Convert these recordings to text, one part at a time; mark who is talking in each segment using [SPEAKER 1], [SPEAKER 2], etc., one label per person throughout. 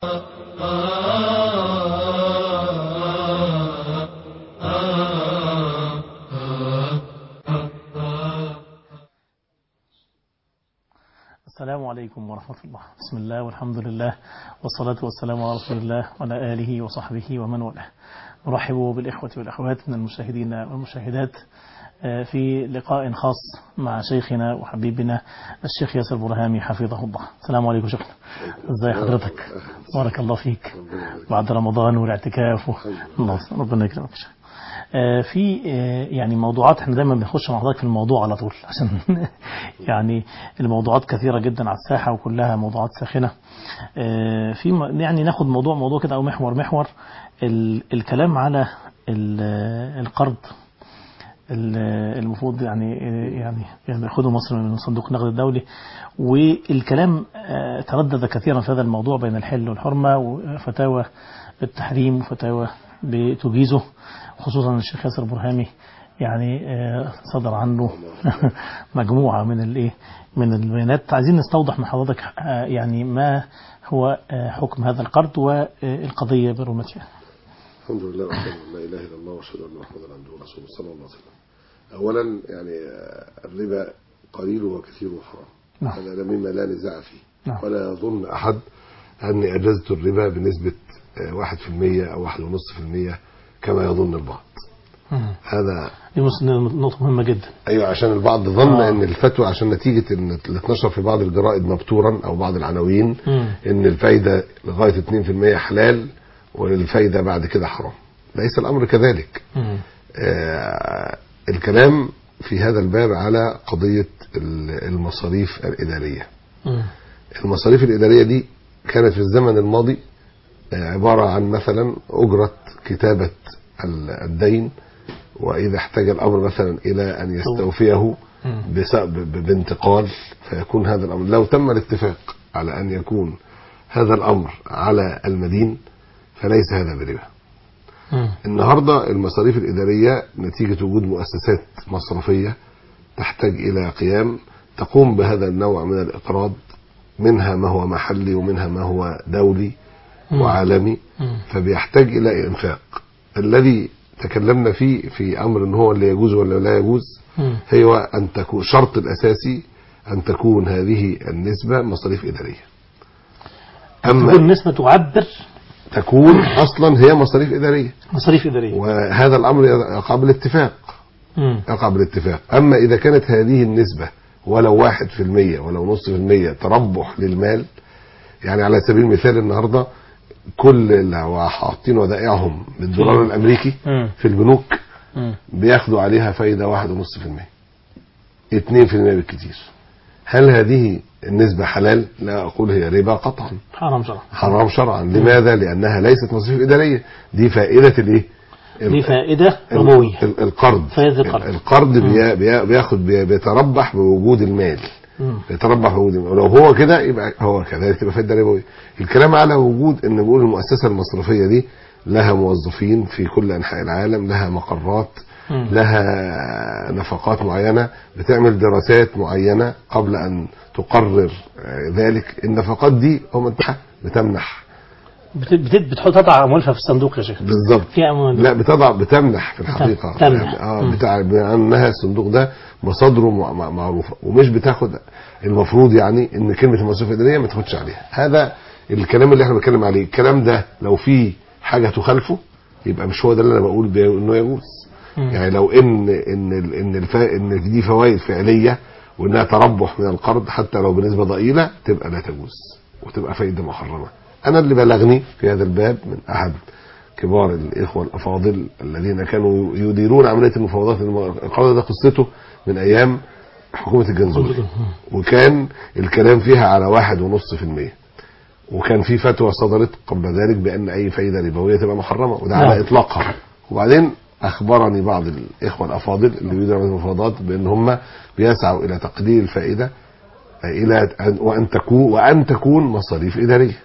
[SPEAKER 1] السلام عليكم ورحمة الله بسم الله والحمد لله والصلاة والسلام على رسول الله وعلى آله وصحبه ومن والاه نرحب بالإخوة والأخوات من المشاهدين والمشاهدات في لقاء خاص مع شيخنا وحبيبنا الشيخ ياسر برهامي حفظه الله السلام عليكم شيخنا ازي حضرتك بارك الله فيك بعد رمضان والاعتكاف و... الله ربنا يكرمك في يعني موضوعات احنا دايما بنخش مع حضرتك في الموضوع على طول عشان يعني الموضوعات كثيره جدا على الساحه وكلها موضوعات ساخنه في يعني ناخد موضوع موضوع كده او محور محور الكلام على القرض المفروض يعني يعني يعني ياخده مصر من صندوق النقد الدولي والكلام تردد كثيرا في هذا الموضوع بين الحل والحرمه وفتاوى التحريم وفتاوى بتجيزه خصوصا الشيخ ياسر برهامي يعني صدر عنه مجموعه من الايه من البيانات عايزين نستوضح من حضرتك يعني ما هو حكم هذا القرض والقضيه برمتها
[SPEAKER 2] الحمد لله واشهد ان لا اله الا الله واشهد ان محمدا عبده ورسوله صلى الله عليه وسلم. اولا يعني الربا قليل وكثير حرام.
[SPEAKER 1] نعم.
[SPEAKER 2] هذا مما لا نزاع فيه.
[SPEAKER 1] نعم.
[SPEAKER 2] ولا يظن احد اني اجزت الربا بنسبه 1% او 1.5% كما يظن البعض.
[SPEAKER 1] مم.
[SPEAKER 2] هذا
[SPEAKER 1] دي نقطه مهمه جدا
[SPEAKER 2] ايوه عشان البعض ظن
[SPEAKER 1] آه.
[SPEAKER 2] ان الفتوى عشان نتيجه ان اللي اتنشر في بعض الجرائد مبتورا او بعض العناوين
[SPEAKER 1] مم.
[SPEAKER 2] ان الفايده لغايه 2% حلال والفايده بعد كده حرام. ليس الامر كذلك.
[SPEAKER 1] مم.
[SPEAKER 2] آه، الكلام في هذا الباب على قضية ال- المصاريف الإدارية
[SPEAKER 1] مم.
[SPEAKER 2] المصاريف الإدارية دي كانت في الزمن الماضي آه، عبارة عن مثلا أجرة كتابة ال- الدين وإذا احتاج الأمر مثلا إلى أن يستوفيه
[SPEAKER 1] مم.
[SPEAKER 2] بس- ب- ب- بانتقال فيكون هذا الأمر لو تم الاتفاق على أن يكون هذا الأمر على المدين فليس هذا بربا
[SPEAKER 1] مم.
[SPEAKER 2] النهارده المصاريف الاداريه نتيجه وجود مؤسسات مصرفيه تحتاج الى قيام تقوم بهذا النوع من الاقراض منها ما هو محلي ومنها ما هو دولي
[SPEAKER 1] مم.
[SPEAKER 2] وعالمي
[SPEAKER 1] مم.
[SPEAKER 2] فبيحتاج الى انفاق الذي تكلمنا فيه في امر ان هو اللي يجوز ولا لا يجوز
[SPEAKER 1] مم.
[SPEAKER 2] هو ان تكون الشرط الاساسي ان تكون هذه النسبه مصاريف اداريه
[SPEAKER 1] تكون
[SPEAKER 2] اما
[SPEAKER 1] نسبة تعبر
[SPEAKER 2] تكون اصلا هي مصاريف اداريه
[SPEAKER 1] مصاريف إدارية
[SPEAKER 2] وهذا الامر يقع بالاتفاق
[SPEAKER 1] مم.
[SPEAKER 2] يقع بالاتفاق اما اذا كانت هذه النسبه ولو واحد في المية ولو نص في المية تربح للمال يعني على سبيل المثال النهارده كل اللي حاطين ودائعهم بالدولار
[SPEAKER 1] مم.
[SPEAKER 2] الامريكي
[SPEAKER 1] مم.
[SPEAKER 2] في البنوك
[SPEAKER 1] مم.
[SPEAKER 2] بياخدوا عليها فايده واحد ونص في المية اتنين في المية بالكتير هل هذه النسبة حلال؟ لا أقول هي ربا قطعا
[SPEAKER 1] حرام شرعا
[SPEAKER 2] حرام شرعا لماذا؟ لأنها ليست مصاريف إدارية دي فائدة الإيه؟
[SPEAKER 1] دي فائدة
[SPEAKER 2] ال-
[SPEAKER 1] ربوية
[SPEAKER 2] ال- القرض
[SPEAKER 1] فائدة القرض.
[SPEAKER 2] القرض بي- بي- بياخد بي- بيتربح بوجود المال
[SPEAKER 1] مم.
[SPEAKER 2] بيتربح بوجود المال ولو هو كده يبقى هو كذلك تبقى فائده ربويه الكلام على وجود ان بيقول المؤسسه المصرفيه دي لها موظفين في كل انحاء العالم لها مقرات
[SPEAKER 1] مم.
[SPEAKER 2] لها نفقات معينه بتعمل دراسات معينه قبل ان تقرر آه، ذلك النفقات دي هم انت بتمنح
[SPEAKER 1] بت- بت- بتحط تضع أموالها في الصندوق يا شيخ
[SPEAKER 2] بالظبط
[SPEAKER 1] في أموال
[SPEAKER 2] لا بتضع بتمنح في الحقيقه
[SPEAKER 1] تمنح.
[SPEAKER 2] يعني اه
[SPEAKER 1] مم.
[SPEAKER 2] بتاع انها الصندوق ده مصادره مع- مع- معروفه ومش بتاخد المفروض يعني ان كلمه المصاريف الاداريه ما تاخدش عليها هذا الكلام اللي احنا بنتكلم عليه الكلام ده لو في حاجه تخالفه يبقى مش هو ده اللي انا بقول بيه انه يجوز
[SPEAKER 1] مم.
[SPEAKER 2] يعني لو ان ان ال- ان الفا ان دي فوائد فعليه وانها تربح من القرض حتى لو بنسبه ضئيله تبقى لا تجوز وتبقى فايده محرمه انا اللي بلغني في هذا الباب من احد كبار الاخوه الافاضل الذين كانوا يديرون عمليه المفاوضات القرض ده قصته من ايام حكومه الجنزوري وكان الكلام فيها على واحد ونص في المية وكان في فتوى صدرت قبل ذلك بان اي فايده ربويه تبقى محرمه وده على
[SPEAKER 1] نعم.
[SPEAKER 2] اطلاقها وبعدين اخبرني بعض الاخوه الافاضل اللي بيديروا المفاوضات بان هم بيسعوا الى تقليل الفائده الى أن وان تكون وان تكون مصاريف اداريه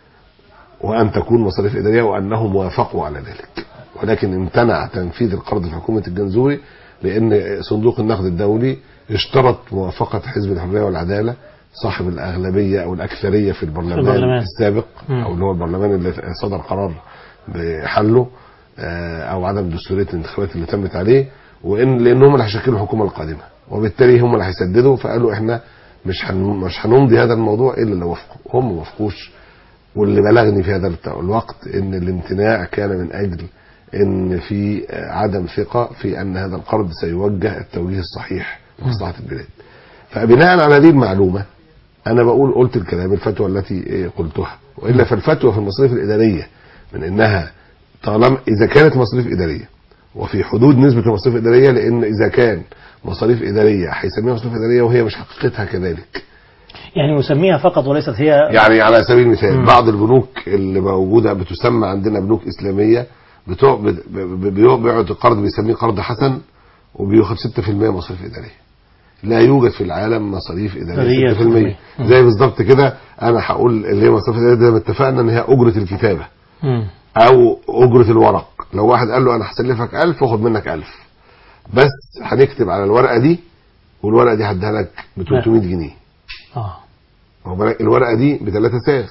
[SPEAKER 2] وان تكون مصاريف اداريه وانهم وافقوا على ذلك ولكن امتنع تنفيذ القرض في حكومه الجنزوري لان صندوق النقد الدولي اشترط موافقه حزب الحريه والعداله صاحب الاغلبيه او الاكثريه في البرلمان,
[SPEAKER 1] البرلمان.
[SPEAKER 2] السابق
[SPEAKER 1] مم.
[SPEAKER 2] او اللي هو البرلمان اللي صدر قرار بحله آه، او عدم دستوريه الانتخابات اللي تمت عليه وان لان هم اللي هيشكلوا الحكومه القادمه وبالتالي هم اللي هيسددوا فقالوا احنا مش هن مش هنمضي هذا الموضوع الا لو وافقوا هم ما وافقوش واللي بلغني في هذا الت- الوقت ان الامتناع كان من اجل ان في آه، عدم ثقه في ان هذا القرض سيوجه التوجيه الصحيح لمصلحه البلاد. فبناء على هذه المعلومه انا بقول قلت الكلام الفتوى التي آه، قلتها والا فالفتوى في المصاريف الاداريه من انها طالما اذا كانت مصاريف اداريه وفي حدود نسبه المصاريف الاداريه لان اذا كان مصاريف اداريه هيسميها مصاريف اداريه وهي مش حقيقتها كذلك
[SPEAKER 1] يعني نسميها فقط وليست هي
[SPEAKER 2] يعني على سبيل المثال
[SPEAKER 1] مم.
[SPEAKER 2] بعض البنوك اللي موجوده بتسمى عندنا بنوك اسلاميه بتوع ب- ب- ب- بيقعد القرض بيسميه قرض حسن وبياخد 6% مصاريف اداريه لا يوجد في العالم مصاريف اداريه
[SPEAKER 1] إدارية
[SPEAKER 2] 6% زي بالظبط كده انا هقول اللي هي مصاريف اداريه زي ما اتفقنا ان هي اجره الكتابه
[SPEAKER 1] مم.
[SPEAKER 2] او اجره الورق لو واحد قال له انا هسلفك 1000 واخد منك 1000 بس هنكتب على الورقه دي والورقه دي هديها لك ب 300 جنيه
[SPEAKER 1] اه
[SPEAKER 2] هو بالك الورقه دي بثلاثة ساغ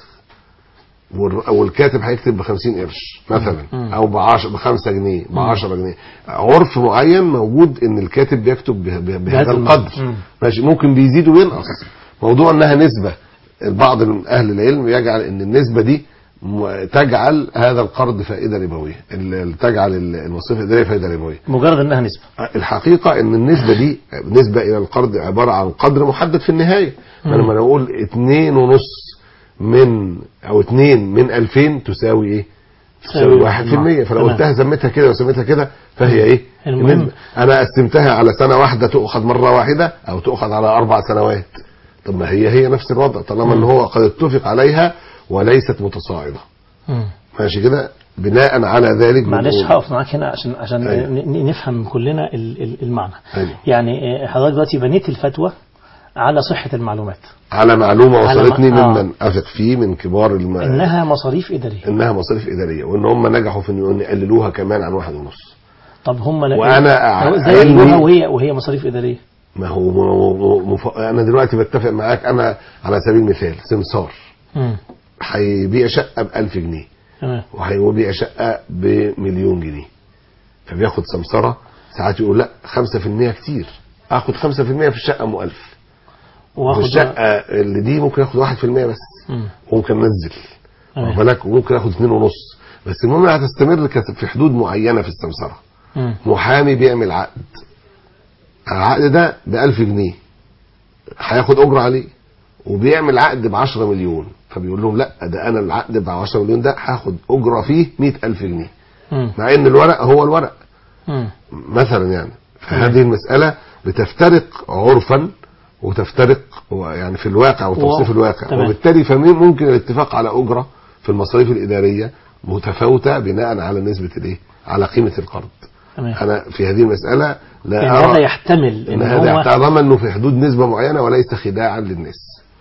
[SPEAKER 2] والر- والكاتب هيكتب ب 50 قرش مثلا
[SPEAKER 1] مم.
[SPEAKER 2] او ب 10 ب 5 جنيه ب 10 جنيه عرف معين موجود ان الكاتب بيكتب به- به- بهذا
[SPEAKER 1] بهذا
[SPEAKER 2] القدر
[SPEAKER 1] المبلغ. مم.
[SPEAKER 2] ماشي ممكن بيزيد وينقص موضوع انها نسبه البعض من اهل العلم يجعل ان النسبه دي م- تجعل هذا القرض فائده ربويه ال- تجعل ال- المصاريف الاداريه فائده ربويه
[SPEAKER 1] مجرد انها نسبه
[SPEAKER 2] الحقيقة ان النسبة دي نسبة الى القرض عبارة عن قدر محدد في النهاية
[SPEAKER 1] مم.
[SPEAKER 2] لما انا اقول اتنين ونص من او اتنين من الفين تساوي ايه تساوي
[SPEAKER 1] تساوي
[SPEAKER 2] واحد في المية فلو
[SPEAKER 1] تمام.
[SPEAKER 2] قلتها سميتها كده وسميتها كده فهي ايه
[SPEAKER 1] المهم-
[SPEAKER 2] النسبة. انا قسمتها على سنة واحدة تؤخذ مرة واحدة او تؤخذ على اربع سنوات طب ما هي هي نفس الوضع طالما ان هو قد اتفق عليها وليست متصاعدة
[SPEAKER 1] مم.
[SPEAKER 2] ماشي كده بناء على ذلك
[SPEAKER 1] معلش
[SPEAKER 2] بنقول-
[SPEAKER 1] هقف معاك هنا عشان عشان
[SPEAKER 2] أيوة.
[SPEAKER 1] ن- ن- نفهم كلنا ال- ال- المعنى
[SPEAKER 2] أيوة.
[SPEAKER 1] يعني آه، حضرتك دلوقتي بنيت الفتوى على صحة المعلومات
[SPEAKER 2] على معلومة
[SPEAKER 1] على
[SPEAKER 2] وصلتني
[SPEAKER 1] ما- آه.
[SPEAKER 2] ممن أثق فيه من كبار الم...
[SPEAKER 1] انها مصاريف ادارية
[SPEAKER 2] انها مصاريف اداريه وان هم نجحوا في ان يقللوها كمان عن واحد ونص
[SPEAKER 1] طب هم لا-
[SPEAKER 2] وأنا
[SPEAKER 1] هو
[SPEAKER 2] أع-
[SPEAKER 1] ازاي
[SPEAKER 2] علمي-
[SPEAKER 1] يقولوها وهي وهي مصاريف ادارية
[SPEAKER 2] ما هو م... م... مف... انا دلوقتي بتفق معاك انا على سبيل المثال سمسار
[SPEAKER 1] مم.
[SPEAKER 2] هيبيع شقه ب 1000 جنيه
[SPEAKER 1] تمام
[SPEAKER 2] وهيبيع شقه بمليون جنيه فبياخد سمسره ساعات يقول لا 5% كتير اخد 5% في الشقه ام 1000
[SPEAKER 1] واخد
[SPEAKER 2] والشقه اللي دي ممكن ياخد 1% بس
[SPEAKER 1] مم.
[SPEAKER 2] ممكن انزل
[SPEAKER 1] تمام.
[SPEAKER 2] واخد بالك وممكن اخد اتنين ونص بس المهم هتستمر كت- في حدود معينه في السمسره
[SPEAKER 1] مم.
[SPEAKER 2] محامي بيعمل عقد العقد ده ب 1000 جنيه هياخد اجره عليه وبيعمل عقد ب 10 مليون فبيقول لهم لا ده انا العقد ب 10 مليون ده هاخد اجره فيه 100000 جنيه
[SPEAKER 1] مم.
[SPEAKER 2] مع ان الورق هو الورق
[SPEAKER 1] مم.
[SPEAKER 2] مثلا يعني فهذه المسألة بتفترق عرفا وتفترق يعني في الواقع وتوصيف
[SPEAKER 1] و-
[SPEAKER 2] الواقع
[SPEAKER 1] تمام.
[SPEAKER 2] وبالتالي فمين ممكن الاتفاق على أجرة في المصاريف الإدارية متفاوتة بناء على نسبة الإيه؟ على قيمة القرض.
[SPEAKER 1] تمام
[SPEAKER 2] أنا في هذه المسألة لا
[SPEAKER 1] يعني هذا
[SPEAKER 2] أرى
[SPEAKER 1] يحتمل
[SPEAKER 2] إن
[SPEAKER 1] ان
[SPEAKER 2] هذا
[SPEAKER 1] هو
[SPEAKER 2] طالما إنه في حدود نسبة معينة وليس خداعا للناس.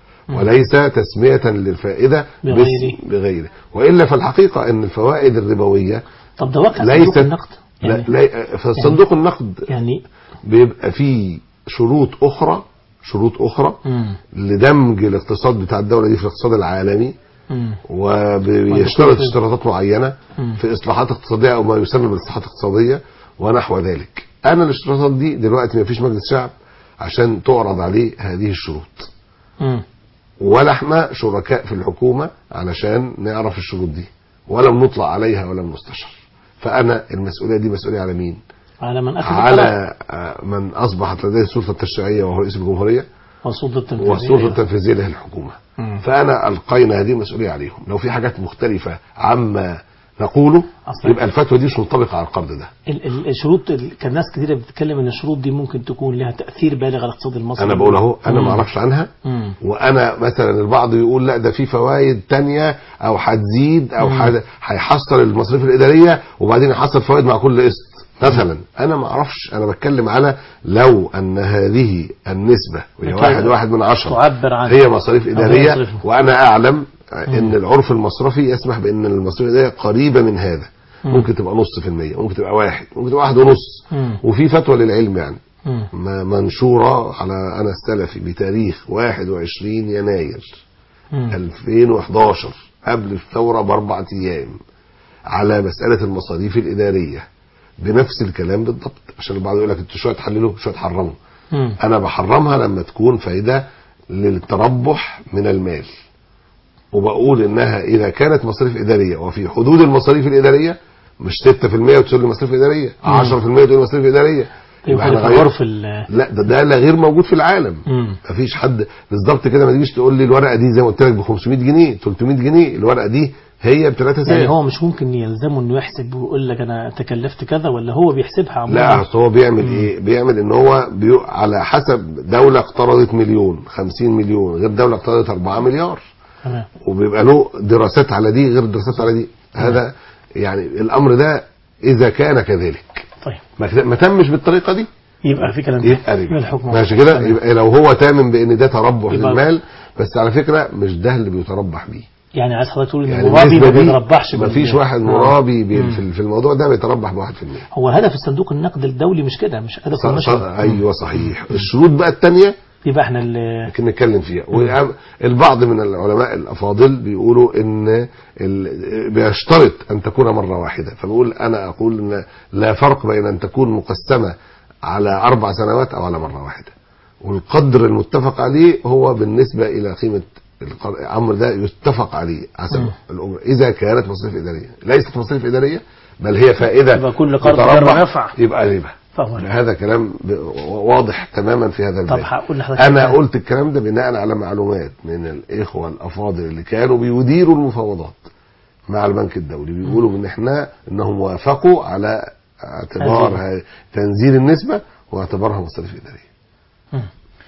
[SPEAKER 2] وليس تسمية للفائدة
[SPEAKER 1] بغيره.
[SPEAKER 2] باسم- بغيره وإلا فالحقيقة أن الفوائد الربوية
[SPEAKER 1] طب ده واقع
[SPEAKER 2] ليست
[SPEAKER 1] صندوق النقد
[SPEAKER 2] لا
[SPEAKER 1] يعني,
[SPEAKER 2] لا فصندوق النقد
[SPEAKER 1] يعني
[SPEAKER 2] بيبقى فيه شروط اخرى شروط اخرى
[SPEAKER 1] مم.
[SPEAKER 2] لدمج الاقتصاد بتاع الدوله دي في الاقتصاد العالمي
[SPEAKER 1] مم.
[SPEAKER 2] وبيشترط
[SPEAKER 1] والدخول في-
[SPEAKER 2] اشتراطات معينه
[SPEAKER 1] مم.
[SPEAKER 2] في اصلاحات اقتصاديه او ما يسمى بالاصلاحات الاقتصاديه ونحو ذلك انا الاشتراطات دي دلوقتي ما فيش مجلس شعب عشان تعرض عليه هذه الشروط
[SPEAKER 1] مم.
[SPEAKER 2] ولا احنا شركاء في الحكومه علشان نعرف الشروط دي ولم نطلع عليها ولم نستشر فانا المسؤوليه دي مسؤوليه على مين
[SPEAKER 1] على من اخذ القرار
[SPEAKER 2] على آه، من اصبحت لديه السلطه التشريعيه وهو رئيس الجمهوريه
[SPEAKER 1] والسلطه التنفيذيه
[SPEAKER 2] والسلطه التنفيذيه له الحكومه
[SPEAKER 1] مم.
[SPEAKER 2] فانا القينا هذه المسؤوليه عليهم لو في حاجات مختلفه عما نقوله
[SPEAKER 1] أصلاً.
[SPEAKER 2] يبقى الفتوى دي مش منطبقه على القرض ده
[SPEAKER 1] ال- ال- الشروط ال- كان ناس كتير بتتكلم ان الشروط دي ممكن تكون لها تاثير بالغ على الاقتصاد المصري
[SPEAKER 2] انا بقول اهو انا
[SPEAKER 1] مم.
[SPEAKER 2] ما اعرفش عنها
[SPEAKER 1] مم.
[SPEAKER 2] وانا مثلا البعض يقول لا ده في فوائد تانية او هتزيد او
[SPEAKER 1] مم.
[SPEAKER 2] حد- هيحصل المصاريف الاداريه وبعدين يحصل فوائد مع كل قسط مثلا انا ما اعرفش انا بتكلم على لو ان هذه النسبه وهي
[SPEAKER 1] أكيد.
[SPEAKER 2] واحد واحد من عشرة
[SPEAKER 1] تعبر عن
[SPEAKER 2] هي مصاريف
[SPEAKER 1] أو هي
[SPEAKER 2] اداريه
[SPEAKER 1] مصاريف.
[SPEAKER 2] وانا اعلم ان العرف المصرفي يسمح بان المصاريف الاداريه قريبه من هذا
[SPEAKER 1] مم.
[SPEAKER 2] ممكن تبقى نص في المية ممكن تبقى واحد ممكن تبقى واحد ونص
[SPEAKER 1] مم.
[SPEAKER 2] وفي فتوى للعلم يعني
[SPEAKER 1] مم.
[SPEAKER 2] م- منشورة على أنا السلفي بتاريخ 21 يناير
[SPEAKER 1] مم.
[SPEAKER 2] 2011 قبل الثورة بأربعة أيام على مسألة المصاريف الإدارية بنفس الكلام بالضبط عشان البعض يقول لك انتوا شوية تحللوا شوية تحرموا
[SPEAKER 1] مم.
[SPEAKER 2] أنا بحرمها لما تكون فايدة للتربح من المال وبقول إنها إذا كانت مصاريف إدارية وفي حدود المصاريف الإدارية مش 6% وتقول لي مصاريف إدارية 10% وتقول لي مصاريف إدارية
[SPEAKER 1] يبقى
[SPEAKER 2] احنا
[SPEAKER 1] في
[SPEAKER 2] غير-
[SPEAKER 1] عرف ال
[SPEAKER 2] لا ده ده لا غير موجود في العالم
[SPEAKER 1] مم.
[SPEAKER 2] مفيش حد بالظبط كده ما تجيش تقول لي الورقه دي زي ما قلت لك ب 500 جنيه 300 جنيه الورقه دي هي ب 3
[SPEAKER 1] يعني
[SPEAKER 2] سنت
[SPEAKER 1] هو مش ممكن يلزمه انه يحسب ويقول لك انا تكلفت كذا ولا هو بيحسبها عموما
[SPEAKER 2] لا أصل هو بيعمل ايه بيعمل ان هو بي... على حسب دوله اقترضت مليون 50 مليون غير دوله اقترضت 4 مليار
[SPEAKER 1] تمام
[SPEAKER 2] وبيبقى له دراسات على دي غير دراسات على دي هذا يعني الامر ده اذا كان كذلك
[SPEAKER 1] طيب
[SPEAKER 2] ما ما تمش بالطريقه دي
[SPEAKER 1] يبقى في كلام
[SPEAKER 2] يبقى
[SPEAKER 1] يبقى
[SPEAKER 2] ربا
[SPEAKER 1] الحكم
[SPEAKER 2] ماشي كده
[SPEAKER 1] تمام.
[SPEAKER 2] يبقى لو هو تامن بان ده تربح
[SPEAKER 1] يبقى-
[SPEAKER 2] للمال بس على فكره مش ده اللي بيتربح بيه
[SPEAKER 1] يعني عايز حضرتك تقول ان
[SPEAKER 2] يعني
[SPEAKER 1] المرابي
[SPEAKER 2] النسبة
[SPEAKER 1] ما
[SPEAKER 2] دي
[SPEAKER 1] بيتربحش
[SPEAKER 2] ما
[SPEAKER 1] بال-
[SPEAKER 2] فيش واحد
[SPEAKER 1] آه.
[SPEAKER 2] مرابي بي-
[SPEAKER 1] مم.
[SPEAKER 2] في في الموضوع ده بيتربح بواحد في المية
[SPEAKER 1] هو هدف الصندوق النقد الدولي مش كده مش هدف
[SPEAKER 2] ص- ص-
[SPEAKER 1] النشر
[SPEAKER 2] ايوه صحيح الشروط بقى التانية
[SPEAKER 1] يبقى احنا اللي
[SPEAKER 2] ممكن نتكلم فيها والبعض من العلماء الافاضل بيقولوا ان ال- بيشترط ان تكون مره واحده فبقول انا اقول ان لا فرق بين ان تكون مقسمه على اربع سنوات او على مره واحده والقدر المتفق عليه هو بالنسبه الى قيمه الق- الامر ده يتفق عليه حسب
[SPEAKER 1] مم.
[SPEAKER 2] الامر اذا كانت مصاريف اداريه ليست مصاريف اداريه بل هي فائده
[SPEAKER 1] يبقى كل قرض
[SPEAKER 2] تتربح،
[SPEAKER 1] جر نفع.
[SPEAKER 2] يبقى ربا
[SPEAKER 1] فهو ربا.
[SPEAKER 2] هذا كلام ب- واضح تماما في هذا
[SPEAKER 1] طب
[SPEAKER 2] الباب
[SPEAKER 1] هقول لحضرتك
[SPEAKER 2] انا
[SPEAKER 1] حاجة.
[SPEAKER 2] قلت الكلام ده بناء على معلومات من الاخوه الافاضل اللي كانوا بيديروا المفاوضات مع البنك الدولي بيقولوا ان احنا انهم وافقوا على اعتبار
[SPEAKER 1] تنزيل.
[SPEAKER 2] ه- تنزيل النسبه واعتبارها مصاريف اداريه
[SPEAKER 1] مم.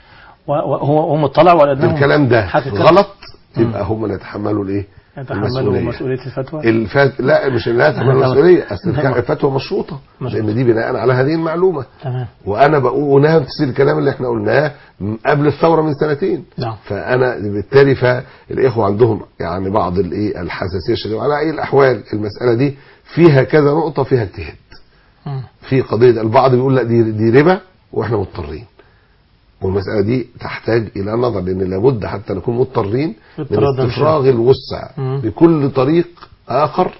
[SPEAKER 1] وهو هو مطلع ولا انه
[SPEAKER 2] الكلام ده
[SPEAKER 1] حقيقة
[SPEAKER 2] غلط يبقى هم اللي يتحملوا الايه
[SPEAKER 1] يتحملوا
[SPEAKER 2] المسؤولية.
[SPEAKER 1] مسؤوليه الفتوى
[SPEAKER 2] الفات لا مش لا يتحملوا
[SPEAKER 1] طبعا.
[SPEAKER 2] المسؤوليه اصل
[SPEAKER 1] طبعا.
[SPEAKER 2] الفتوى مشروطه
[SPEAKER 1] مشروطة.
[SPEAKER 2] لان دي بناء على هذه المعلومه
[SPEAKER 1] تمام
[SPEAKER 2] وانا بقول نفس الكلام اللي احنا قلناه م- قبل الثوره من سنتين
[SPEAKER 1] نعم
[SPEAKER 2] فانا بالتالي فالاخوه عندهم يعني بعض الايه الحساسيه الشديده وعلى اي الاحوال المساله دي فيها كذا نقطه فيها اجتهاد
[SPEAKER 1] مم.
[SPEAKER 2] في قضيه البعض بيقول لا دي دي ربا واحنا مضطرين والمساله دي تحتاج الى نظر لان لابد حتى نكون مضطرين من
[SPEAKER 1] اضطرار ده مش
[SPEAKER 2] استفراغ الوسع
[SPEAKER 1] مم.
[SPEAKER 2] بكل طريق اخر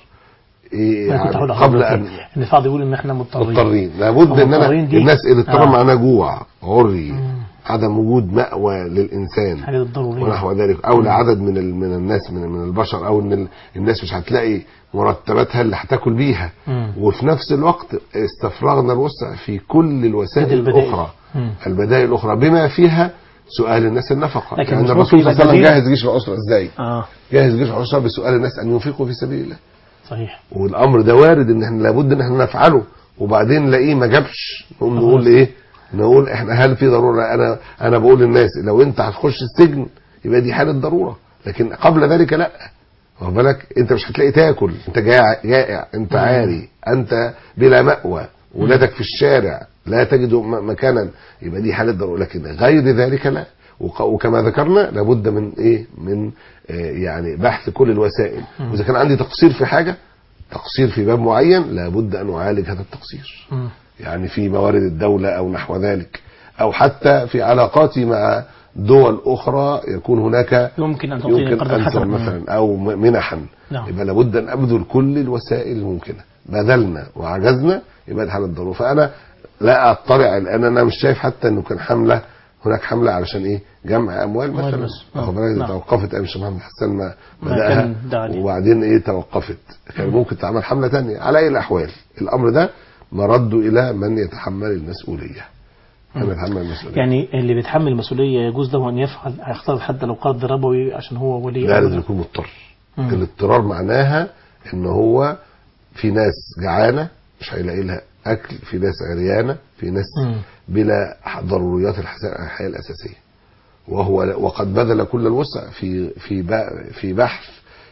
[SPEAKER 2] إيه،
[SPEAKER 1] أنا كنت هقول
[SPEAKER 2] يعني قبل
[SPEAKER 1] لحضرتك
[SPEAKER 2] ان
[SPEAKER 1] ان البعض يقول ان احنا مضطرين
[SPEAKER 2] مضطرين لابد ان انا
[SPEAKER 1] مضطرين دي-
[SPEAKER 2] الناس اللي اضطر
[SPEAKER 1] آه.
[SPEAKER 2] معنا جوع عري
[SPEAKER 1] مم.
[SPEAKER 2] عدم وجود مأوى للإنسان
[SPEAKER 1] حاجه ضروريه
[SPEAKER 2] ونحو ذلك او لعدد من ال- من الناس من من البشر او ان ال- الناس مش هتلاقي مرتباتها اللي هتاكل بيها
[SPEAKER 1] مم.
[SPEAKER 2] وفي نفس الوقت استفرغنا الوسع في كل الوسائل
[SPEAKER 1] البدائل.
[SPEAKER 2] الاخرى
[SPEAKER 1] مم.
[SPEAKER 2] البدائل الاخرى بما فيها سؤال الناس النفقه
[SPEAKER 1] لكن
[SPEAKER 2] يعني
[SPEAKER 1] مش
[SPEAKER 2] الرسول
[SPEAKER 1] ممكن
[SPEAKER 2] صلى الله عليه
[SPEAKER 1] يبقى
[SPEAKER 2] وسلم
[SPEAKER 1] دليل.
[SPEAKER 2] جهز جيش العسره ازاي؟
[SPEAKER 1] اه
[SPEAKER 2] جهز جيش العسره بسؤال الناس ان ينفقوا في سبيل الله
[SPEAKER 1] صحيح
[SPEAKER 2] والامر ده وارد ان احنا لابد ان احنا نفعله وبعدين نلاقيه ما جابش نقوم نقول ايه نقول احنا هل في ضروره انا انا بقول للناس لو انت هتخش السجن يبقى دي حاله ضروره لكن قبل ذلك لا واخد بالك انت مش هتلاقي تاكل انت جائع جائع انت عاري انت بلا مأوى ولادك في الشارع لا تجد م- مكانا يبقى دي حاله ضروره لكن غير ذلك لا وق- وكما ذكرنا لابد من ايه من آه يعني بحث كل الوسائل واذا كان عندي تقصير في حاجه تقصير في باب معين لابد ان اعالج هذا التقصير
[SPEAKER 1] مم.
[SPEAKER 2] يعني في موارد الدولة أو نحو ذلك أو حتى في علاقاتي مع دول أخرى يكون هناك
[SPEAKER 1] يمكن ان تعطيني
[SPEAKER 2] يمكن
[SPEAKER 1] قرضا
[SPEAKER 2] أن
[SPEAKER 1] حسنا
[SPEAKER 2] مثلا أو م- منحا
[SPEAKER 1] نعم.
[SPEAKER 2] يبقى لابد أن أبذل كل الوسائل الممكنة بذلنا وعجزنا يبقى دي حالة ضرورة فأنا لا أطلع الآن أنا مش شايف حتى أنه كان حملة هناك حملة علشان إيه جمع أموال
[SPEAKER 1] أموال
[SPEAKER 2] مثلا
[SPEAKER 1] بس. نعم.
[SPEAKER 2] واخد بالك
[SPEAKER 1] نعم.
[SPEAKER 2] توقفت أيام الشيخ محمد حسان ما
[SPEAKER 1] ما
[SPEAKER 2] بدأها
[SPEAKER 1] كان دعا ليه.
[SPEAKER 2] وبعدين إيه توقفت كان ممكن تعمل حملة تانية على أي الأحوال الأمر ده مرده إلى من يتحمل المسؤولية من يتحمل المسؤولية
[SPEAKER 1] يعني اللي بيتحمل المسؤوليه يجوز له ان يفعل هيختار حتى لو قرض ربوي عشان هو ولي
[SPEAKER 2] لا
[SPEAKER 1] أمر.
[SPEAKER 2] لازم يكون مضطر
[SPEAKER 1] مم.
[SPEAKER 2] الاضطرار معناها ان هو في ناس جعانه مش هيلاقي لها اكل في ناس عريانه في ناس
[SPEAKER 1] مم.
[SPEAKER 2] بلا ضروريات الحس- الحياه الاساسيه وهو وقد بذل كل الوسع في في ب- في بحث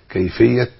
[SPEAKER 2] كيفيه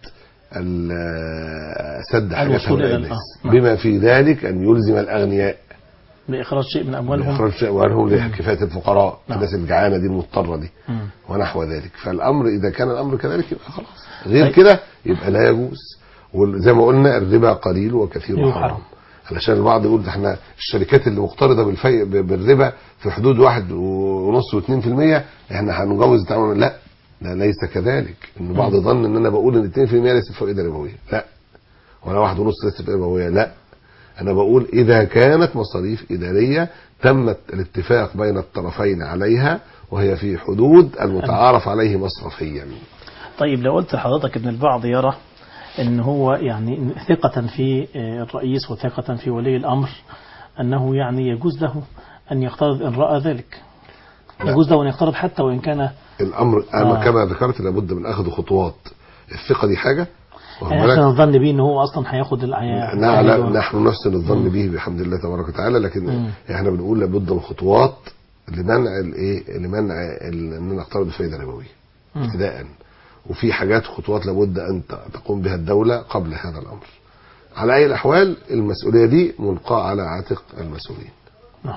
[SPEAKER 2] ال- سد حاجات
[SPEAKER 1] الوصول
[SPEAKER 2] هؤلاء
[SPEAKER 1] إلى
[SPEAKER 2] الناس
[SPEAKER 1] الآن. نعم.
[SPEAKER 2] بما في ذلك ان يلزم الاغنياء
[SPEAKER 1] باخراج شيء من اموالهم
[SPEAKER 2] اخراج شيء وانهم لكفايه الفقراء
[SPEAKER 1] نعم.
[SPEAKER 2] الناس الجعانه دي المضطره دي
[SPEAKER 1] مم.
[SPEAKER 2] ونحو ذلك فالامر اذا كان الامر كذلك يبقى خلاص غير
[SPEAKER 1] طيب.
[SPEAKER 2] كده يبقى لا يجوز وزي ما قلنا الربا قليل وكثير
[SPEAKER 1] يحرم.
[SPEAKER 2] حرام علشان البعض يقول ده احنا الشركات اللي مقترضه بالفي بالربا في حدود واحد ونص واثنين في المية احنا هنجوز التعامل لا لا ليس كذلك ان بعض ظن ان انا بقول ان 2% ليس فائده ربويه لا ولا واحد ونص ليس فائده ربويه لا انا بقول اذا كانت مصاريف اداريه تمت الاتفاق بين الطرفين عليها وهي في حدود المتعارف عليه مصرفيا
[SPEAKER 1] طيب لو قلت لحضرتك ان البعض يرى ان هو يعني ثقة في الرئيس وثقة في ولي الامر انه يعني يجوز له ان يقترض ان راى ذلك
[SPEAKER 2] لا.
[SPEAKER 1] يجوز له ان يقترض حتى وان كان
[SPEAKER 2] الامر انا
[SPEAKER 1] آه.
[SPEAKER 2] كما ذكرت لابد من اخذ خطوات الثقه دي حاجه واخد
[SPEAKER 1] يعني
[SPEAKER 2] بالك؟
[SPEAKER 1] احنا نظن به ان هو اصلا هياخد الع-
[SPEAKER 2] نعلم
[SPEAKER 1] هياخد-
[SPEAKER 2] نحن نحسن الظن به بحمد الله تبارك وتعالى لكن
[SPEAKER 1] مم.
[SPEAKER 2] احنا بنقول لابد من خطوات لمنع الايه لمنع ال- ان نقترض بفائده ربويه
[SPEAKER 1] مم.
[SPEAKER 2] ابتداء وفي حاجات خطوات لابد ان ت- تقوم بها الدوله قبل هذا الامر على اي الاحوال المسؤوليه دي ملقاه على عاتق المسؤولين
[SPEAKER 1] نعم.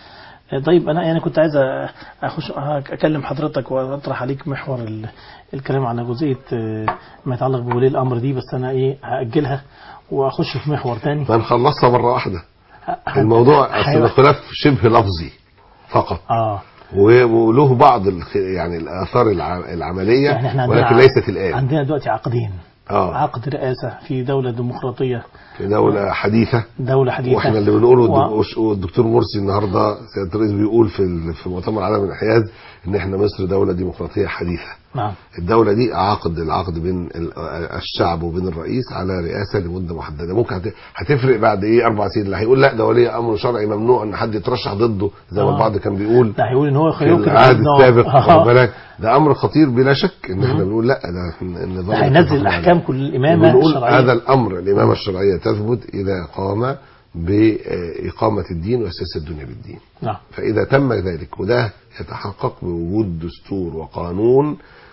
[SPEAKER 1] طيب انا يعني كنت عايز اخش اكلم حضرتك واطرح عليك محور ال- الكلام على جزئيه آه، ما يتعلق بولي الامر دي بس انا ايه هاجلها واخش في محور تاني
[SPEAKER 2] ما نخلصها مره واحده
[SPEAKER 1] ه-
[SPEAKER 2] الموضوع
[SPEAKER 1] ه-
[SPEAKER 2] اصل الخلاف شبه لفظي فقط
[SPEAKER 1] اه
[SPEAKER 2] و- وله بعض الخ- يعني الاثار الع- العمليه
[SPEAKER 1] يعني احنا عندنا
[SPEAKER 2] ولكن
[SPEAKER 1] ع-
[SPEAKER 2] ليست الان
[SPEAKER 1] عندنا دلوقتي عقدين
[SPEAKER 2] اه
[SPEAKER 1] عقد رئاسه في دوله ديمقراطيه
[SPEAKER 2] في دوله حديثه
[SPEAKER 1] دوله حديثه
[SPEAKER 2] واحنا اللي بنقوله
[SPEAKER 1] و-
[SPEAKER 2] والد- والدكتور مرسي النهارده سياده الرئيس بيقول في ال- في مؤتمر العالم الانحياز ان احنا مصر دوله ديمقراطيه حديثه
[SPEAKER 1] نعم
[SPEAKER 2] الدوله دي عقد العقد بين ال- الشعب وبين الرئيس على رئاسه لمده محدده ممكن هت- هتفرق بعد ايه اربع سنين اللي هيقول لا ده ولي امر شرعي ممنوع ان حد يترشح ضده زي ما
[SPEAKER 1] آه.
[SPEAKER 2] البعض كان بيقول
[SPEAKER 1] لا هيقول ان هو
[SPEAKER 2] في
[SPEAKER 1] يمكن
[SPEAKER 2] العهد
[SPEAKER 1] إنه-
[SPEAKER 2] السابق
[SPEAKER 1] آه.
[SPEAKER 2] واخد بالك ده امر خطير بلا شك ان احنا بنقول لا ده النظام
[SPEAKER 1] ده هينزل الاحكام كل الامامه
[SPEAKER 2] بنقول
[SPEAKER 1] الشرعيه
[SPEAKER 2] هذا الامر الامامه الشرعيه تثبت اذا قام باقامه الدين واساس الدنيا بالدين
[SPEAKER 1] نعم
[SPEAKER 2] فإذا تم ذلك وده يتحقق بوجود دستور وقانون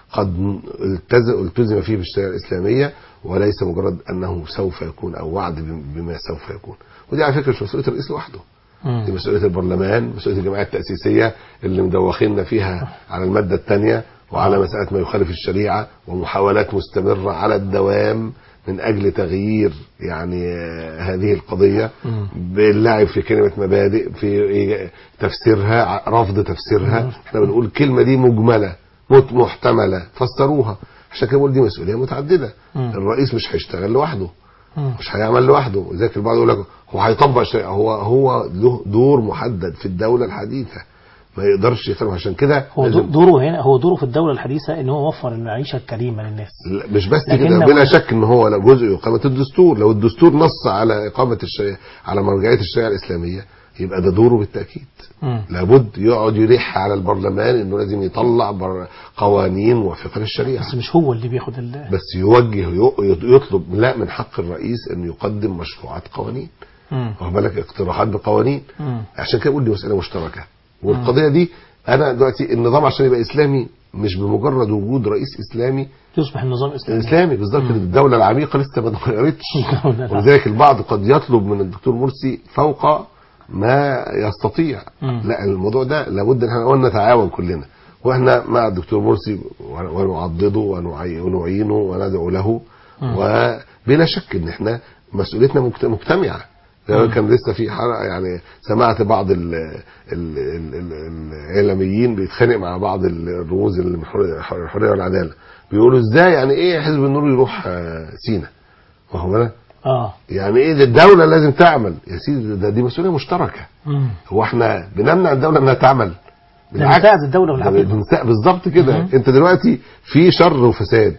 [SPEAKER 2] قد التز- التزم فيه بالشريعة الإسلامية وليس مجرد أنه سوف يكون أو وعد بم- بما سوف يكون ودي على فكرة مش مسؤولية الرئيس لوحده دي
[SPEAKER 1] مم.
[SPEAKER 2] مسؤولية البرلمان مسؤولية الجمعية التأسيسية اللي مدوخيننا فيها على المادة الثانية وعلى مسألة ما يخالف الشريعة ومحاولات مستمرة على الدوام من أجل تغيير يعني آه، هذه القضية
[SPEAKER 1] مم.
[SPEAKER 2] باللعب في كلمة مبادئ في إيه تفسيرها ع- رفض تفسيرها احنا بنقول الكلمة دي مجملة مت- محتملة فسروها عشان كده بقول دي مسؤولية متعددة
[SPEAKER 1] مم.
[SPEAKER 2] الرئيس مش هيشتغل لوحده
[SPEAKER 1] مم.
[SPEAKER 2] مش هيعمل لوحده لذلك البعض يقول لك هو هيطبق شيء هو هو له دور محدد في الدولة الحديثة ما يقدرش يخرب عشان كده
[SPEAKER 1] هو
[SPEAKER 2] لازم-
[SPEAKER 1] دو- دوره هنا هو دوره في الدولة الحديثة ان هو وفر المعيشة الكريمة للناس
[SPEAKER 2] لا، مش بس
[SPEAKER 1] لكن
[SPEAKER 2] كده
[SPEAKER 1] لو-
[SPEAKER 2] بلا شك ان هو لا جزء اقامه الدستور لو الدستور نص على اقامه الشريعه على مرجعيه الشريعه الاسلاميه يبقى ده دوره بالتاكيد
[SPEAKER 1] مم.
[SPEAKER 2] لابد يقعد يلح على البرلمان انه لازم يطلع بر- قوانين موافقه للشريعه
[SPEAKER 1] بس مش هو اللي بياخد ال
[SPEAKER 2] بس يوجه ي- يطلب لا من حق الرئيس انه يقدم مشروعات قوانين
[SPEAKER 1] مم.
[SPEAKER 2] واخد بالك اقتراحات بقوانين
[SPEAKER 1] مم.
[SPEAKER 2] عشان كده بقول دي مساله مشتركه والقضيه دي انا دلوقتي النظام عشان يبقى اسلامي مش بمجرد وجود رئيس اسلامي
[SPEAKER 1] يصبح النظام اسلامي
[SPEAKER 2] الاسلامي بالظبط الدوله العميقه لسه ما اتغيرتش
[SPEAKER 1] الدولة العميقة.
[SPEAKER 2] ولذلك البعض قد يطلب من الدكتور مرسي فوق ما يستطيع
[SPEAKER 1] مم.
[SPEAKER 2] لا الموضوع ده لابد ان احنا قلنا نتعاون كلنا واحنا مع الدكتور مرسي ونعضده ونعي- ونعينه وندعو له
[SPEAKER 1] مم.
[SPEAKER 2] وبلا شك ان احنا مسؤوليتنا مجت- مجتمعه يعني كان لسه في حلقه يعني سمعت بعض ال ال ال ال الاعلاميين بيتخانق مع بعض الرموز اللي من الحرية- الحريه والعداله بيقولوا ازاي يعني ايه حزب النور يروح آه، سينا واخد بالك
[SPEAKER 1] اه
[SPEAKER 2] يعني ايه ده الدوله لازم تعمل يا سيدي ده دي مسؤوليه مشتركه
[SPEAKER 1] مم.
[SPEAKER 2] هو احنا بنمنع الدوله انها تعمل
[SPEAKER 1] ده بنساعد الدولة
[SPEAKER 2] ده
[SPEAKER 1] والعقيدة
[SPEAKER 2] بنسا- بالظبط كده
[SPEAKER 1] مم.
[SPEAKER 2] انت دلوقتي في شر وفساد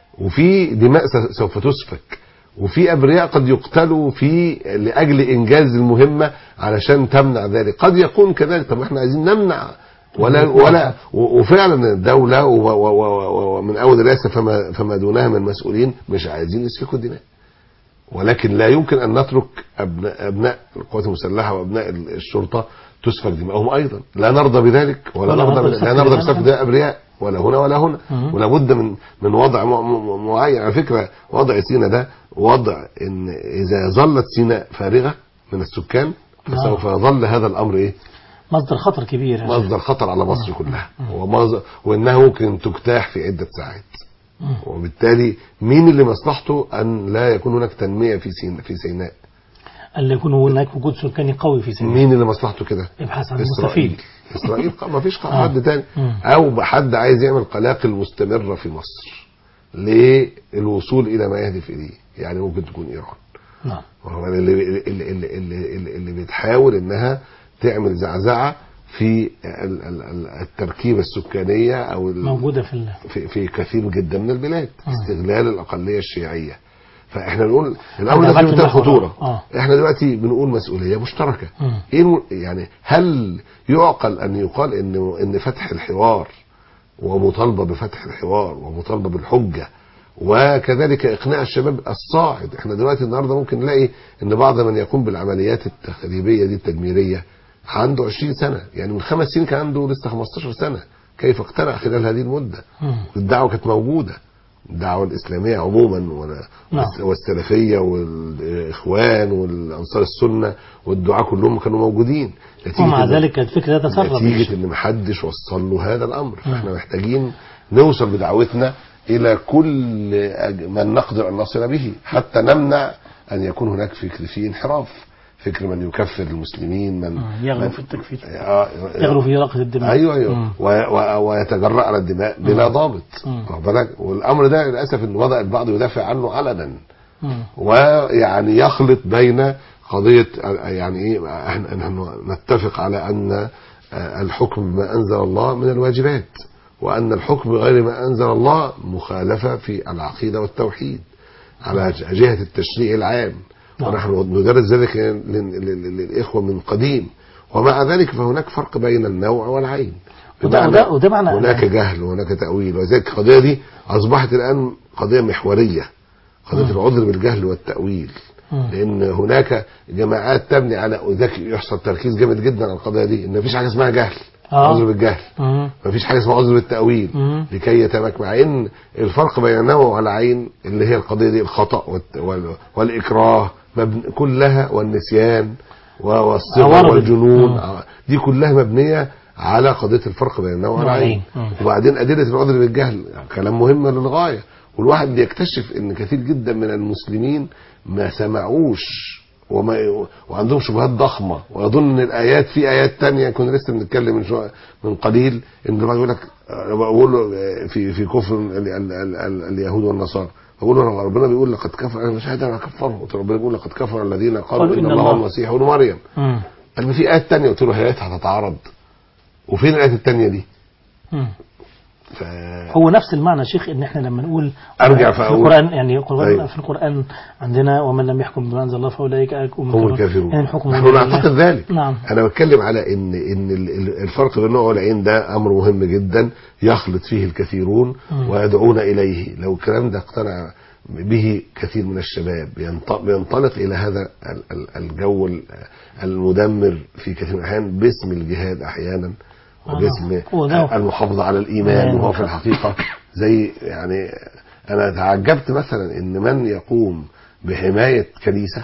[SPEAKER 2] وفي دماء س- سوف تسفك وفي ابرياء قد يقتلوا في لاجل انجاز المهمه علشان تمنع ذلك قد يكون كذلك طب احنا عايزين نمنع ولا ولا و- وفعلا الدوله و- و- و- و- ومن اول الرئاسه فما فما دونها من مسؤولين مش عايزين يسفكوا الدماء ولكن لا يمكن ان نترك ابناء ابناء القوات المسلحه وابناء الشرطه تسفك دماؤهم ايضا لا نرضى بذلك ولا,
[SPEAKER 1] ولا
[SPEAKER 2] نرضى
[SPEAKER 1] نرضى
[SPEAKER 2] بذلك. لا
[SPEAKER 1] بسفك
[SPEAKER 2] نرضى
[SPEAKER 1] دماء.
[SPEAKER 2] بسفك دماء ابرياء ولا هنا ولا هنا
[SPEAKER 1] مم.
[SPEAKER 2] ولا بد من من وضع م- م- معين على فكره وضع سينا ده وضع ان اذا ظلت سيناء فارغه من السكان فسوف يظل هذا الامر ايه
[SPEAKER 1] مصدر خطر كبير
[SPEAKER 2] مصدر خطر على مصر كلها ومصدر وانها ممكن تجتاح في عده ساعات
[SPEAKER 1] مم.
[SPEAKER 2] وبالتالي مين اللي مصلحته ان لا يكون هناك تنميه في سيناء في سيناء
[SPEAKER 1] ألا يكون هناك وجود سكاني قوي في سوريا
[SPEAKER 2] مين اللي مصلحته كده
[SPEAKER 1] ابحث عن
[SPEAKER 2] اسرائيل
[SPEAKER 1] المستفيد
[SPEAKER 2] اسرائيل ق- ما فيش ق-
[SPEAKER 1] آه.
[SPEAKER 2] حد تاني
[SPEAKER 1] مم.
[SPEAKER 2] او حد عايز يعمل قلاقل مستمره في مصر للوصول الى ما يهدف اليه يعني ممكن تكون ايران
[SPEAKER 1] نعم
[SPEAKER 2] وهو اللي اللي اللي, اللي, اللي, اللي بتحاول انها تعمل زعزعه في ال- ال- ال- التركيبه السكانيه او ال-
[SPEAKER 1] موجودة في ال...
[SPEAKER 2] في, في كثير جدا من البلاد
[SPEAKER 1] مم.
[SPEAKER 2] استغلال الاقليه الشيعيه فاحنا نقول الامر
[SPEAKER 1] هذا
[SPEAKER 2] ده فيه
[SPEAKER 1] بات
[SPEAKER 2] منتهى
[SPEAKER 1] المحور.
[SPEAKER 2] الخطوره
[SPEAKER 1] آه.
[SPEAKER 2] احنا دلوقتي بنقول مسؤوليه مشتركه
[SPEAKER 1] مم.
[SPEAKER 2] ايه الم- يعني هل يعقل ان يقال ان ان فتح الحوار ومطالبه بفتح الحوار ومطالبه بالحجه وكذلك اقناع الشباب الصاعد احنا دلوقتي النهارده ممكن نلاقي ان بعض من يقوم بالعمليات التخريبيه دي التدميريه عنده 20 سنه يعني من خمس سنين كان عنده لسه 15 سنه كيف اقتنع خلال هذه المده
[SPEAKER 1] مم.
[SPEAKER 2] الدعوه كانت موجوده الدعوه الاسلاميه عموما ولا-
[SPEAKER 1] نعم.
[SPEAKER 2] والسلفيه والاخوان والانصار السنه والدعاء كلهم كانوا موجودين نتيجه
[SPEAKER 1] ومع
[SPEAKER 2] إن-
[SPEAKER 1] ذلك الفكرة تسرب
[SPEAKER 2] نتيجه ان محدش وصل له هذا الامر فاحنا محتاجين نوصل بدعوتنا الى كل أج- من نقدر ان نصل به حتى نمنع ان يكون هناك فكر فيه انحراف فكر من يكفر المسلمين من
[SPEAKER 1] مم. يغلو
[SPEAKER 2] من-
[SPEAKER 1] في التكفير
[SPEAKER 2] آه،
[SPEAKER 1] يغلو في رقة الدماء
[SPEAKER 2] ايوه ايوه
[SPEAKER 1] مم.
[SPEAKER 2] و- و- ويتجرأ على الدماء بلا ضابط
[SPEAKER 1] مم.
[SPEAKER 2] واخد بالك والامر ده للاسف ان وضع البعض يدافع عنه علنا
[SPEAKER 1] مم.
[SPEAKER 2] ويعني يخلط بين قضيه يعني ايه إحنا- نحن نتفق على ان الحكم بما انزل الله من الواجبات وان الحكم بغير ما انزل الله مخالفه في العقيده والتوحيد على جهه التشريع العام
[SPEAKER 1] نعم.
[SPEAKER 2] ونحن ندرس ذلك لل- لل- للاخوه من قديم ومع ذلك فهناك فرق بين النوع والعين
[SPEAKER 1] وده-
[SPEAKER 2] بمعنى
[SPEAKER 1] وده- وده معنى-
[SPEAKER 2] هناك جهل وهناك تاويل وذلك القضيه دي اصبحت الان قضيه محوريه قضيه
[SPEAKER 1] مم.
[SPEAKER 2] العذر بالجهل والتاويل
[SPEAKER 1] مم.
[SPEAKER 2] لان هناك جماعات تبني على وذاك يحصل تركيز جامد جدا على القضيه دي ان مفيش حاجه اسمها جهل
[SPEAKER 1] آه.
[SPEAKER 2] عذر بالجهل
[SPEAKER 1] مم.
[SPEAKER 2] مفيش حاجه اسمها عذر بالتاويل
[SPEAKER 1] مم.
[SPEAKER 2] لكي يتمك مع ان الفرق بين النوع والعين اللي هي القضيه دي الخطا والت- وال- والاكراه مبن كلها والنسيان و- والصغر
[SPEAKER 1] عوارض.
[SPEAKER 2] والجنون
[SPEAKER 1] مم.
[SPEAKER 2] آه، دي كلها مبنيه على قضيه الفرق بين النوع والعين
[SPEAKER 1] والعين. مم.
[SPEAKER 2] وبعدين ادله العذر بالجهل كلام مهم للغايه والواحد بيكتشف ان كثير جدا من المسلمين ما سمعوش وما وعندهم شبهات ضخمه ويظن ان الايات في ايات تانية كنا لسه بنتكلم من شويه من قليل ان الواحد يقول لك أنا بقول له في في كفر ال- ال- ال- ال- اليهود والنصارى بقول له ربنا بيقول لقد كفر انا مش قادر انا كفرهم قلت له ربنا بيقول لقد كفر الذين قالوا
[SPEAKER 1] قالوا
[SPEAKER 2] ان
[SPEAKER 1] إن
[SPEAKER 2] الله
[SPEAKER 1] الله-
[SPEAKER 2] هو المسيح ابن مريم
[SPEAKER 1] مم.
[SPEAKER 2] قال لي في ايات تانية قلت له هي ايات هتتعارض وفين الايات التانية دي؟
[SPEAKER 1] مم.
[SPEAKER 2] ف...
[SPEAKER 1] هو نفس المعنى يا شيخ ان احنا لما نقول
[SPEAKER 2] أرجع
[SPEAKER 1] في
[SPEAKER 2] فأقول.
[SPEAKER 1] القران يعني القران
[SPEAKER 2] أيوة.
[SPEAKER 1] في القران عندنا ومن لم يحكم بما انزل الله فاولئك
[SPEAKER 2] هم الكافرون
[SPEAKER 1] يعني الحكم
[SPEAKER 2] نحن
[SPEAKER 1] لله.
[SPEAKER 2] نعتقد ذلك
[SPEAKER 1] نعم
[SPEAKER 2] انا بتكلم على ان ان ال- ال- الفرق بين النوع والعين ده امر مهم جدا يخلط فيه الكثيرون
[SPEAKER 1] مم.
[SPEAKER 2] ويدعون اليه لو الكلام ده اقتنع به كثير من الشباب ينط- بينطلق الى هذا ال- ال- الجو ال- المدمر في كثير من الاحيان باسم الجهاد احيانا وباسم
[SPEAKER 1] هو ده.
[SPEAKER 2] المحافظه على الايمان
[SPEAKER 1] أيوة.
[SPEAKER 2] وهو في الحقيقه زي يعني انا تعجبت مثلا ان من يقوم بحمايه كنيسه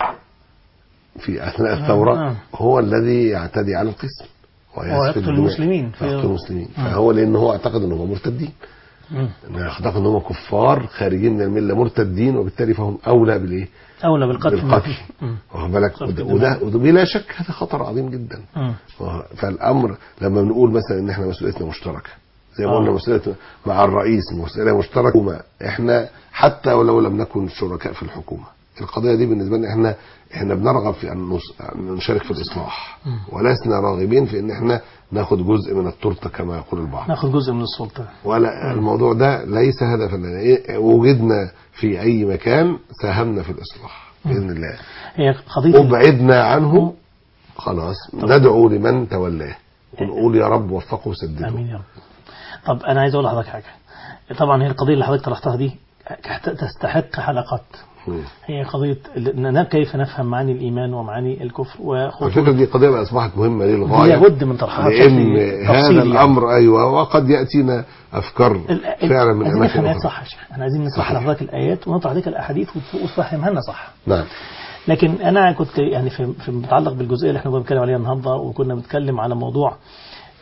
[SPEAKER 2] في اثناء الثوره
[SPEAKER 1] نعم.
[SPEAKER 2] هو الذي يعتدي على القسم ويسفك
[SPEAKER 1] ويقتل
[SPEAKER 2] دماء.
[SPEAKER 1] المسلمين في-
[SPEAKER 2] يقتل المسلمين
[SPEAKER 1] مم.
[SPEAKER 2] فهو لان هو اعتقد ان هم مرتدين
[SPEAKER 1] مم.
[SPEAKER 2] إن اعتقد ان هم كفار خارجين من المله مرتدين وبالتالي فهم اولى بالايه؟
[SPEAKER 1] اولى بالقتل
[SPEAKER 2] بالقتل
[SPEAKER 1] مم.
[SPEAKER 2] واخد بالك
[SPEAKER 1] صرف
[SPEAKER 2] وده,
[SPEAKER 1] الدماء.
[SPEAKER 2] وده, وده بلا شك هذا خطر عظيم جدا
[SPEAKER 1] مم.
[SPEAKER 2] فالامر لما بنقول مثلا ان احنا مسؤوليتنا مشتركه زي ما
[SPEAKER 1] آه.
[SPEAKER 2] قلنا مسؤوليتنا مع الرئيس مسؤوليه مشتركه وما احنا حتى ولو لم نكن شركاء في الحكومه القضيه دي بالنسبه لنا احنا احنا بنرغب في ان نص- أن نشارك في الاصلاح
[SPEAKER 1] مم.
[SPEAKER 2] ولسنا راغبين في ان احنا ناخد جزء من التورته كما يقول البعض
[SPEAKER 1] ناخذ جزء من السلطه
[SPEAKER 2] ولا الموضوع ده ليس هدفا لنا إيه، وجدنا في اي مكان ساهمنا في الاصلاح باذن الله
[SPEAKER 1] هي قضيه
[SPEAKER 2] وبعدنا عنه خلاص ندعو لمن تولاه ونقول يا رب وفقه وسدده
[SPEAKER 1] امين يا رب طب انا عايز اقول لحضرتك حاجه طبعا هي القضيه اللي حضرتك طرحتها دي تستحق حلقات
[SPEAKER 2] مم.
[SPEAKER 1] هي قضيه ال- كيف نفهم معاني الايمان ومعاني الكفر وخطوط
[SPEAKER 2] الفكره دي قضيه بقى اصبحت مهمه
[SPEAKER 1] دي
[SPEAKER 2] للغايه
[SPEAKER 1] لابد من طرحها
[SPEAKER 2] لان
[SPEAKER 1] بشكل
[SPEAKER 2] هذا
[SPEAKER 1] تفصيلي يعني.
[SPEAKER 2] الامر ايوه وقد ياتينا افكار
[SPEAKER 1] ال- ال-
[SPEAKER 2] فعلا من
[SPEAKER 1] عايزين
[SPEAKER 2] اماكن
[SPEAKER 1] نفهم الآيات
[SPEAKER 2] اخرى
[SPEAKER 1] صح يا شيخ احنا عايزين نشرح
[SPEAKER 2] صحيح.
[SPEAKER 1] لحضرتك الايات ونطرح عليك الاحاديث وت- وتفهمها لنا صح
[SPEAKER 2] نعم
[SPEAKER 1] لكن انا كنت يعني في في متعلق بالجزئيه اللي احنا كنا بنتكلم عليها النهارده وكنا بنتكلم على موضوع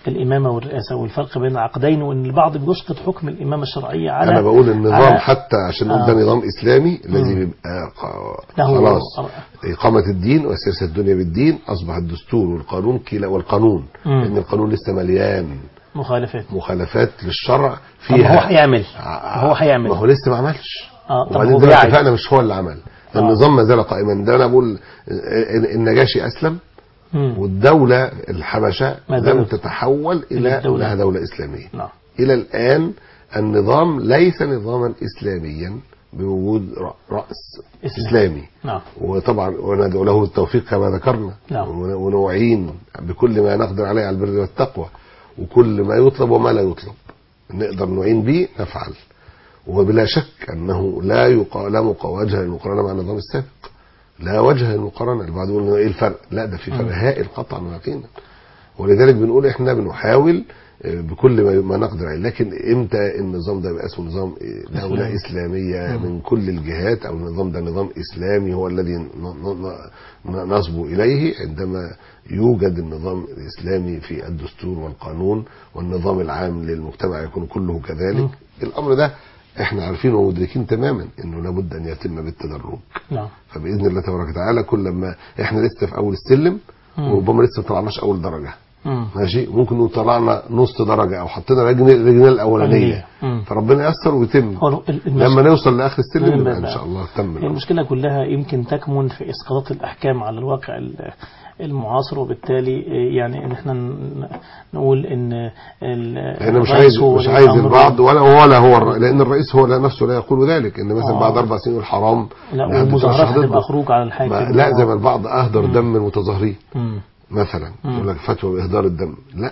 [SPEAKER 1] الإمامة والرئاسة والفرق بين العقدين وأن البعض بيسقط حكم الإمامة الشرعية على
[SPEAKER 2] انا بقول النظام
[SPEAKER 1] على-
[SPEAKER 2] حتى عشان نقول
[SPEAKER 1] آه.
[SPEAKER 2] ده نظام اسلامي لازم
[SPEAKER 1] مم.
[SPEAKER 2] يبقى ق-
[SPEAKER 1] له
[SPEAKER 2] خلاص إقامة الدين وسياسة الدنيا بالدين أصبح الدستور والقانون كلا والقانون
[SPEAKER 1] مم.
[SPEAKER 2] لأن القانون لسه مليان
[SPEAKER 1] مخالفات
[SPEAKER 2] مخالفات للشرع
[SPEAKER 1] طب
[SPEAKER 2] فيها
[SPEAKER 1] هو هيعمل
[SPEAKER 2] ع-
[SPEAKER 1] هو هيعمل
[SPEAKER 2] ما هو لسه ما عملش
[SPEAKER 1] اه طب
[SPEAKER 2] وبعدين
[SPEAKER 1] هو
[SPEAKER 2] زي ما
[SPEAKER 1] بيعد.
[SPEAKER 2] اتفقنا مش هو اللي عمل
[SPEAKER 1] آه.
[SPEAKER 2] النظام ما زال قائما ده انا بقول آه، النجاشي اسلم
[SPEAKER 1] مم.
[SPEAKER 2] والدوله الحبشه
[SPEAKER 1] ما
[SPEAKER 2] لم
[SPEAKER 1] زالت
[SPEAKER 2] تتحول الى
[SPEAKER 1] الدولة.
[SPEAKER 2] انها دوله اسلاميه
[SPEAKER 1] نعم
[SPEAKER 2] الى الان النظام ليس نظاما اسلاميا بوجود ر- راس
[SPEAKER 1] إسلام.
[SPEAKER 2] اسلامي
[SPEAKER 1] نعم
[SPEAKER 2] وطبعا وندعو له التوفيق كما ذكرنا
[SPEAKER 1] نعم.
[SPEAKER 2] ون- ونعين بكل ما نقدر عليه على البر والتقوى وكل ما يطلب وما لا يطلب نقدر نعين به نفعل وبلا شك انه لا يقا... لا مقا- وجه للمقارنه مع النظام السابق لا وجه للمقارنه البعض يقول إنه ايه الفرق لا ده في فرق هائل قطعا ويقينا ولذلك بنقول احنا بنحاول آه، بكل ما ما نقدر عليه لكن امتى النظام ده يبقى اسمه نظام آه، دوله اسلاميه من كل الجهات او النظام ده نظام اسلامي هو الذي ن- ن- ن- نصبو اليه عندما يوجد النظام الاسلامي في الدستور والقانون والنظام العام للمجتمع يكون كله كذلك الامر ده احنا عارفين ومدركين تماما انه لابد ان يتم بالتدرج
[SPEAKER 1] نعم
[SPEAKER 2] فباذن الله تبارك وتعالى كل ما احنا لسه في اول السلم
[SPEAKER 1] مم.
[SPEAKER 2] وربما لسه ما طلعناش اول درجه
[SPEAKER 1] مم.
[SPEAKER 2] ماشي ممكن نقول طلعنا نص درجه او حطينا رجل الرجل الاولانيه
[SPEAKER 1] مم.
[SPEAKER 2] فربنا ييسر ويتم
[SPEAKER 1] هو ال- المش-
[SPEAKER 2] لما نوصل لاخر السلم
[SPEAKER 1] مم.
[SPEAKER 2] يبقى ان شاء الله تم
[SPEAKER 1] هي
[SPEAKER 2] الأمر.
[SPEAKER 1] المشكلة كلها يمكن تكمن في إسقاط الأحكام على الواقع ال- المعاصر وبالتالي يعني إن احنا ن- نقول إن ال-
[SPEAKER 2] لان مش
[SPEAKER 1] الرئيس
[SPEAKER 2] عايز
[SPEAKER 1] هو
[SPEAKER 2] مش
[SPEAKER 1] ولي
[SPEAKER 2] عايز
[SPEAKER 1] الأمر
[SPEAKER 2] البعض ولا ولا هو الر- لان الرئيس هو لا نفسه لا يقول ذلك ان مثلا
[SPEAKER 1] آه.
[SPEAKER 2] بعد اربع سنين الحرام
[SPEAKER 1] لا
[SPEAKER 2] لا
[SPEAKER 1] والمظاهرات
[SPEAKER 2] تترشح ضده.
[SPEAKER 1] هتبقى خروج على الحاكم
[SPEAKER 2] ما لا زي ما البعض اهدر دم المتظاهرين
[SPEAKER 1] مم.
[SPEAKER 2] مثلا
[SPEAKER 1] مم.
[SPEAKER 2] يقول لك فتوى باهدار الدم لا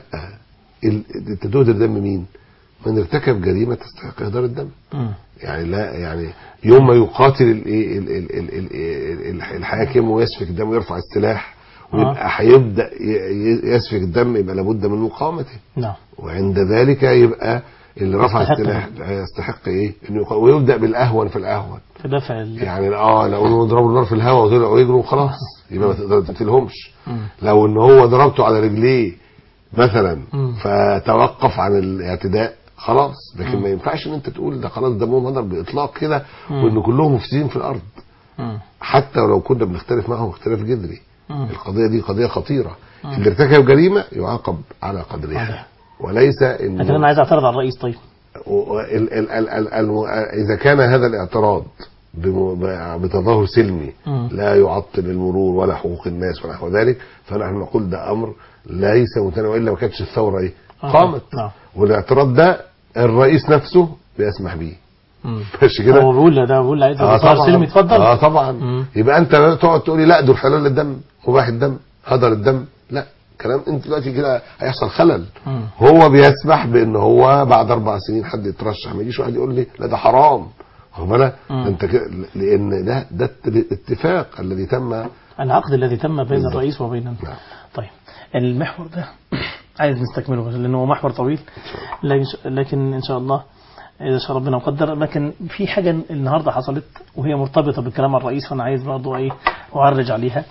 [SPEAKER 2] ال- انت تهدر دم مين؟ من ارتكب جريمه تستحق اهدار الدم
[SPEAKER 1] مم.
[SPEAKER 2] يعني لا يعني يوم ما يقاتل الايه ال- ال- ال- ال- ال- الحاكم ويسفك الدم ويرفع السلاح ويبقى هيبدا ي- ي- يسفك الدم يبقى لابد من مقاومته
[SPEAKER 1] نعم
[SPEAKER 2] وعند ذلك يبقى اللي رفع
[SPEAKER 1] يستحق
[SPEAKER 2] السلاح يستحق ايه؟ انه يقا- ويبدا بالاهون في الاهون
[SPEAKER 1] في دفع ال-
[SPEAKER 2] يعني اه لو يضربوا النار في الهواء وطلعوا يجروا خلاص يبقى ما تقدر تقتلهمش
[SPEAKER 1] مم.
[SPEAKER 2] لو ان هو ضربته على رجليه مثلا
[SPEAKER 1] مم.
[SPEAKER 2] فتوقف عن الاعتداء خلاص لكن ما ينفعش ان انت تقول ده خلاص دمهم هدر باطلاق كده
[SPEAKER 1] مم.
[SPEAKER 2] وان كلهم مفسدين في الارض
[SPEAKER 1] مم.
[SPEAKER 2] حتى ولو كنا بنختلف معهم اختلاف جذري
[SPEAKER 1] مم.
[SPEAKER 2] القضيه دي قضيه خطيره اللي ارتكب جريمه يعاقب على قدرها
[SPEAKER 1] عليها.
[SPEAKER 2] وليس
[SPEAKER 1] لكن أنا
[SPEAKER 2] انه
[SPEAKER 1] عايز أعترض على الرئيس طيب
[SPEAKER 2] و- ال- ال- ال- ال- الم- اذا كان هذا الاعتراض بم- ب- بتظاهر سلمي
[SPEAKER 1] مم.
[SPEAKER 2] لا يعطل المرور ولا حقوق الناس ونحو ذلك فنحن نقول ده امر ليس متناول والا ما كانتش الثوره ايه
[SPEAKER 1] آه.
[SPEAKER 2] قامت
[SPEAKER 1] نعم.
[SPEAKER 2] والاعتراض ده الرئيس نفسه بيسمح بيه
[SPEAKER 1] مم.
[SPEAKER 2] ماشي كده
[SPEAKER 1] هو بيقول ده بيقول عايز
[SPEAKER 2] اه
[SPEAKER 1] اه
[SPEAKER 2] طبعا
[SPEAKER 1] سلمي اتفضل
[SPEAKER 2] اه طبعا
[SPEAKER 1] مم.
[SPEAKER 2] يبقى انت تقعد تقول لي لا دول حلال الدم مباح الدم هدر الدم لا كلام انت دلوقتي كده هيحصل خلل
[SPEAKER 1] مم.
[SPEAKER 2] هو بيسمح بان هو بعد اربع سنين حد يترشح ما يجيش واحد يقول لي لا ده حرام واخد بالك
[SPEAKER 1] مم.
[SPEAKER 2] ده انت كده لان ده ده الاتفاق الذي تم
[SPEAKER 1] العقد الذي تم بين
[SPEAKER 2] بالظبط.
[SPEAKER 1] الرئيس وبين
[SPEAKER 2] نعم.
[SPEAKER 1] طيب المحور ده عايز نستكمله بس لانه هو محور طويل لكن- لكن ان شاء الله اذا شاء ربنا وقدر لكن في حاجه النهارده حصلت وهي مرتبطه بكلام الرئيس فانا عايز برضه ايه اعرج عليها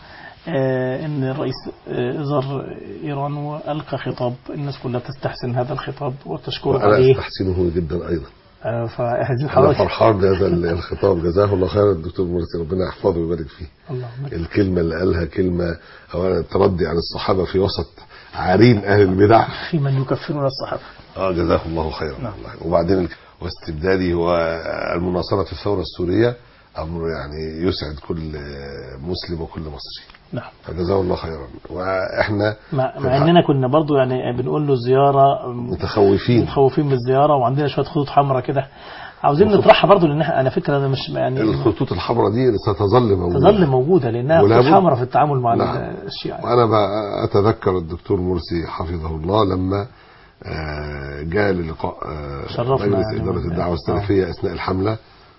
[SPEAKER 1] آه ان الرئيس آه زار ايران والقى خطاب الناس كلها تستحسن هذا الخطاب وتشكره
[SPEAKER 2] وانا
[SPEAKER 1] عليه
[SPEAKER 2] استحسنه جدا ايضا
[SPEAKER 1] آه فعايزين
[SPEAKER 2] انا
[SPEAKER 1] حضرتك
[SPEAKER 2] فرحان بهذا ال- الخطاب جزاه الله خيرا الدكتور مرسي ربنا يحفظه ويبارك فيه
[SPEAKER 1] اللهم
[SPEAKER 2] الكلمه اللي قالها كلمه اولا التردي عن الصحابه في وسط عرين اهل البدع
[SPEAKER 1] في من يكفرون الصحابه
[SPEAKER 2] اه جزاه الله خيرا
[SPEAKER 1] نعم.
[SPEAKER 2] والله وبعدين ال- واستبدادي والمناصرة في الثورة السورية أمر يعني يسعد كل مسلم وكل مصري
[SPEAKER 1] نعم
[SPEAKER 2] فجزاه الله خيرا وإحنا
[SPEAKER 1] مع,
[SPEAKER 2] في
[SPEAKER 1] مع
[SPEAKER 2] الحق
[SPEAKER 1] اننا كنا برضو يعني بنقول له زياره
[SPEAKER 2] متخوفين
[SPEAKER 1] متخوفين من الزياره وعندنا شويه خطوط حمراء كده عاوزين
[SPEAKER 2] وخط-
[SPEAKER 1] نطرحها برضو لان احنا- على فكره انا مش يعني
[SPEAKER 2] الخطوط الحمراء دي ستظل موجودة
[SPEAKER 1] تظل موجوده لانها
[SPEAKER 2] ولا
[SPEAKER 1] خطوط
[SPEAKER 2] بد.
[SPEAKER 1] حمراء في التعامل مع
[SPEAKER 2] نعم.
[SPEAKER 1] الشيعه
[SPEAKER 2] وأنا بقى أتذكر الدكتور مرسي حفظه الله لما آه، جاء للقاء آه،
[SPEAKER 1] شرفنا
[SPEAKER 2] مجلس
[SPEAKER 1] يعني
[SPEAKER 2] إدارة
[SPEAKER 1] وال-
[SPEAKER 2] الدعوة السلفية أثناء الحملة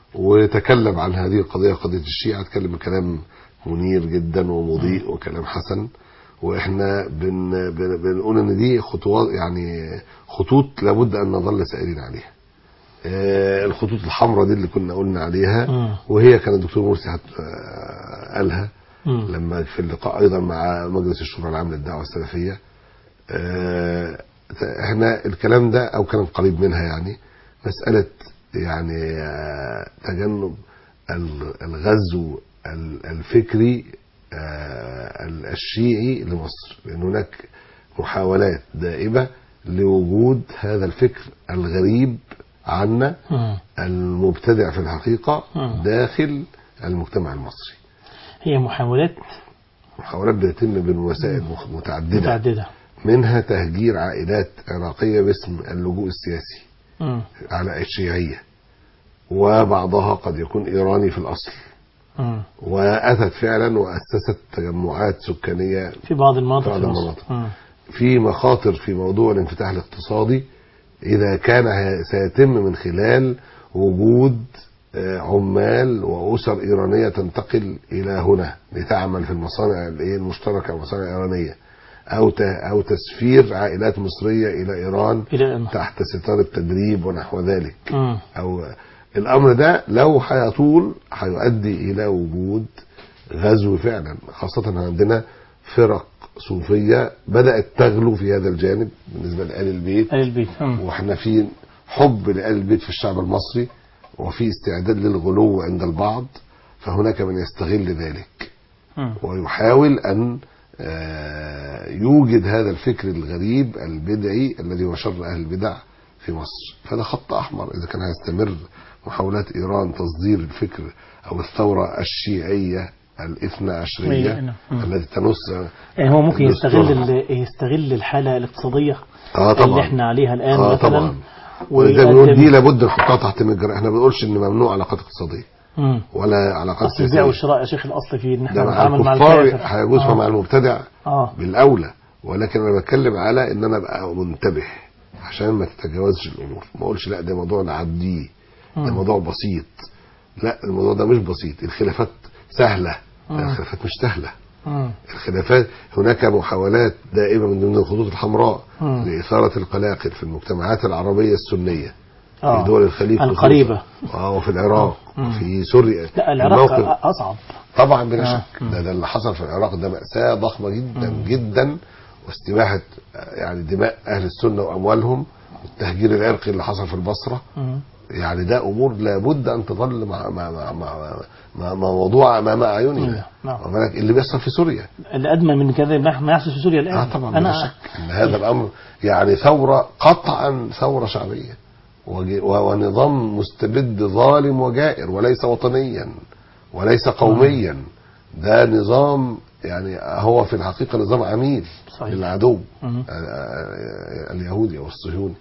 [SPEAKER 2] وتكلم عن هذه القضية قضية الشيعة تكلم كلام منير جدا ومضيء وكلام حسن واحنا بن بن بنقول ان دي خطوات يعني خطوط لابد ان نظل سائرين عليها. آه، الخطوط الحمراء دي اللي كنا قلنا عليها
[SPEAKER 1] مم.
[SPEAKER 2] وهي كان الدكتور مرسي حت- آه، قالها
[SPEAKER 1] مم.
[SPEAKER 2] لما في اللقاء ايضا مع مجلس الشورى العام للدعوه السلفيه آه، احنا الكلام ده او كلام قريب منها يعني مسألة يعني آه، تجنب ال- الغزو ال- الفكري آه، ال- الشيعي لمصر لأن هناك محاولات دائمة لوجود هذا الفكر الغريب عنا
[SPEAKER 1] مم.
[SPEAKER 2] المبتدع في الحقيقة
[SPEAKER 1] مم.
[SPEAKER 2] داخل المجتمع المصري
[SPEAKER 1] هي محاولات
[SPEAKER 2] محاولات بتتم بوسائل مخ- متعددة
[SPEAKER 1] متعددة
[SPEAKER 2] منها تهجير عائلات عراقية باسم اللجوء السياسي
[SPEAKER 1] مم.
[SPEAKER 2] على الشيعية وبعضها قد يكون إيراني في الأصل
[SPEAKER 1] مم.
[SPEAKER 2] وأتت فعلا وأسست تجمعات سكانية
[SPEAKER 1] في بعض المناطق
[SPEAKER 2] بعض
[SPEAKER 1] في مصر.
[SPEAKER 2] المناطق.
[SPEAKER 1] مم.
[SPEAKER 2] في مخاطر في موضوع الانفتاح الاقتصادي إذا كان ه- سيتم من خلال وجود آه، عمال وأسر إيرانية تنتقل إلى هنا لتعمل في المصانع الإيه المشتركة المصانع الإيرانية أو ت- أو تسفير عائلات مصرية إلى إيران
[SPEAKER 1] إلى الآن
[SPEAKER 2] تحت ستار التدريب ونحو ذلك
[SPEAKER 1] مم.
[SPEAKER 2] او الامر ده لو هيطول هيؤدي الى وجود غزو فعلا خاصة عندنا فرق صوفية بدأت تغلو في هذا الجانب بالنسبة لآل البيت
[SPEAKER 1] آل البيت مم.
[SPEAKER 2] واحنا في حب لآل البيت في الشعب المصري وفي استعداد للغلو عند البعض فهناك من يستغل ذلك
[SPEAKER 1] مم.
[SPEAKER 2] ويحاول أن آه، يوجد هذا الفكر الغريب البدعي الذي هو شر أهل البدع في مصر فده خط أحمر إذا كان هيستمر محاولات إيران تصدير الفكر أو الثورة الشيعية الاثنى
[SPEAKER 1] أي،
[SPEAKER 2] عشرية
[SPEAKER 1] نعم. مم.
[SPEAKER 2] التي تنص
[SPEAKER 1] يعني هو ممكن
[SPEAKER 2] الدستور.
[SPEAKER 1] يستغل ال- يستغل الحالة الاقتصادية
[SPEAKER 2] اه
[SPEAKER 1] اللي
[SPEAKER 2] طبعا
[SPEAKER 1] احنا عليها الآن
[SPEAKER 2] اه
[SPEAKER 1] مثلا
[SPEAKER 2] طبعا وإذا بنقول
[SPEAKER 1] ويقدم-
[SPEAKER 2] دي لابد نحطها تحت مجرى احنا ما بنقولش ان ممنوع علاقات اقتصاديه
[SPEAKER 1] مم.
[SPEAKER 2] ولا علاقات
[SPEAKER 1] أصل البيع
[SPEAKER 2] سياسيه
[SPEAKER 1] والشراء يا شيخ الأصل فيه إن
[SPEAKER 2] ده
[SPEAKER 1] احنا
[SPEAKER 2] مع
[SPEAKER 1] نتعامل مع
[SPEAKER 2] الكفار
[SPEAKER 1] الكافر
[SPEAKER 2] هيجوز
[SPEAKER 1] آه.
[SPEAKER 2] مع المبتدع
[SPEAKER 1] اه
[SPEAKER 2] بالاولى ولكن انا بتكلم على ان انا ابقى منتبه عشان ما تتجاوزش الامور ما اقولش لا ده موضوع نعديه ده
[SPEAKER 1] مم.
[SPEAKER 2] موضوع بسيط لا الموضوع ده مش بسيط الخلافات سهله
[SPEAKER 1] مم.
[SPEAKER 2] الخلافات مش سهله
[SPEAKER 1] مم.
[SPEAKER 2] الخلافات هناك محاولات دائمه من ضمن الخطوط الحمراء
[SPEAKER 1] مم.
[SPEAKER 2] لاثاره القلاقل في المجتمعات العربيه السنيه في
[SPEAKER 1] آه.
[SPEAKER 2] دول الخليج خصوصاً.
[SPEAKER 1] القريبة.
[SPEAKER 2] اه وفي العراق
[SPEAKER 1] مم.
[SPEAKER 2] وفي سوريا
[SPEAKER 1] لا العراق
[SPEAKER 2] الموقف-
[SPEAKER 1] أصعب
[SPEAKER 2] طبعا بلا
[SPEAKER 1] آه.
[SPEAKER 2] شك ده, ده اللي حصل في العراق ده مأساة ضخمة جدا جدا واستباحة آه، يعني دماء أهل السنة وأموالهم والتهجير العرقي اللي حصل في البصرة
[SPEAKER 1] مم.
[SPEAKER 2] يعني ده أمور لابد أن تظل مع مع مع مع, مع, مع موضوع أمام أعيننا
[SPEAKER 1] نعم.
[SPEAKER 2] واخد بالك؟ اللي بيحصل في سوريا
[SPEAKER 1] اللي أدمى من كذا ما ما يحصل في سوريا الآن
[SPEAKER 2] اه طبعا بلا
[SPEAKER 1] أنا
[SPEAKER 2] شك ان هذا الامر يعني ثوره قطعا ثوره شعبيه وج- و- ونظام مستبد ظالم وجائر وليس وطنيا وليس قوميا ده نظام يعني هو في الحقيقه نظام عميل
[SPEAKER 1] صحيح.
[SPEAKER 2] للعدو
[SPEAKER 1] مم.
[SPEAKER 2] آه، آه، اليهودي او الصهيوني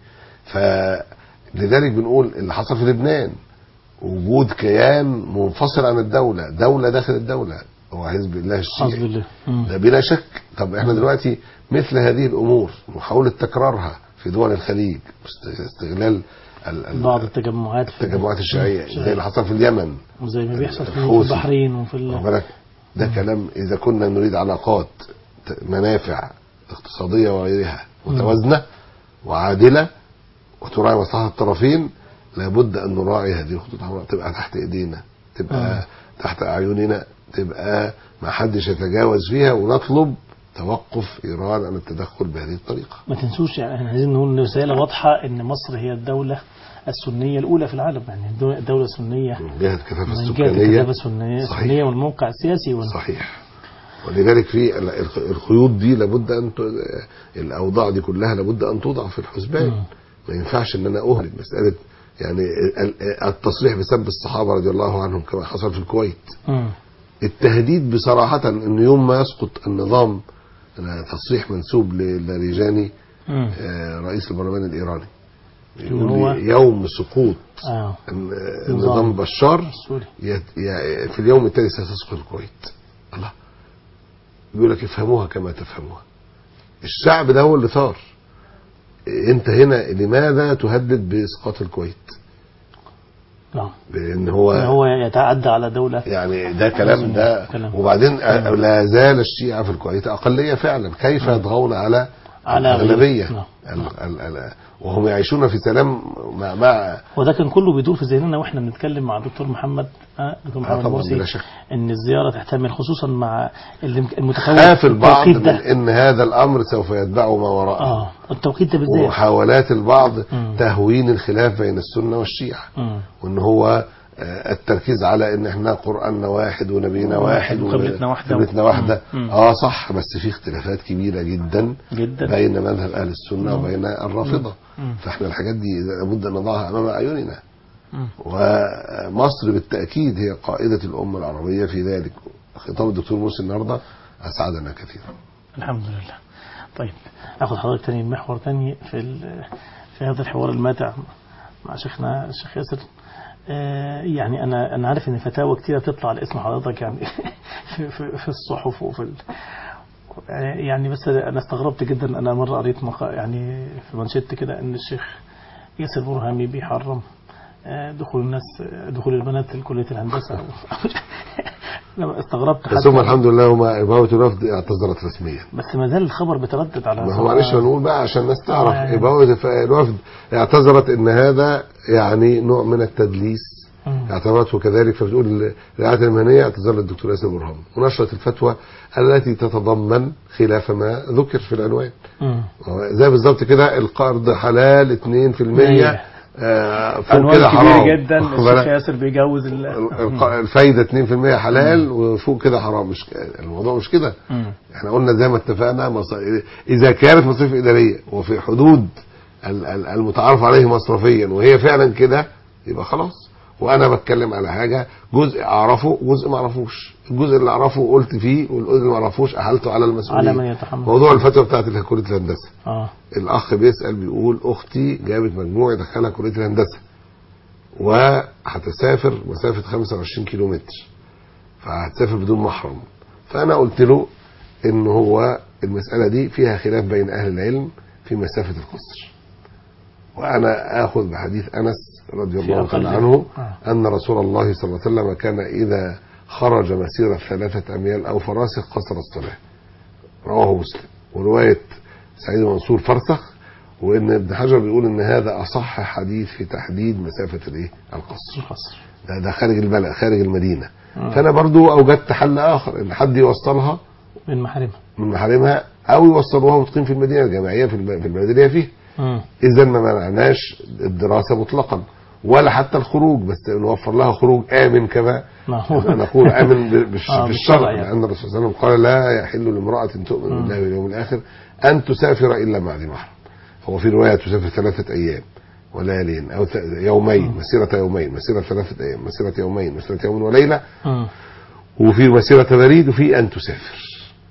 [SPEAKER 2] فلذلك بنقول اللي حصل في لبنان وجود كيان منفصل عن الدوله دوله داخل الدوله هو حزب الله الشيعي
[SPEAKER 1] حسب الله مم.
[SPEAKER 2] ده بلا شك طب احنا دلوقتي مثل هذه الامور محاولة تكرارها في دول الخليج است- استغلال ال- ال-
[SPEAKER 1] بعض التجمعات في
[SPEAKER 2] التجمعات الشيعية زي اللي حصل في اليمن
[SPEAKER 1] وزي ما بيحصل في
[SPEAKER 2] الحوثي.
[SPEAKER 1] البحرين وفي
[SPEAKER 2] واخد
[SPEAKER 1] ال...
[SPEAKER 2] بالك ده كلام اذا كنا نريد علاقات ت- منافع اقتصادية وغيرها متوازنة وعادلة وتراعي مصلحة الطرفين لابد ان نراعي هذه الخطوط الحمراء تبقى تحت ايدينا تبقى
[SPEAKER 1] مم.
[SPEAKER 2] تحت اعيننا تبقى ما حدش يتجاوز فيها ونطلب توقف ايران عن التدخل بهذه الطريقه
[SPEAKER 1] ما تنسوش يعني احنا عايزين نقول رسالة واضحة ان مصر هي الدولة السنية الأولى في العالم يعني الدو- الدولة السنية
[SPEAKER 2] من جهه الكثافه
[SPEAKER 1] من جهة
[SPEAKER 2] السكانيه
[SPEAKER 1] الكثافة السنية
[SPEAKER 2] صحيح.
[SPEAKER 1] السنية والموقع السياسي وال...
[SPEAKER 2] صحيح ولذلك في ال- الخ- الخيوط دي لابد ان ت- الاوضاع دي كلها لابد ان توضع في الحسبان
[SPEAKER 1] مم.
[SPEAKER 2] ما ينفعش ان انا اهمل مساله يعني ال- التصريح بسب الصحابه رضي الله عنهم كما حصل في الكويت
[SPEAKER 1] مم.
[SPEAKER 2] التهديد بصراحه ان يوم ما يسقط النظام أنا تصريح منسوب للاريجاني
[SPEAKER 1] مم.
[SPEAKER 2] آه، رئيس البرلمان الايراني
[SPEAKER 1] اللي هو-
[SPEAKER 2] يقول لي يوم سقوط
[SPEAKER 1] اه
[SPEAKER 2] الن-
[SPEAKER 1] نظام.
[SPEAKER 2] نظام بشار
[SPEAKER 1] السوري
[SPEAKER 2] يت- ي- في اليوم التالي ستسقط الكويت الله بيقول لك افهموها كما تفهموها الشعب ده هو اللي ثار انت هنا لماذا تهدد باسقاط الكويت
[SPEAKER 1] نعم
[SPEAKER 2] لان هو
[SPEAKER 1] إن هو يتعدى على دولة
[SPEAKER 2] يعني ده كلام ده
[SPEAKER 1] كلام.
[SPEAKER 2] وبعدين لا زال الشيعة في الكويت أقلية فعلا كيف يطغون على
[SPEAKER 1] على غير-
[SPEAKER 2] الأغلبية
[SPEAKER 1] نعم.
[SPEAKER 2] ال ال ال وهم يعيشون في سلام مع, مع
[SPEAKER 1] وده كان كله بيدور في ذهننا واحنا بنتكلم مع دكتور محمد آه دكتور محمد
[SPEAKER 2] طبعاً
[SPEAKER 1] مرسي
[SPEAKER 2] بلا شك.
[SPEAKER 1] ان الزياره تحتمل خصوصا مع اللي المتخوف
[SPEAKER 2] خاف البعض
[SPEAKER 1] التوقيت
[SPEAKER 2] من
[SPEAKER 1] ده
[SPEAKER 2] ان هذا الامر سوف يتبعه ما وراءه
[SPEAKER 1] اه التوقيت ده بالذات
[SPEAKER 2] ومحاولات البعض
[SPEAKER 1] مم.
[SPEAKER 2] تهوين الخلاف بين السنه والشيعه
[SPEAKER 1] مم.
[SPEAKER 2] وان هو آه، التركيز على ان احنا قراننا واحد ونبينا واحد
[SPEAKER 1] وقبلتنا واحدة.
[SPEAKER 2] وقبلتنا واحده
[SPEAKER 1] مم. مم.
[SPEAKER 2] اه صح بس في اختلافات كبيره جدا
[SPEAKER 1] جدا
[SPEAKER 2] بين مذهب اهل السنه
[SPEAKER 1] مم.
[SPEAKER 2] وبين الرافضه
[SPEAKER 1] مم.
[SPEAKER 2] فاحنا الحاجات دي لابد ان نضعها امام اعيننا
[SPEAKER 1] مم.
[SPEAKER 2] ومصر بالتاكيد هي قائده الامه العربيه في ذلك خطاب الدكتور مرسي النهارده اسعدنا كثيرا
[SPEAKER 1] الحمد لله طيب اخذ حضرتك تاني محور تاني في ال- في هذا الحوار الماتع مع شيخنا الشيخ ياسر آه، يعني انا انا عارف ان فتاوى كتيره تطلع على اسم حضرتك يعني في, في, في الصحف وفي ال... يعني بس انا استغربت جدا انا مره قريت مقا... يعني في منشط كده ان الشيخ ياسر برهامي بيحرم آه، دخول الناس دخول البنات لكليه الهندسه أنا استغربت
[SPEAKER 2] بس
[SPEAKER 1] حتى-
[SPEAKER 2] هم الحمد لله هم إباوة الوفد اعتذرت رسميا
[SPEAKER 1] بس ما زال الخبر بتردد على
[SPEAKER 2] ما هو معلش هنقول بقى عشان الناس تعرف
[SPEAKER 1] يعني-
[SPEAKER 2] إباوة الف- الوفد اعتذرت ان هذا يعني نوع من التدليس
[SPEAKER 1] مم.
[SPEAKER 2] اعتبرته كذلك فبتقول الرعاية المهنية اعتذر للدكتور ياسر برهان ونشرت الفتوى التي تتضمن خلاف ما ذكر في العنوان
[SPEAKER 1] مم.
[SPEAKER 2] زي بالظبط كده القرض حلال 2%
[SPEAKER 1] أيوة.
[SPEAKER 2] آه، فوق
[SPEAKER 1] عنوان
[SPEAKER 2] كده حرام
[SPEAKER 1] كبير جدا
[SPEAKER 2] واخد
[SPEAKER 1] الشيخ
[SPEAKER 2] بالك؟
[SPEAKER 1] ياسر بيجوز ال
[SPEAKER 2] الق- الفايدة 2% حلال وفوق كده حرام مش الموضوع مش كده
[SPEAKER 1] مم.
[SPEAKER 2] احنا قلنا زي ما اتفقنا مص... اذا كانت مصاريف اداريه وفي حدود ال- ال- المتعارف عليه مصرفيا وهي فعلا كده يبقى خلاص وانا بتكلم على حاجه جزء اعرفه وجزء ما اعرفوش الجزء اللي اعرفه قلت فيه والجزء اللي ما اعرفوش احلته على المسؤولين
[SPEAKER 1] على من يتحمل
[SPEAKER 2] موضوع الفتوى بتاعت كليه الهندسه
[SPEAKER 1] اه
[SPEAKER 2] الاخ بيسال بيقول اختي جابت مجموع يدخلها كليه الهندسه وهتسافر مسافه 25 كيلو متر فهتسافر بدون محرم فانا قلت له ان هو المساله دي فيها خلاف بين اهل العلم في مسافه القصر وانا اخذ بحديث انس رضي
[SPEAKER 1] في
[SPEAKER 2] الله تعالى
[SPEAKER 1] أقل-
[SPEAKER 2] عنه
[SPEAKER 1] آه.
[SPEAKER 2] ان رسول الله صلى الله عليه وسلم كان اذا خرج مسيره ثلاثه اميال او فراسخ قصر الصلاه رواه مسلم وروايه سعيد منصور فرسخ وان ابن حجر بيقول ان هذا اصح حديث في تحديد مسافه الايه القصر
[SPEAKER 1] القصر
[SPEAKER 2] ده, ده خارج البلد خارج المدينه
[SPEAKER 1] آه.
[SPEAKER 2] فانا برضو اوجدت حل اخر ان حد يوصلها
[SPEAKER 1] من محارمها
[SPEAKER 2] من محارمها او يوصلوها وتقيم في المدينه الجامعيه في الب- في البلد اللي هي فيها
[SPEAKER 1] مم.
[SPEAKER 2] اذا ما منعناش الدراسه مطلقا ولا حتى الخروج بس نوفر لها خروج امن كما
[SPEAKER 1] ما هو
[SPEAKER 2] نقول امن ب- بالش-
[SPEAKER 1] آه،
[SPEAKER 2] بالشرع
[SPEAKER 1] بالشرع يعني.
[SPEAKER 2] لان الرسول صلى الله عليه وسلم قال لا يحل لامراه تؤمن بالله واليوم الاخر ان تسافر الا مع ذي محرم هو في روايه تسافر ثلاثه ايام وليالين او ث- يومين مسيره يومين مسيره ثلاثه ايام مسيره يومين مسيره يوم وليله
[SPEAKER 1] مم.
[SPEAKER 2] وفي مسيرة بريد وفي أن تسافر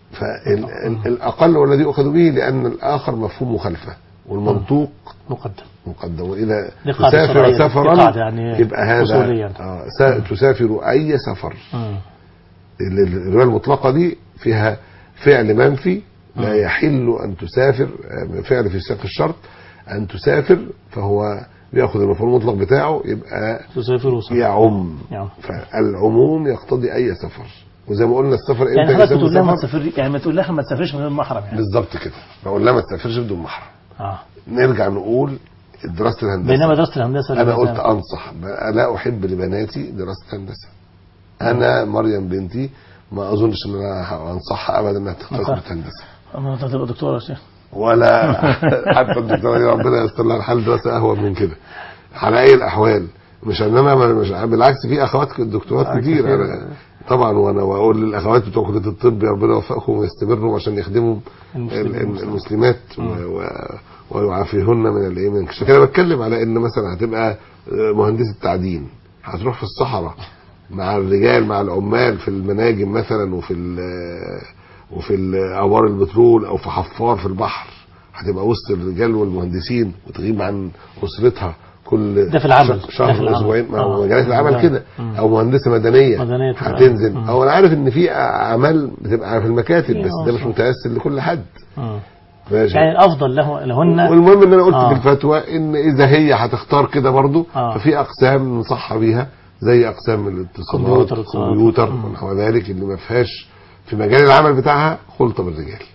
[SPEAKER 2] فالأقل هو الذي يؤخذ به لأن الآخر مفهوم مخالفة والمنطوق
[SPEAKER 1] مقدم
[SPEAKER 2] مقدم وإذا
[SPEAKER 1] دي قاعدة
[SPEAKER 2] تسافر
[SPEAKER 1] شرعية، دي
[SPEAKER 2] سفرا
[SPEAKER 1] قاعدة يعني
[SPEAKER 2] يبقى هذا
[SPEAKER 1] أصولية.
[SPEAKER 2] آه س- تسافر أي سفر
[SPEAKER 1] مم.
[SPEAKER 2] ال- الرواية المطلقة دي فيها فعل منفي لا
[SPEAKER 1] مم.
[SPEAKER 2] يحل أن تسافر آه، فعل في سياق الشرط أن تسافر فهو بياخذ المفعول المطلق بتاعه يبقى
[SPEAKER 1] تسافر وسافر
[SPEAKER 2] يعم
[SPEAKER 1] يعني
[SPEAKER 2] فالعموم يقتضي اي سفر وزي ما قلنا السفر امتى
[SPEAKER 1] يعني حضرتك
[SPEAKER 2] يسمى
[SPEAKER 1] بتقول لها ما
[SPEAKER 2] سفر
[SPEAKER 1] تسافر يعني ما تقول لها ما تسافرش من غير محرم يعني
[SPEAKER 2] بالظبط كده بقول لها ما تسافرش بدون محرم
[SPEAKER 1] اه
[SPEAKER 2] نرجع نقول دراسه الهندسه
[SPEAKER 1] بينما دراسه الهندسه
[SPEAKER 2] انا
[SPEAKER 1] اللي
[SPEAKER 2] قلت
[SPEAKER 1] مثلاً-
[SPEAKER 2] انصح لا احب لبناتي دراسه هندسه انا مريم بنتي ما اظنش ان انا انصحها ابدا انها تختار
[SPEAKER 1] صح.
[SPEAKER 2] كليه هندسه
[SPEAKER 1] أما أنت هتبقى دكتور يا شيخ
[SPEAKER 2] ولا حتى الدكتوره دي ربنا يستر لها الحال دراسه اهون من كده على اي الاحوال مش ان انا ما- مش بالعكس في اخوات دكتورات
[SPEAKER 1] آه،
[SPEAKER 2] كتير
[SPEAKER 1] كتير.
[SPEAKER 2] انا طبعا وانا واقول للاخوات بتوع كليه الطب يا ربنا يوفقهم ويستمروا عشان يخدموا
[SPEAKER 1] المسلمين.
[SPEAKER 2] ال- ال- المسلمات و- و- ويعافيهن من الايه من الكشف انا بتكلم على ان مثلا هتبقى مهندسه تعدين هتروح في الصحراء مع الرجال مع العمال في المناجم مثلا وفي ال- وفي ال- ابار البترول او في حفار في البحر هتبقى وسط الرجال والمهندسين وتغيب عن اسرتها كل
[SPEAKER 1] ده في العمل.
[SPEAKER 2] ش-
[SPEAKER 1] ده في
[SPEAKER 2] شهر
[SPEAKER 1] العمل.
[SPEAKER 2] اسبوعين ما هو
[SPEAKER 1] آه.
[SPEAKER 2] مجالات العمل
[SPEAKER 1] ده.
[SPEAKER 2] كده
[SPEAKER 1] مم.
[SPEAKER 2] او مهندسه مدنيه,
[SPEAKER 1] مدنية تبقى-
[SPEAKER 2] هتنزل
[SPEAKER 1] مم.
[SPEAKER 2] او انا عارف ان في اعمال بتبقى في المكاتب
[SPEAKER 1] في
[SPEAKER 2] بس ده مش
[SPEAKER 1] آه.
[SPEAKER 2] متيسر لكل حد
[SPEAKER 1] مم.
[SPEAKER 2] ماشي
[SPEAKER 1] يعني الافضل له لهن
[SPEAKER 2] والمهم ان انا قلت
[SPEAKER 1] آه.
[SPEAKER 2] في الفتوى ان اذا هي هتختار كده برضو
[SPEAKER 1] آه.
[SPEAKER 2] ففي اقسام نصحها بيها زي اقسام الاتصالات
[SPEAKER 1] كمبيوتر، اتصالات.
[SPEAKER 2] كمبيوتر
[SPEAKER 1] مم.
[SPEAKER 2] ونحو ذلك اللي ما فيهاش في مجال العمل بتاعها خلطه بالرجال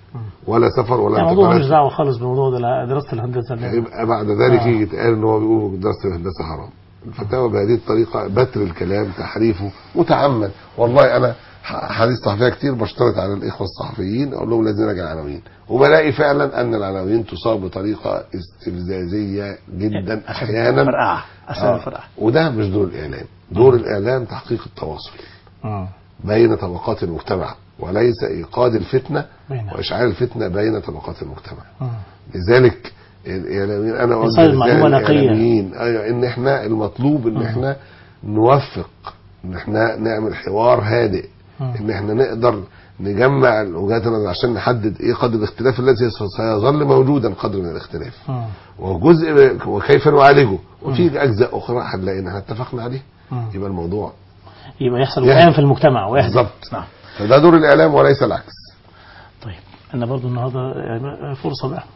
[SPEAKER 2] ولا سفر ولا
[SPEAKER 1] يعني موضوع مش
[SPEAKER 2] انتقالات
[SPEAKER 1] دعوه خالص بالموضوع ده لا، دراسه الهندسه اللي-
[SPEAKER 2] يبقى بعد ذلك
[SPEAKER 1] آه.
[SPEAKER 2] يجي يتقال ان هو بيقول دراسه الهندسه حرام الفتاوى بهذه الطريقه بتر الكلام تحريفه متعمد والله انا ح- حديث صحفيه كتير بشترط على الاخوه الصحفيين اقول لهم لازم نراجع العناوين وبلاقي فعلا ان العناوين تصاب بطريقه استفزازيه جدا احيانا
[SPEAKER 1] فرقعه اسامي
[SPEAKER 2] آه.
[SPEAKER 1] فرقعه
[SPEAKER 2] وده مش دور الاعلام دور الاعلام تحقيق التواصل
[SPEAKER 1] مم.
[SPEAKER 2] بين طبقات المجتمع وليس ايقاد الفتنه
[SPEAKER 1] بينها.
[SPEAKER 2] واشعال الفتنه بين طبقات المجتمع
[SPEAKER 1] مم.
[SPEAKER 2] لذلك الاعلاميين انا
[SPEAKER 1] يصير
[SPEAKER 2] اوجه
[SPEAKER 1] المعلومة
[SPEAKER 2] رسالة
[SPEAKER 1] نقية.
[SPEAKER 2] للإعلاميين، ايوه ان احنا المطلوب ان احنا نوفق ان احنا نعمل حوار هادئ
[SPEAKER 1] مم.
[SPEAKER 2] ان احنا نقدر نجمع وجهات النظر عشان نحدد ايه قدر الاختلاف الذي سيظل موجودا قدر من الاختلاف
[SPEAKER 1] مم.
[SPEAKER 2] وجزء وكيف نعالجه وفي اجزاء اخرى هنلاقي ان احنا اتفقنا عليه
[SPEAKER 1] مم.
[SPEAKER 2] يبقى الموضوع
[SPEAKER 1] يبقى يحصل
[SPEAKER 2] يعني-
[SPEAKER 1] وئام في المجتمع ويحدث
[SPEAKER 2] بالظبط
[SPEAKER 1] نعم
[SPEAKER 2] فده دور الاعلام وليس العكس
[SPEAKER 1] طيب انا برضو النهارده يعني فرصه بقى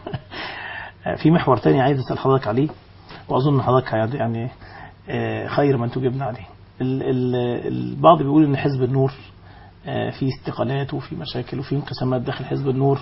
[SPEAKER 1] في محور تاني عايز اسال حضرتك عليه واظن حضرتك يعني- يعني آه، خير من تجيبنا عليه ال- ال- البعض بيقول ان حزب النور آه، في استقالات وفي مشاكل وفي انقسامات داخل حزب النور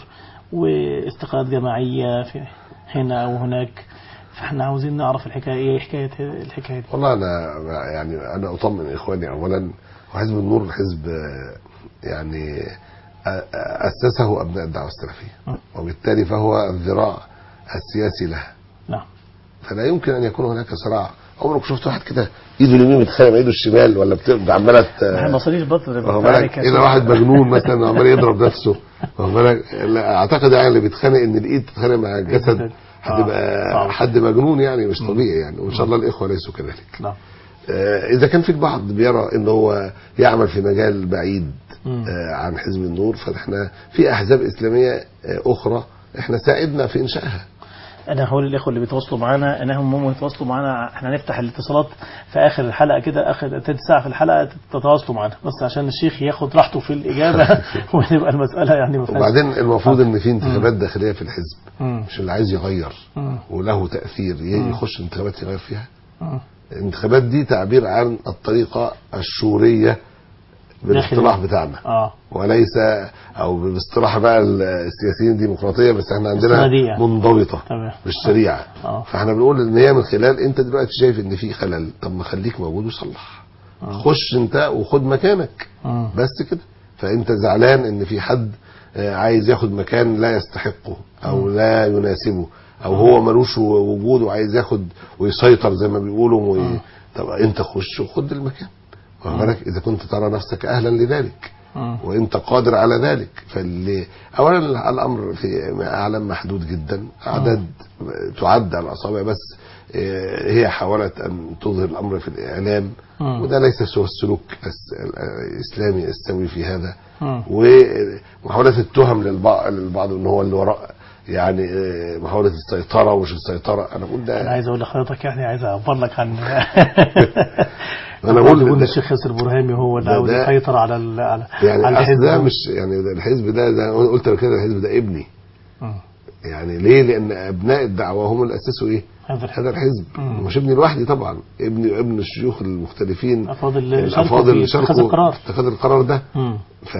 [SPEAKER 1] واستقالات جماعيه في هنا او هناك فاحنا عاوزين نعرف الحكايه ايه حكايه الحكايه دي
[SPEAKER 2] والله انا يعني انا اطمن اخواني اولا وحزب النور حزب آه، يعني آه، اسسه ابناء الدعوه السلفيه وبالتالي فهو الذراع السياسي لها
[SPEAKER 1] نعم
[SPEAKER 2] فلا يمكن ان يكون هناك صراع عمرك شفت واحد كده ايده اليمين بتخانق مع ايده الشمال ولا بتبقى عماله ت-
[SPEAKER 1] ما مصاريش بطل
[SPEAKER 2] واخد بالك الى واحد مجنون مثلا عمال يضرب نفسه واخد بالك لا، اعتقد يعني اللي بيتخانق ان الايد تتخانق مع الجسد
[SPEAKER 1] آه،
[SPEAKER 2] هتبقى
[SPEAKER 1] صعب.
[SPEAKER 2] حد مجنون يعني مش طبيعي يعني وان شاء الله الاخوه ليسوا كذلك
[SPEAKER 1] نعم
[SPEAKER 2] آه، اذا كان في البعض بيرى ان هو يعمل في مجال بعيد
[SPEAKER 1] مم.
[SPEAKER 2] آه، عن حزب النور فاحنا في احزاب اسلاميه آه، اخرى احنا ساعدنا في انشائها
[SPEAKER 1] انا هقول للاخوه اللي بيتواصلوا معانا انهم هم يتواصلوا معانا احنا هنفتح الاتصالات في اخر الحلقه كده اخر تلت ساعه في الحلقه تتواصلوا معانا بس عشان الشيخ ياخد راحته في الاجابه ونبقى المساله يعني ما فيهاش
[SPEAKER 2] وبعدين المفروض ان في انتخابات داخليه في الحزب
[SPEAKER 1] مم.
[SPEAKER 2] مش اللي عايز يغير
[SPEAKER 1] مم.
[SPEAKER 2] وله تاثير ي- يخش انتخابات يغير فيها
[SPEAKER 1] مم.
[SPEAKER 2] الانتخابات دي تعبير عن الطريقه الشوريه بالاصطلاح بتاعنا
[SPEAKER 1] اه
[SPEAKER 2] وليس او باصطلاح بقى السياسيين ديمقراطيه بس احنا عندنا
[SPEAKER 1] استنادية.
[SPEAKER 2] منضبطه
[SPEAKER 1] تمام
[SPEAKER 2] بالشريعه
[SPEAKER 1] اه
[SPEAKER 2] فاحنا بنقول ان هي من خلال انت دلوقتي شايف ان في خلل طب ما خليك موجود وصلح
[SPEAKER 1] آه.
[SPEAKER 2] خش انت وخد مكانك
[SPEAKER 1] مم.
[SPEAKER 2] بس كده فانت زعلان ان في حد آه، عايز ياخد مكان لا يستحقه او لا يناسبه او هو ملوش وجود وعايز ياخد ويسيطر زي ما بيقولوا وي... طب انت خش وخد المكان واخد بالك اذا كنت ترى نفسك اهلا لذلك
[SPEAKER 1] مم.
[SPEAKER 2] وانت قادر على ذلك فاللي اولا الامر في اعلام محدود جدا اعداد تعد على الاصابع بس آه، هي حاولت ان تظهر الامر في الاعلام
[SPEAKER 1] مم.
[SPEAKER 2] وده ليس هو السلوك الس- الاسلامي السوي في هذا
[SPEAKER 1] مم.
[SPEAKER 2] ومحاوله التهم للبعض للبعض ان هو اللي وراء يعني آه، محاوله السيطره ومش السيطره انا بقول
[SPEAKER 1] انا
[SPEAKER 2] ده
[SPEAKER 1] عايز اقول لحضرتك يعني عايز اعبر لك عن
[SPEAKER 2] أنا بقول
[SPEAKER 1] بقول
[SPEAKER 2] ده-
[SPEAKER 1] الشيخ ياسر برهامي هو اللي
[SPEAKER 2] ده-
[SPEAKER 1] عاوز
[SPEAKER 2] ده-
[SPEAKER 1] يسيطر على ال- على
[SPEAKER 2] يعني
[SPEAKER 1] على
[SPEAKER 2] اصل ده
[SPEAKER 1] الحزب
[SPEAKER 2] مش يعني ده الحزب ده, ده أنا قلت كده الحزب ده ابني
[SPEAKER 1] مم.
[SPEAKER 2] يعني ليه لان ابناء الدعوه هم اللي اسسوا ايه
[SPEAKER 1] هذا الحزب.
[SPEAKER 2] هذا الحزب
[SPEAKER 1] مم.
[SPEAKER 2] مش ابني لوحدي طبعا ابني وابن الشيوخ المختلفين
[SPEAKER 1] الافاضل اللي شاركوا
[SPEAKER 2] الافاضل اللي
[SPEAKER 1] في اتخاذ
[SPEAKER 2] شاركوا
[SPEAKER 1] القرار
[SPEAKER 2] في اتخاذ القرار ده
[SPEAKER 1] مم.
[SPEAKER 2] ف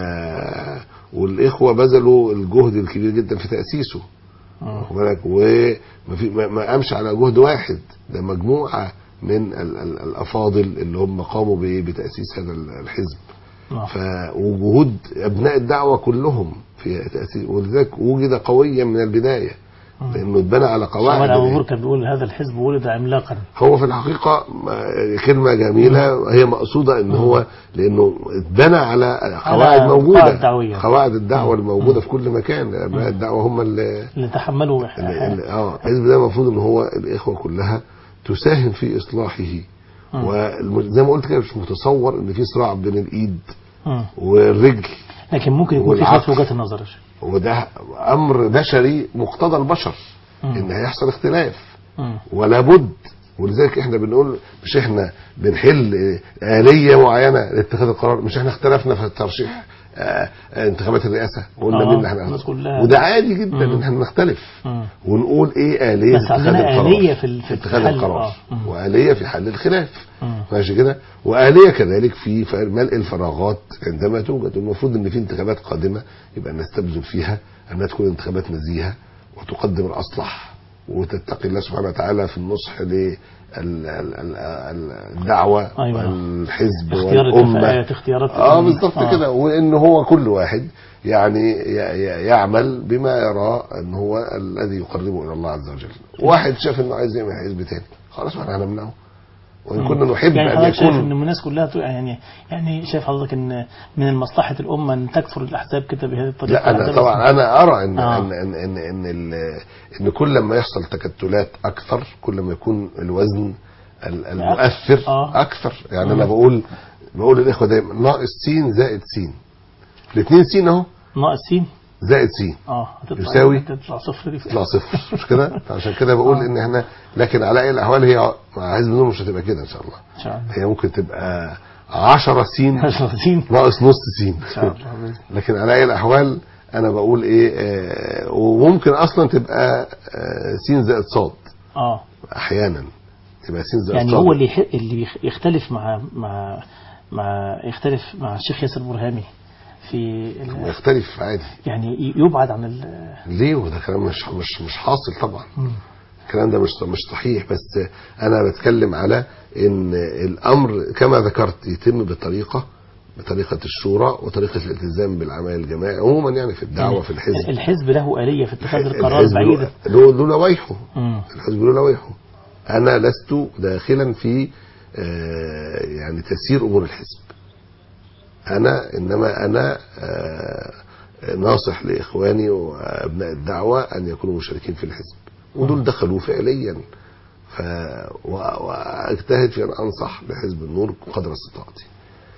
[SPEAKER 2] والاخوه بذلوا الجهد الكبير جدا في تاسيسه
[SPEAKER 1] مم.
[SPEAKER 2] واخد بالك وما في ما- ما قامش على جهد واحد ده مجموعه من ال ال الافاضل اللي هم قاموا بإيه؟ بتاسيس هذا ال- الحزب
[SPEAKER 1] نعم.
[SPEAKER 2] ف وجهود ابناء الدعوه كلهم في تاسيس ولذلك وجد قويا من البدايه لانه اتبنى على قواعد
[SPEAKER 1] شمال ابو
[SPEAKER 2] الإيه؟
[SPEAKER 1] بكر بيقول هذا الحزب ولد عملاقا
[SPEAKER 2] هو في الحقيقة ما- كلمة جميلة هي مقصودة ان هو لانه اتبنى على قواعد
[SPEAKER 1] على
[SPEAKER 2] موجودة
[SPEAKER 1] قواعد دعوية.
[SPEAKER 2] قواعد الدعوة الموجودة في كل مكان ابناء الدعوة هم اللي,
[SPEAKER 1] اللي تحملوا
[SPEAKER 2] اللي اللي- اه الحزب ده المفروض ان هو الاخوة كلها تساهم في اصلاحه
[SPEAKER 1] مم.
[SPEAKER 2] وزي ما قلت كده مش متصور ان في صراع بين الايد
[SPEAKER 1] مم.
[SPEAKER 2] والرجل
[SPEAKER 1] لكن ممكن يكون في
[SPEAKER 2] والعقل.
[SPEAKER 1] خلاف وجهات النظر يا شيخ.
[SPEAKER 2] وده امر بشري مقتضى البشر
[SPEAKER 1] مم.
[SPEAKER 2] ان هيحصل اختلاف
[SPEAKER 1] مم.
[SPEAKER 2] ولا بد ولذلك احنا بنقول مش احنا بنحل آه، آلية معينة لاتخاذ القرار مش احنا اختلفنا في الترشيح آه، آه، انتخابات الرئاسة وقلنا
[SPEAKER 1] آه،
[SPEAKER 2] مين اللي احنا
[SPEAKER 1] الناس كلها.
[SPEAKER 2] وده عادي جدا
[SPEAKER 1] مم.
[SPEAKER 2] ان احنا نختلف
[SPEAKER 1] مم.
[SPEAKER 2] ونقول ايه آلية
[SPEAKER 1] بس
[SPEAKER 2] اتخاذ
[SPEAKER 1] عندنا
[SPEAKER 2] القرار
[SPEAKER 1] آلية في ال- في
[SPEAKER 2] اتخاذ
[SPEAKER 1] الحل.
[SPEAKER 2] القرار
[SPEAKER 1] آه. مم.
[SPEAKER 2] وآلية في حل الخلاف
[SPEAKER 1] مم.
[SPEAKER 2] ماشي كده وآلية كذلك في ف- ملء الفراغات عندما توجد المفروض ان في انتخابات قادمة يبقى الناس تبذل فيها انها تكون انتخابات نزيهة وتقدم الاصلح وتتقي الله سبحانه وتعالى في النصح للدعوة
[SPEAKER 1] أيوة.
[SPEAKER 2] والحزب
[SPEAKER 1] اختيار
[SPEAKER 2] والأمة
[SPEAKER 1] الكفاءات اختيارات
[SPEAKER 2] اه بالظبط
[SPEAKER 1] آه.
[SPEAKER 2] كده وان هو كل واحد يعني ي- ي- يعمل بما يرى ان هو الذي يقربه الى الله عز وجل واحد شاف انه عايز يعمل حزب تاني خلاص احنا هنمنعه وان كنا نحب
[SPEAKER 1] يعني
[SPEAKER 2] ان
[SPEAKER 1] حضرتك شايف ان
[SPEAKER 2] يكون
[SPEAKER 1] الناس كلها تق- يعني يعني شايف حضرتك ان من مصلحه الامه ان تكثر الاحزاب كده بهذه الطريقه
[SPEAKER 2] لا انا
[SPEAKER 1] الأحزاب
[SPEAKER 2] طبعا انا ارى ان
[SPEAKER 1] آه.
[SPEAKER 2] ان ان ان ان, ال- إن كل ما يحصل تكتلات اكثر كل ما يكون الوزن ال- المؤثر
[SPEAKER 1] آه.
[SPEAKER 2] اكثر يعني انا بقول بقول للاخوه دايما ناقص س زائد س الاثنين س اهو
[SPEAKER 1] ناقص سين
[SPEAKER 2] زائد س
[SPEAKER 1] اه هتطلع
[SPEAKER 2] يساوي؟
[SPEAKER 1] تطلع صفر دي
[SPEAKER 2] تطلع صفر مش كده فعشان كده بقول ان احنا لكن على اي الاحوال هي مع حزب النور مش هتبقى كده ان شاء الله
[SPEAKER 1] ان شاء الله
[SPEAKER 2] هي ممكن تبقى 10 س
[SPEAKER 1] سين
[SPEAKER 2] ناقص نص س
[SPEAKER 1] ان شاء الله بإذن
[SPEAKER 2] لكن على اي الاحوال انا بقول ايه آه وممكن اصلا تبقى آه س زائد صاد
[SPEAKER 1] اه
[SPEAKER 2] احيانا تبقى س زائد
[SPEAKER 1] يعني
[SPEAKER 2] صاد
[SPEAKER 1] هو اللي يح- اللي يخ- يختلف مع مع مع يختلف مع الشيخ ياسر برهامي في ال-
[SPEAKER 2] يختلف عادي
[SPEAKER 1] يعني ي- يبعد عن ال
[SPEAKER 2] ليه وده كلام مش مش مش حاصل طبعا الكلام ده مش مش صحيح بس انا بتكلم على ان الامر كما ذكرت يتم بطريقه بطريقه الشورى وطريقه الالتزام بالعمل الجماعي عموما يعني في الدعوه في الحزب
[SPEAKER 1] الحزب له آلية في اتخاذ القرار
[SPEAKER 2] الحزب
[SPEAKER 1] بعيدة
[SPEAKER 2] له له لوائحه
[SPEAKER 1] مم.
[SPEAKER 2] الحزب له لوائحه انا لست داخلا في آه، يعني تسيير امور الحزب انا انما انا آه، ناصح لاخواني وابناء الدعوه ان يكونوا مشاركين في الحزب ودول دخلوا فعليا ف و- واجتهد في ان انصح لحزب النور قدر استطاعتي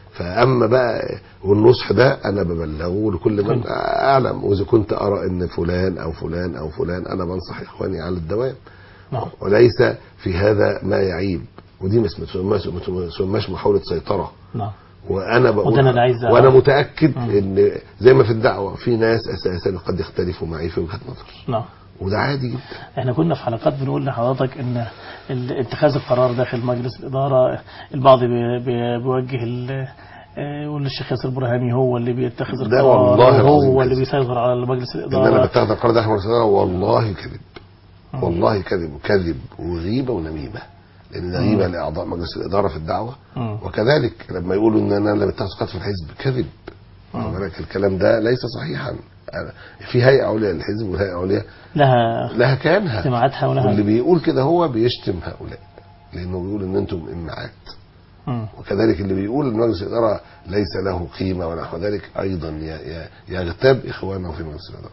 [SPEAKER 2] فاما بقى والنصح ده انا ببلغه لكل من اعلم واذا كنت ارى ان فلان او فلان او فلان انا بنصح اخواني على الدوام
[SPEAKER 1] نعم
[SPEAKER 2] وليس في هذا ما يعيب ودي ما اسمهاش ما اسمهاش محاوله سيطره
[SPEAKER 1] نعم
[SPEAKER 2] وانا بقول
[SPEAKER 1] وده أنا اللي عايز
[SPEAKER 2] وانا
[SPEAKER 1] أعرف.
[SPEAKER 2] متاكد
[SPEAKER 1] مم.
[SPEAKER 2] ان زي ما في الدعوه في ناس اساسا قد يختلفوا معي في وجهه نظر
[SPEAKER 1] نعم
[SPEAKER 2] وده عادي جدا
[SPEAKER 1] احنا كنا في حلقات بنقول لحضرتك ان ال- اتخاذ القرار داخل مجلس الاداره البعض بي- بي- بيوجه ال- آه، يقول الشيخ ياسر برهامي هو اللي بيتخذ
[SPEAKER 2] ده
[SPEAKER 1] القرار
[SPEAKER 2] والله العظيم
[SPEAKER 1] هو اللي
[SPEAKER 2] كذب.
[SPEAKER 1] بيسيطر على مجلس
[SPEAKER 2] ان انا
[SPEAKER 1] الاداره
[SPEAKER 2] بتاخد القرار ده احمد صدقه والله كذب والله كذب كذب وغيبه ونميمه لان ده غيبه لاعضاء مجلس الاداره في الدعوه
[SPEAKER 1] مم.
[SPEAKER 2] وكذلك لما يقولوا ان انا اللي بتاخد قرار في الحزب كذب واخد بالك الكلام ده ليس صحيحا في هيئه عليا للحزب والهيئه عليا
[SPEAKER 1] لها
[SPEAKER 2] لها كيانها
[SPEAKER 1] اجتماعاتها ولها
[SPEAKER 2] واللي بيقول كده هو بيشتم هؤلاء لانه بيقول ان انتم امعات
[SPEAKER 1] مم.
[SPEAKER 2] وكذلك اللي بيقول ان مجلس الاداره ليس له قيمه ونحو ذلك ايضا ي- ي- يغتاب اخوانه في مجلس الاداره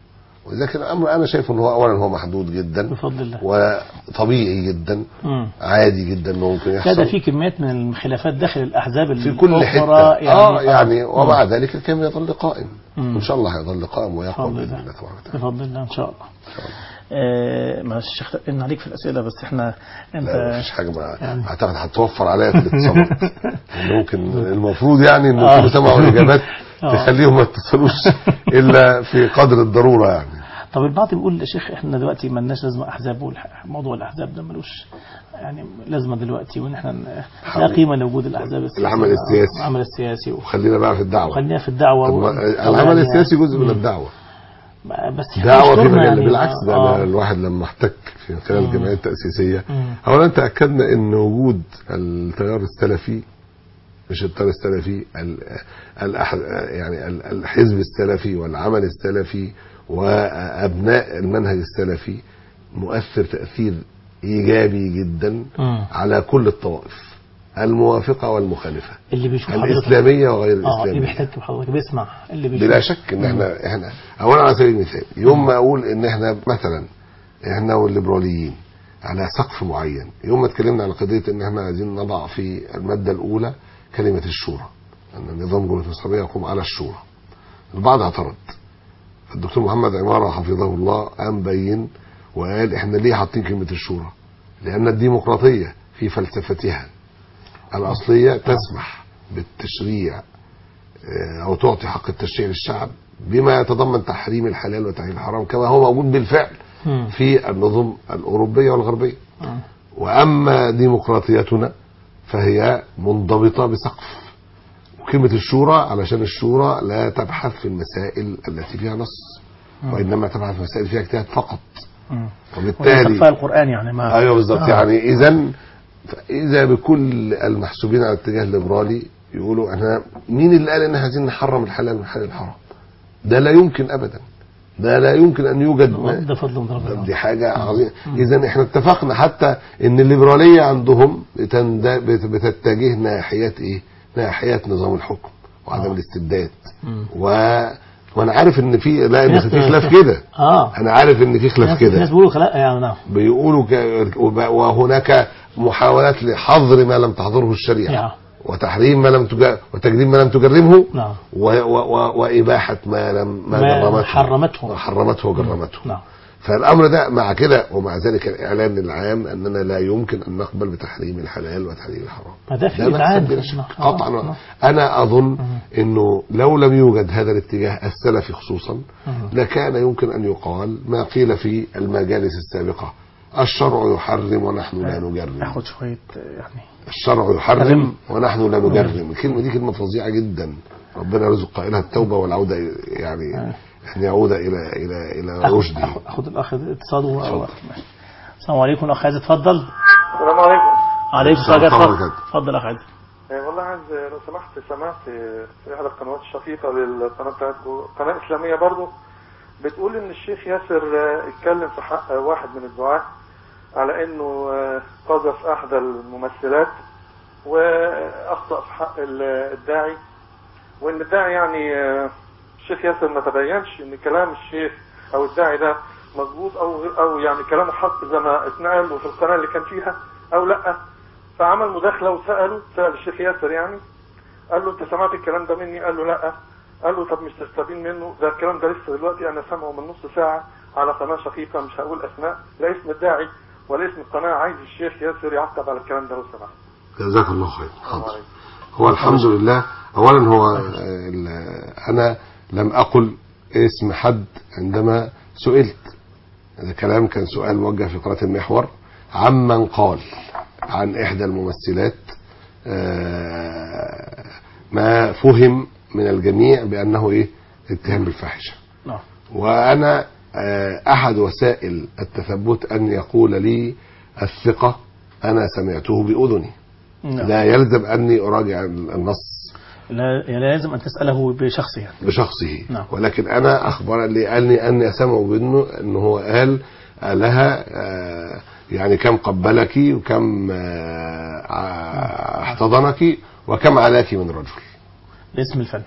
[SPEAKER 2] ولذلك الامر انا شايف ان هو اولا هو محدود جدا
[SPEAKER 1] بفضل الله
[SPEAKER 2] وطبيعي جدا
[SPEAKER 1] مم.
[SPEAKER 2] عادي جدا انه ممكن
[SPEAKER 1] لا ده
[SPEAKER 2] يحصل
[SPEAKER 1] في كميات من الخلافات داخل الاحزاب
[SPEAKER 2] في كل
[SPEAKER 1] الأخرى
[SPEAKER 2] حته اه يعني
[SPEAKER 1] مم.
[SPEAKER 2] ومع ذلك الكلام يظل قائم
[SPEAKER 1] مم.
[SPEAKER 2] ان شاء الله هيظل قائم ويقوى
[SPEAKER 1] بفضل
[SPEAKER 2] باذن
[SPEAKER 1] الله
[SPEAKER 2] الله تبارك وتعالى
[SPEAKER 1] بفضل الله ان شاء الله
[SPEAKER 2] إن شاء الله.
[SPEAKER 1] آه معلش الشيخ ان عليك في الاسئله بس احنا انت
[SPEAKER 2] لا مفيش حاجه ما
[SPEAKER 1] يعني-
[SPEAKER 2] اعتقد هتوفر عليا في الاتصالات لأن ممكن المفروض يعني ان
[SPEAKER 1] آه.
[SPEAKER 2] يكونوا سمعوا الاجابات
[SPEAKER 1] آه.
[SPEAKER 2] تخليهم ما يتصلوش الا في قدر الضروره يعني
[SPEAKER 1] طب البعض بيقول يا شيخ احنا دلوقتي ما لناش لازمه احزاب والح- موضوع الاحزاب ده ملوش يعني لازمه دلوقتي وان احنا ن- لا
[SPEAKER 2] حاول.
[SPEAKER 1] قيمه لوجود الاحزاب السياسيه
[SPEAKER 2] العمل السياسي.
[SPEAKER 1] العمل السياسي
[SPEAKER 2] وخلينا بقى في الدعوه
[SPEAKER 1] وخلينا في الدعوه
[SPEAKER 2] طب
[SPEAKER 1] و-
[SPEAKER 2] ما- العمل
[SPEAKER 1] يعني-
[SPEAKER 2] السياسي جزء من
[SPEAKER 1] مم.
[SPEAKER 2] الدعوه
[SPEAKER 1] بس
[SPEAKER 2] دعوه في
[SPEAKER 1] يشكرنا
[SPEAKER 2] مجال
[SPEAKER 1] يعني
[SPEAKER 2] بالعكس ده
[SPEAKER 1] آه.
[SPEAKER 2] أنا الواحد لما احتك في خلال
[SPEAKER 1] مم.
[SPEAKER 2] الجمعيه التاسيسيه
[SPEAKER 1] مم.
[SPEAKER 2] اولا تاكدنا ان وجود التيار السلفي مش التيار السلفي ال- الأح... يعني ال- الحزب السلفي والعمل السلفي وابناء المنهج السلفي مؤثر تاثير ايجابي جدا
[SPEAKER 1] مم.
[SPEAKER 2] على كل الطوائف الموافقه والمخالفه
[SPEAKER 1] اللي بيشوف حضرتك
[SPEAKER 2] الاسلاميه وغير
[SPEAKER 1] اه اللي
[SPEAKER 2] الاسلاميه
[SPEAKER 1] بيحتك بحضرتك بيسمع اللي بيشوف
[SPEAKER 2] بلا شك ان احنا احنا اولا على سبيل المثال يوم ما اقول ان احنا مثلا احنا والليبراليين على سقف معين يوم ما اتكلمنا على قضيه ان احنا عايزين نضع في الماده الاولى كلمه الشورى ان النظام الجمهوريه الاسلاميه يقوم على الشورى البعض اعترض الدكتور محمد عماره حفظه الله قام بين وقال احنا ليه حاطين كلمه الشورى لأن الديمقراطية في فلسفتها الأصلية تسمح بالتشريع آه، أو تعطي حق التشريع للشعب بما يتضمن تحريم الحلال وتحريم الحرام كما هو موجود بالفعل
[SPEAKER 1] مم.
[SPEAKER 2] في النظم الأوروبية والغربية
[SPEAKER 1] مم.
[SPEAKER 2] وأما ديمقراطيتنا فهي منضبطة بسقف وكلمة الشورى علشان الشورى لا تبحث في المسائل التي فيها نص وإنما تبحث في المسائل فيها اجتهاد فقط
[SPEAKER 1] مم.
[SPEAKER 2] وبالتالي
[SPEAKER 1] ويصفى القرآن يعني ما
[SPEAKER 2] ايوه بالظبط
[SPEAKER 1] آه.
[SPEAKER 2] يعني اذا اذا بكل المحسوبين على الاتجاه الليبرالي يقولوا احنا مين اللي قال ان احنا عايزين نحرم الحلال والحلال الحرام ده لا يمكن ابدا ده لا يمكن ان يوجد
[SPEAKER 1] ده فضل من ربنا
[SPEAKER 2] دي حاجة عظيمة إذا إحنا اتفقنا حتى إن الليبرالية عندهم بتند- بت- بتتجه ناحية إيه؟ ناحية نظام الحكم وعدم
[SPEAKER 1] آه.
[SPEAKER 2] الاستبداد
[SPEAKER 1] مم.
[SPEAKER 2] و... وأنا عارف إن في لا إن
[SPEAKER 1] ناس-
[SPEAKER 2] في خلاف كده
[SPEAKER 1] اه
[SPEAKER 2] أنا عارف إن في خلاف
[SPEAKER 1] ناس
[SPEAKER 2] كده
[SPEAKER 1] ناس بيقولوا خلاص يعني نعم
[SPEAKER 2] بيقولوا ك... وب- وهناك محاولات لحظر ما لم تحظره الشريعة
[SPEAKER 1] نعم.
[SPEAKER 2] وتحريم ما لم تج... وتجريم ما لم تجرمه
[SPEAKER 1] نعم
[SPEAKER 2] و... و... و... وإباحة ما لم ما,
[SPEAKER 1] ما
[SPEAKER 2] جرمته
[SPEAKER 1] حرمته.
[SPEAKER 2] حرمته وجرمته
[SPEAKER 1] نعم
[SPEAKER 2] فالامر ده مع كده ومع ذلك الاعلان العام اننا لا يمكن ان نقبل بتحريم الحلال وتحريم الحرام
[SPEAKER 1] ما ده في
[SPEAKER 2] ده مأساة
[SPEAKER 1] إذعان
[SPEAKER 2] بلا شك.
[SPEAKER 1] نعم.
[SPEAKER 2] قطعا
[SPEAKER 1] نعم.
[SPEAKER 2] انا اظن انه لو لم يوجد هذا الاتجاه السلفي خصوصا
[SPEAKER 1] مم.
[SPEAKER 2] لكان يمكن ان يقال ما قيل في المجالس السابقه الشرع يحرم ونحن لا نجرم
[SPEAKER 1] ناخد شوية يعني
[SPEAKER 2] الشرع يحرم
[SPEAKER 1] حرم.
[SPEAKER 2] ونحن لا نجرم الكلمه دي كلمه فظيعه جدا ربنا يرزق قائلها التوبه والعوده يعني
[SPEAKER 1] آه.
[SPEAKER 2] ان يعود الى الى الى
[SPEAKER 1] اخد
[SPEAKER 2] رشده
[SPEAKER 1] اخد, أخد الاخ اتصال و-
[SPEAKER 2] اتفضل.
[SPEAKER 1] ماشي. السلام عليكم اخ عايز اتفضل
[SPEAKER 3] السلام عليكم
[SPEAKER 1] عليكم
[SPEAKER 2] السلام
[SPEAKER 1] السلام
[SPEAKER 2] ورحمة الله
[SPEAKER 1] اتفضل اتفضل اخ عايز
[SPEAKER 3] آه، والله عايز آه، لو سمحت سمعت آه، في احدى القنوات الشقيقه للقناه بتاعتكم قناه اسلاميه برضو بتقول ان الشيخ ياسر آه، اتكلم في حق آه، واحد من الدعاه على انه آه، قذف احدى الممثلات واخطا في حق ال- الداعي وان الداعي يعني آه، الشيخ ياسر ما تبينش ان كلام الشيخ او الداعي ده مظبوط او او يعني كلامه حق زي ما اتنقل وفي القناه اللي كان فيها او لا فعمل مداخله وساله سال الشيخ ياسر يعني قال له انت سمعت الكلام ده مني قال له لا قال له طب مش تستبين منه ده الكلام ده لسه دلوقتي انا سامعه من نص ساعه على قناه شقيقه مش هقول اسماء لا اسم الداعي ولا اسم القناه عايز الشيخ ياسر يعقب على الكلام ده لو سمحت
[SPEAKER 2] جزاك الله خير
[SPEAKER 3] السلام
[SPEAKER 2] حاضر
[SPEAKER 3] عليكم.
[SPEAKER 2] هو الحمد لله اولا هو آه، ال- انا لم اقل اسم حد عندما سئلت هذا كلام كان سؤال موجه في قناه المحور عمن قال عن احدى الممثلات آه، ما فهم من الجميع بانه ايه اتهام بالفاحشه
[SPEAKER 1] نعم
[SPEAKER 2] وانا آه، احد وسائل التثبت ان يقول لي الثقه انا سمعته باذني
[SPEAKER 1] نعم.
[SPEAKER 2] لا يلزم اني اراجع النص
[SPEAKER 1] لا يعني لازم ان تساله بشخصه يعني
[SPEAKER 2] بشخصه
[SPEAKER 1] نعم.
[SPEAKER 2] ولكن انا اخبر اللي قالني اني اسمع بانه ان هو قال لها آه، يعني كم قبلك وكم آه، آه، احتضنك وكم علاك من رجل
[SPEAKER 1] باسم الفن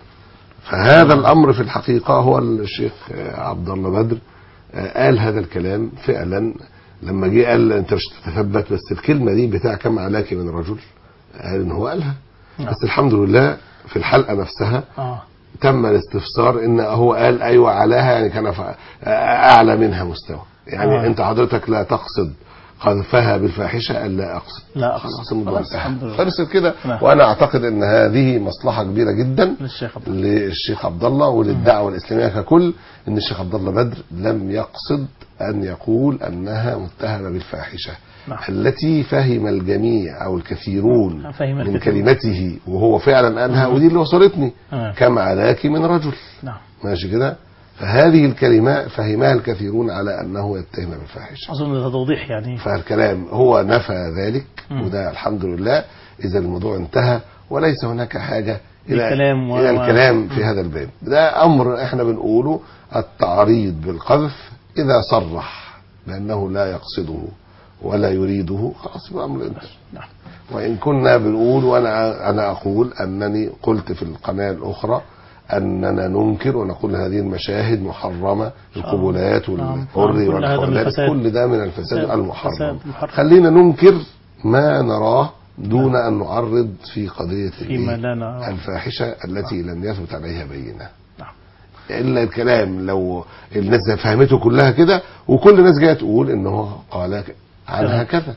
[SPEAKER 2] فهذا الامر في الحقيقه هو الشيخ آه، عبد الله بدر آه، قال هذا الكلام فعلا لما جه قال انت مش تتثبت بس الكلمه دي بتاع كم علاك من رجل قال ان هو قالها
[SPEAKER 1] نعم.
[SPEAKER 2] بس الحمد لله في الحلقه نفسها
[SPEAKER 1] اه
[SPEAKER 2] تم الاستفسار ان هو قال ايوه علاها يعني كان ف- اعلى منها مستوى يعني
[SPEAKER 1] آه.
[SPEAKER 2] انت حضرتك لا تقصد قذفها بالفاحشه قال لا اقصد
[SPEAKER 1] لا أقصد.
[SPEAKER 2] خلاص الموضوع
[SPEAKER 1] خلاص،
[SPEAKER 2] انتهى.
[SPEAKER 1] الحمد لله.
[SPEAKER 2] خلصت كده
[SPEAKER 1] نعم.
[SPEAKER 2] وانا اعتقد ان هذه مصلحه كبيره جدا
[SPEAKER 1] للشيخ عبد الله.
[SPEAKER 2] للشيخ عبد الله وللدعوه الاسلاميه ككل ان الشيخ عبد الله بدر لم يقصد ان يقول انها متهمه بالفاحشه
[SPEAKER 1] نعم.
[SPEAKER 2] التي فهم الجميع او الكثيرون
[SPEAKER 1] فهم
[SPEAKER 2] من
[SPEAKER 1] الكثيرون.
[SPEAKER 2] كلمته وهو فعلا قالها ودي اللي وصلتني
[SPEAKER 1] آه.
[SPEAKER 2] كم علاك من رجل
[SPEAKER 1] نعم
[SPEAKER 2] ماشي كده فهذه الكلمة فهمها الكثيرون على أنه يتهم بالفاحشة
[SPEAKER 1] اظن ده توضيح يعني
[SPEAKER 2] فالكلام هو نفى ذلك
[SPEAKER 1] مم.
[SPEAKER 2] وده الحمد لله إذا الموضوع انتهى وليس هناك حاجة إلى,
[SPEAKER 1] للكلام و-
[SPEAKER 2] إلى
[SPEAKER 1] و-
[SPEAKER 2] الكلام في هذا الباب ده أمر إحنا بنقوله التعريض بالقذف إذا صرح بأنه لا يقصده ولا يريده خلاص يبقى أمر انتهى
[SPEAKER 1] نعم
[SPEAKER 2] وإن كنا بنقول وأنا أنا أقول أنني قلت في القناة الأخرى أننا ننكر ونقول هذه المشاهد محرمة القبلات
[SPEAKER 1] نعم.
[SPEAKER 2] والحر
[SPEAKER 1] كل هذا من
[SPEAKER 2] والحولات
[SPEAKER 1] الفساد.
[SPEAKER 2] كل ده من الفساد
[SPEAKER 1] فساد-
[SPEAKER 2] المحرم
[SPEAKER 1] فساد محرم.
[SPEAKER 2] خلينا ننكر ما نراه دون أن نعرض في قضية
[SPEAKER 1] فيما
[SPEAKER 2] الإيه؟
[SPEAKER 1] لا نرى
[SPEAKER 2] الفاحشة التي لم يثبت عليها بينة
[SPEAKER 1] نعم
[SPEAKER 2] إلا الكلام لو الناس فهمته كلها كده وكل الناس جايه تقول إن هو قال عنها كذا
[SPEAKER 1] نعم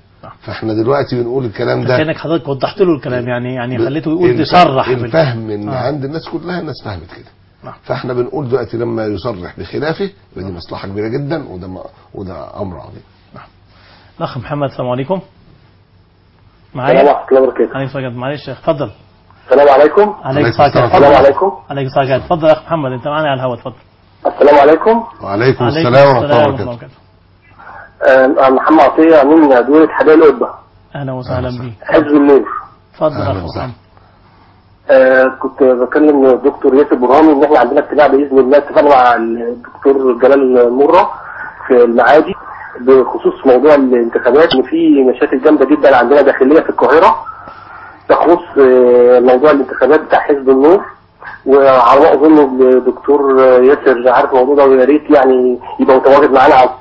[SPEAKER 2] فاحنا دلوقتي بنقول الكلام ده
[SPEAKER 1] كانك حضرتك وضحت له الكلام يعني يعني خليته يقول
[SPEAKER 2] الف-
[SPEAKER 1] يصرح بال-
[SPEAKER 2] الفهم ان
[SPEAKER 1] آه.
[SPEAKER 2] عند الناس كلها الناس فهمت كده
[SPEAKER 1] نعم.
[SPEAKER 2] فاحنا بنقول دلوقتي لما يصرح بخلافه يبقى دي مصلحه كبيره جدا وده م- وده امر عظيم
[SPEAKER 1] الاخ محمد السلام عليكم
[SPEAKER 4] السلام
[SPEAKER 1] معايا
[SPEAKER 4] ورحمة الله وبركاته
[SPEAKER 1] عليك سجد معلش اتفضل
[SPEAKER 4] السلام عليكم
[SPEAKER 1] عليك
[SPEAKER 2] عليكم
[SPEAKER 1] سجد
[SPEAKER 2] السلام.
[SPEAKER 4] السلام
[SPEAKER 1] اتفضل
[SPEAKER 4] عليكم
[SPEAKER 1] عليك سجد اتفضل يا اخ محمد انت معانا على الهواء اتفضل
[SPEAKER 4] السلام عليكم
[SPEAKER 2] وعليكم
[SPEAKER 1] عليكم
[SPEAKER 2] السلام ورحمه الله
[SPEAKER 1] ورحمة
[SPEAKER 2] وبركاته
[SPEAKER 1] وبركاته
[SPEAKER 4] آه، محمد عطية أمين دولة حدائق القبة
[SPEAKER 1] اهلا وسهلا بيك
[SPEAKER 4] حزب النور
[SPEAKER 1] اتفضل يا
[SPEAKER 2] أهلا
[SPEAKER 1] اخ
[SPEAKER 2] وسهلا.
[SPEAKER 1] محمد
[SPEAKER 4] آه، كنت بكلم الدكتور ياسر برهامي ان احنا عندنا اجتماع باذن الله اتفقنا مع الدكتور جلال مرة في المعادي بخصوص موضوع الانتخابات ان في مشاكل جامده جدا عندنا داخليه في القاهره تخص آه، موضوع الانتخابات بتاع حزب النور وعلى ما اظن الدكتور ياسر عارف الموضوع ده ويا ريت يعني يبقى متواجد معانا على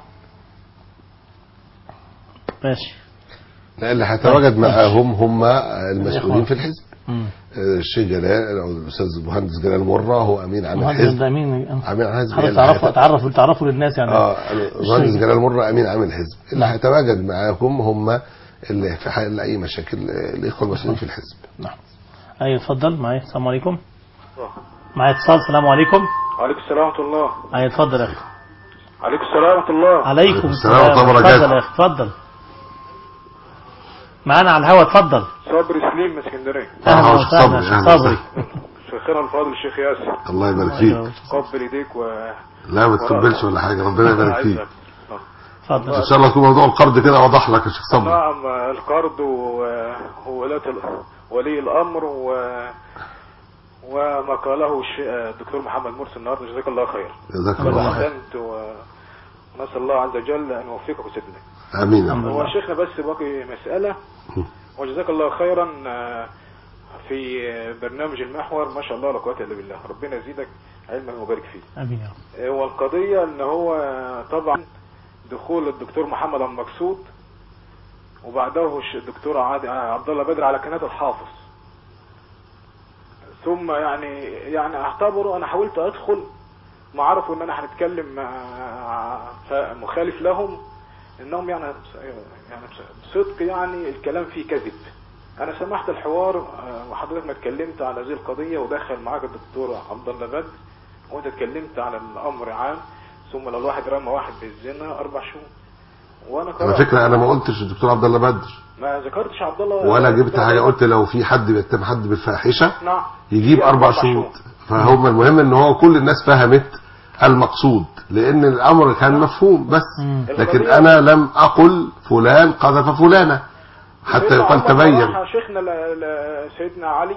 [SPEAKER 1] ماشي
[SPEAKER 2] لا اللي هيتواجد معاهم هم المسؤولين في الحزب
[SPEAKER 1] مم.
[SPEAKER 2] آه، الشيخ جلال او الاستاذ المهندس جلال مره هو امين عام
[SPEAKER 1] مهندس
[SPEAKER 2] الحزب
[SPEAKER 1] ده مين
[SPEAKER 2] امين عام الحزب
[SPEAKER 1] حضرتك
[SPEAKER 2] اللي
[SPEAKER 1] تعرفوا
[SPEAKER 2] هيت-
[SPEAKER 1] تعرفوا تعرفوا للناس يعني
[SPEAKER 2] اه المهندس
[SPEAKER 1] الشيخ.
[SPEAKER 2] جلال مره امين عام الحزب اللي
[SPEAKER 1] نعم.
[SPEAKER 2] هيتواجد معاكم هم اللي في حال اي مشاكل آه، الاخوه المسؤولين في الحزب
[SPEAKER 1] نعم ايوه اتفضل معايا السلام عليكم معايا اتصال السلام عليكم
[SPEAKER 3] عليكم السلام ورحمة الله
[SPEAKER 1] ايوه اتفضل يا اخي
[SPEAKER 3] عليكم السلام ورحمة الله
[SPEAKER 1] عليكم
[SPEAKER 2] السلام
[SPEAKER 1] السلام
[SPEAKER 2] ورحمة الله وبركاته.
[SPEAKER 1] اتفضل يا اخي اتفضل معانا على الهواء اتفضل
[SPEAKER 3] صبري سليم من اسكندرية
[SPEAKER 1] اهلا
[SPEAKER 2] أهلا وسهلا.
[SPEAKER 1] وسهلا شيخ
[SPEAKER 2] أهلا
[SPEAKER 1] صبري
[SPEAKER 3] شيخنا الفاضل الشيخ ياسر
[SPEAKER 2] الله يبارك
[SPEAKER 1] أيوة.
[SPEAKER 2] فيك
[SPEAKER 3] قبل ايديك و
[SPEAKER 2] لا ما تقبلش ولا حاجه ربنا يبارك فيك
[SPEAKER 3] أعزك.
[SPEAKER 1] اتفضل
[SPEAKER 2] ان شاء الله يكون موضوع القرض كده واضح لك يا شيخ صبري
[SPEAKER 3] نعم القرض و- وولاة ال- ولي الأمر و وما قاله الش- الدكتور محمد مرسي النهارده جزاك الله خير
[SPEAKER 2] جزاك الله خير
[SPEAKER 3] أحسنت ونسأل الله عز وجل أن يوفقك وسددك
[SPEAKER 2] امين يا
[SPEAKER 1] الحمد
[SPEAKER 2] رب.
[SPEAKER 1] لله.
[SPEAKER 3] هو شيخنا بس باقي مسألة وجزاك الله خيرا آه، في برنامج المحور ما شاء الله لا قوة إلا بالله ربنا يزيدك علما ويبارك فيه
[SPEAKER 1] امين يا رب
[SPEAKER 3] هو القضية ان هو طبعا دخول الدكتور محمد المقصود وبعده الش- الدكتور عادي عبد الله بدر على قناة الحافظ ثم يعني يعني اعتبره انا حاولت ادخل ما عرفوا ان انا هنتكلم مع ف- مخالف لهم انهم يعني يعني بصدق يعني الكلام فيه كذب انا سمحت الحوار آه، وحضرتك ما اتكلمت على هذه القضيه ودخل معاك الدكتور عبد الله بدر وانت اتكلمت على الامر عام ثم لو الواحد رمى واحد بالزنا اربع شهور وانا
[SPEAKER 2] على
[SPEAKER 3] قرأت
[SPEAKER 2] فكره انا ما قلتش الدكتور عبد الله بدر
[SPEAKER 3] ما ذكرتش عبد الله
[SPEAKER 2] ولا جبت
[SPEAKER 3] عبد الله
[SPEAKER 2] حاجه
[SPEAKER 3] بدر.
[SPEAKER 2] قلت لو في حد بيتهم حد بالفاحشه
[SPEAKER 3] نعم
[SPEAKER 2] يجيب اربع شهود فهم المهم ان هو كل الناس فهمت المقصود لان الامر كان مفهوم بس
[SPEAKER 1] مم.
[SPEAKER 2] لكن انا لم اقل فلان قذف فلانه حتى
[SPEAKER 3] سيدنا
[SPEAKER 2] يقال
[SPEAKER 3] عمر
[SPEAKER 2] تبين
[SPEAKER 3] راح شيخنا ل- ل- سيدنا علي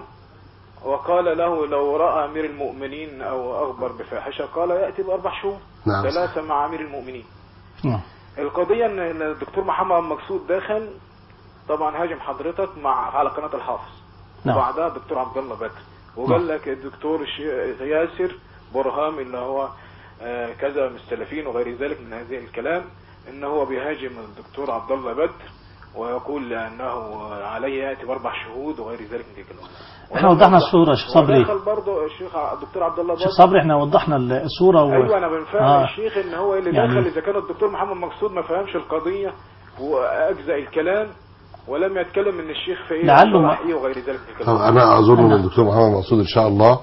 [SPEAKER 3] وقال له لو راى امير المؤمنين او اخبر بفاحشه قال ياتي باربع شهور
[SPEAKER 2] نعم.
[SPEAKER 3] ثلاثه مع امير المؤمنين
[SPEAKER 1] نعم
[SPEAKER 3] القضيه ان إن الدكتور محمد مقصود دخل طبعا هاجم حضرتك مع على قناه الحافظ
[SPEAKER 1] نعم.
[SPEAKER 3] وبعدها الدكتور عبد الله بدر وقال لك الدكتور الش- ياسر برهام اللي هو آه، كذا من السلفيين وغير ذلك من هذه الكلام ان هو بيهاجم الدكتور عبد الله بدر ويقول انه عليه ياتي باربع شهود وغير ذلك من الكلام
[SPEAKER 1] احنا وضحنا الصورة يا شيخ صبري
[SPEAKER 3] ودخل برضه الشيخ الدكتور عبد الله
[SPEAKER 1] شيخ
[SPEAKER 3] بدر
[SPEAKER 1] صبري احنا وضحنا الصورة و...
[SPEAKER 3] ايوه انا بنفهم
[SPEAKER 1] آه.
[SPEAKER 3] الشيخ ان هو اللي
[SPEAKER 1] يعني-
[SPEAKER 3] دخل اذا كان الدكتور محمد مقصود ما فهمش القضيه واجزا الكلام ولم يتكلم ان الشيخ في ايه
[SPEAKER 1] لعله ما-
[SPEAKER 3] شرح ايه وغير ذلك من الكلام
[SPEAKER 2] طب انا اظن ان الدكتور محمد مقصود ان شاء الله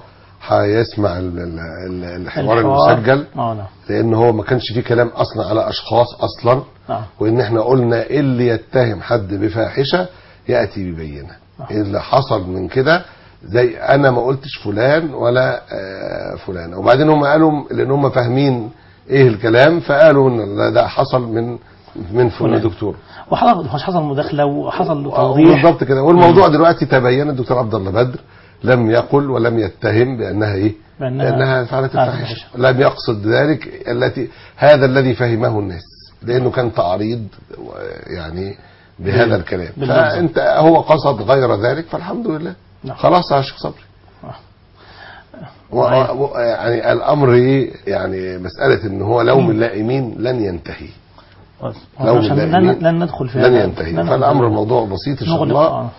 [SPEAKER 2] هيسمع ال- ال- ال- الحوار المسجل
[SPEAKER 1] اه نعم
[SPEAKER 2] لان هو ما كانش فيه كلام اصلا على اشخاص اصلا
[SPEAKER 1] نعم
[SPEAKER 2] وان احنا قلنا اللي يتهم حد بفاحشه ياتي ببينه اللي حصل من كده زي انا ما قلتش فلان ولا آه، فلان وبعدين هم قالوا لان هم فاهمين ايه الكلام فقالوا ان ده- ده حصل من من فلان
[SPEAKER 1] فلان.
[SPEAKER 2] دكتور
[SPEAKER 1] وحصل مش حصل مداخلة وحصل توضيح
[SPEAKER 2] بالضبط كده والموضوع دلوقتي تبين الدكتور عبد الله بدر لم يقل ولم يتهم بانها ايه؟
[SPEAKER 1] بأنها
[SPEAKER 2] بانها فعلت
[SPEAKER 1] فعلت
[SPEAKER 2] الفاحشه
[SPEAKER 1] الفاحشة.
[SPEAKER 2] لم يقصد ذلك التي هذا الذي فهمه الناس لانه كان تعريض و- يعني بهذا الكلام
[SPEAKER 1] باللفظ.
[SPEAKER 2] فانت هو قصد غير ذلك فالحمد لله
[SPEAKER 1] نعم.
[SPEAKER 2] خلاص يا شيخ صبري
[SPEAKER 1] آه.
[SPEAKER 2] و- و- يعني الامر ايه يعني مساله ان هو لوم اللائمين لن ينتهي
[SPEAKER 1] بس.
[SPEAKER 2] لو
[SPEAKER 1] عشان
[SPEAKER 2] من
[SPEAKER 1] لن,
[SPEAKER 2] اللاعبين
[SPEAKER 1] لن ندخل في
[SPEAKER 2] لن
[SPEAKER 1] هذا.
[SPEAKER 2] ينتهي
[SPEAKER 1] لن
[SPEAKER 2] فالامر
[SPEAKER 1] ندخل.
[SPEAKER 2] الموضوع بسيط ان شاء
[SPEAKER 1] نغلق،
[SPEAKER 2] الله
[SPEAKER 1] آه.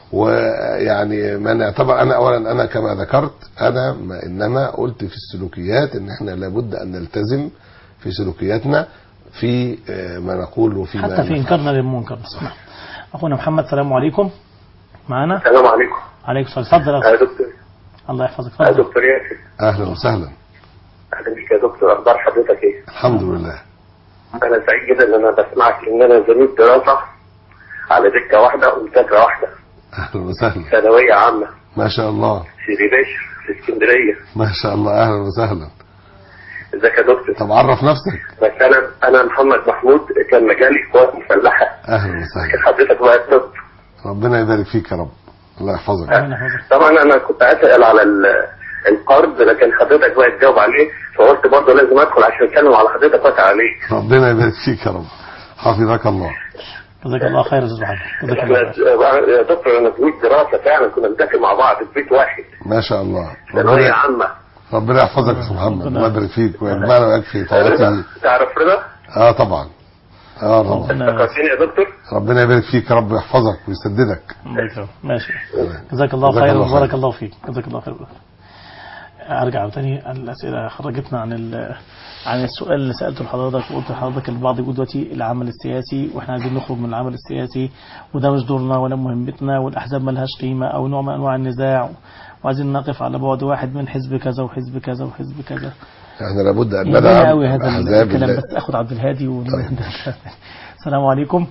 [SPEAKER 2] ويعني من اعتبر انا اولا انا كما ذكرت انا ما انما قلت في السلوكيات ان احنا لابد ان نلتزم في سلوكياتنا في آه، ما نقول وفي ما
[SPEAKER 1] حتى في
[SPEAKER 2] نفعل.
[SPEAKER 1] انكارنا للمنكر نعم. أخونا محمد السلام عليكم معنا
[SPEAKER 4] السلام عليكم
[SPEAKER 1] عليكم السلام اتفضل يا
[SPEAKER 4] يا
[SPEAKER 1] أخي.
[SPEAKER 4] دكتور
[SPEAKER 1] الله يحفظك
[SPEAKER 4] يا
[SPEAKER 1] اتفضل
[SPEAKER 4] دكتور ياسر
[SPEAKER 2] اهلا وسهلا
[SPEAKER 4] اهلا بك يا دكتور اخبار حضرتك ايه؟
[SPEAKER 2] الحمد لله
[SPEAKER 4] انا سعيد جدا ان انا بسمعك ان انا زميل دراسه على دكه واحده ومذاكره واحده
[SPEAKER 2] اهلا وسهلا
[SPEAKER 4] ثانويه عامه
[SPEAKER 2] ما شاء الله
[SPEAKER 4] في ريباشر في اسكندريه
[SPEAKER 2] ما شاء الله اهلا وسهلا
[SPEAKER 4] ازيك يا دكتور؟
[SPEAKER 2] طب عرف نفسك
[SPEAKER 4] بس انا انا محمد محمود كان مجالي قوات مسلحه
[SPEAKER 2] اهلا
[SPEAKER 4] كان
[SPEAKER 2] وسهلا
[SPEAKER 4] حضرتك بقى الطب
[SPEAKER 2] ربنا يبارك فيك يا رب الله يحفظك
[SPEAKER 1] ربنا يحفظك
[SPEAKER 4] طبعا انا كنت اسال على ال- القرض لكن حضرتك بقى تجاوب عليه فقلت برضه لازم ادخل عشان اتكلم على حضرتك واسال عليك
[SPEAKER 2] ربنا يبارك فيك يا رب حفظك الله
[SPEAKER 1] جزاك الله خير يا أستاذ محمد جزاك
[SPEAKER 4] احنا
[SPEAKER 1] الله خير
[SPEAKER 4] يا دكتور انا زميل دراسه فعلا كنا بنذاكر مع بعض في بيت واحد
[SPEAKER 2] ما شاء الله
[SPEAKER 4] ثانويه
[SPEAKER 2] ربنا
[SPEAKER 4] عامه
[SPEAKER 2] ربنا يحفظك يا أستاذ محمد
[SPEAKER 1] ربنا-
[SPEAKER 2] الله يبارك فيك ويجمعنا وياك في طاعته
[SPEAKER 4] رضا تعرف رضا؟
[SPEAKER 2] اه طبعا اه رب.
[SPEAKER 1] ربنا
[SPEAKER 4] فكرتني يا دكتور؟
[SPEAKER 2] ربنا يبارك فيك يا رب ويحفظك ويسددك
[SPEAKER 1] الله يكرمك. ماشي جزاك الله
[SPEAKER 2] جزاك
[SPEAKER 1] خير
[SPEAKER 2] الله خير.
[SPEAKER 1] وبارك الله فيك جزاك الله خير ارجع تاني الاسئله خرجتنا عن ال- عن السؤال اللي سالته لحضرتك وقلت لحضرتك البعض يقول دلوقتي العمل السياسي واحنا عايزين نخرج من العمل السياسي وده مش دورنا ولا مهمتنا والاحزاب ما لهاش قيمه او نوع من انواع النزاع وعايزين نقف على بعد واحد من حزب كذا وحزب كذا وحزب كذا
[SPEAKER 2] احنا لابد ان
[SPEAKER 1] يهمني
[SPEAKER 2] ندعم
[SPEAKER 1] قوي هذا
[SPEAKER 2] احزاب
[SPEAKER 1] الكلام
[SPEAKER 2] الله-
[SPEAKER 1] بس اخد عبد الهادي و... السلام عليكم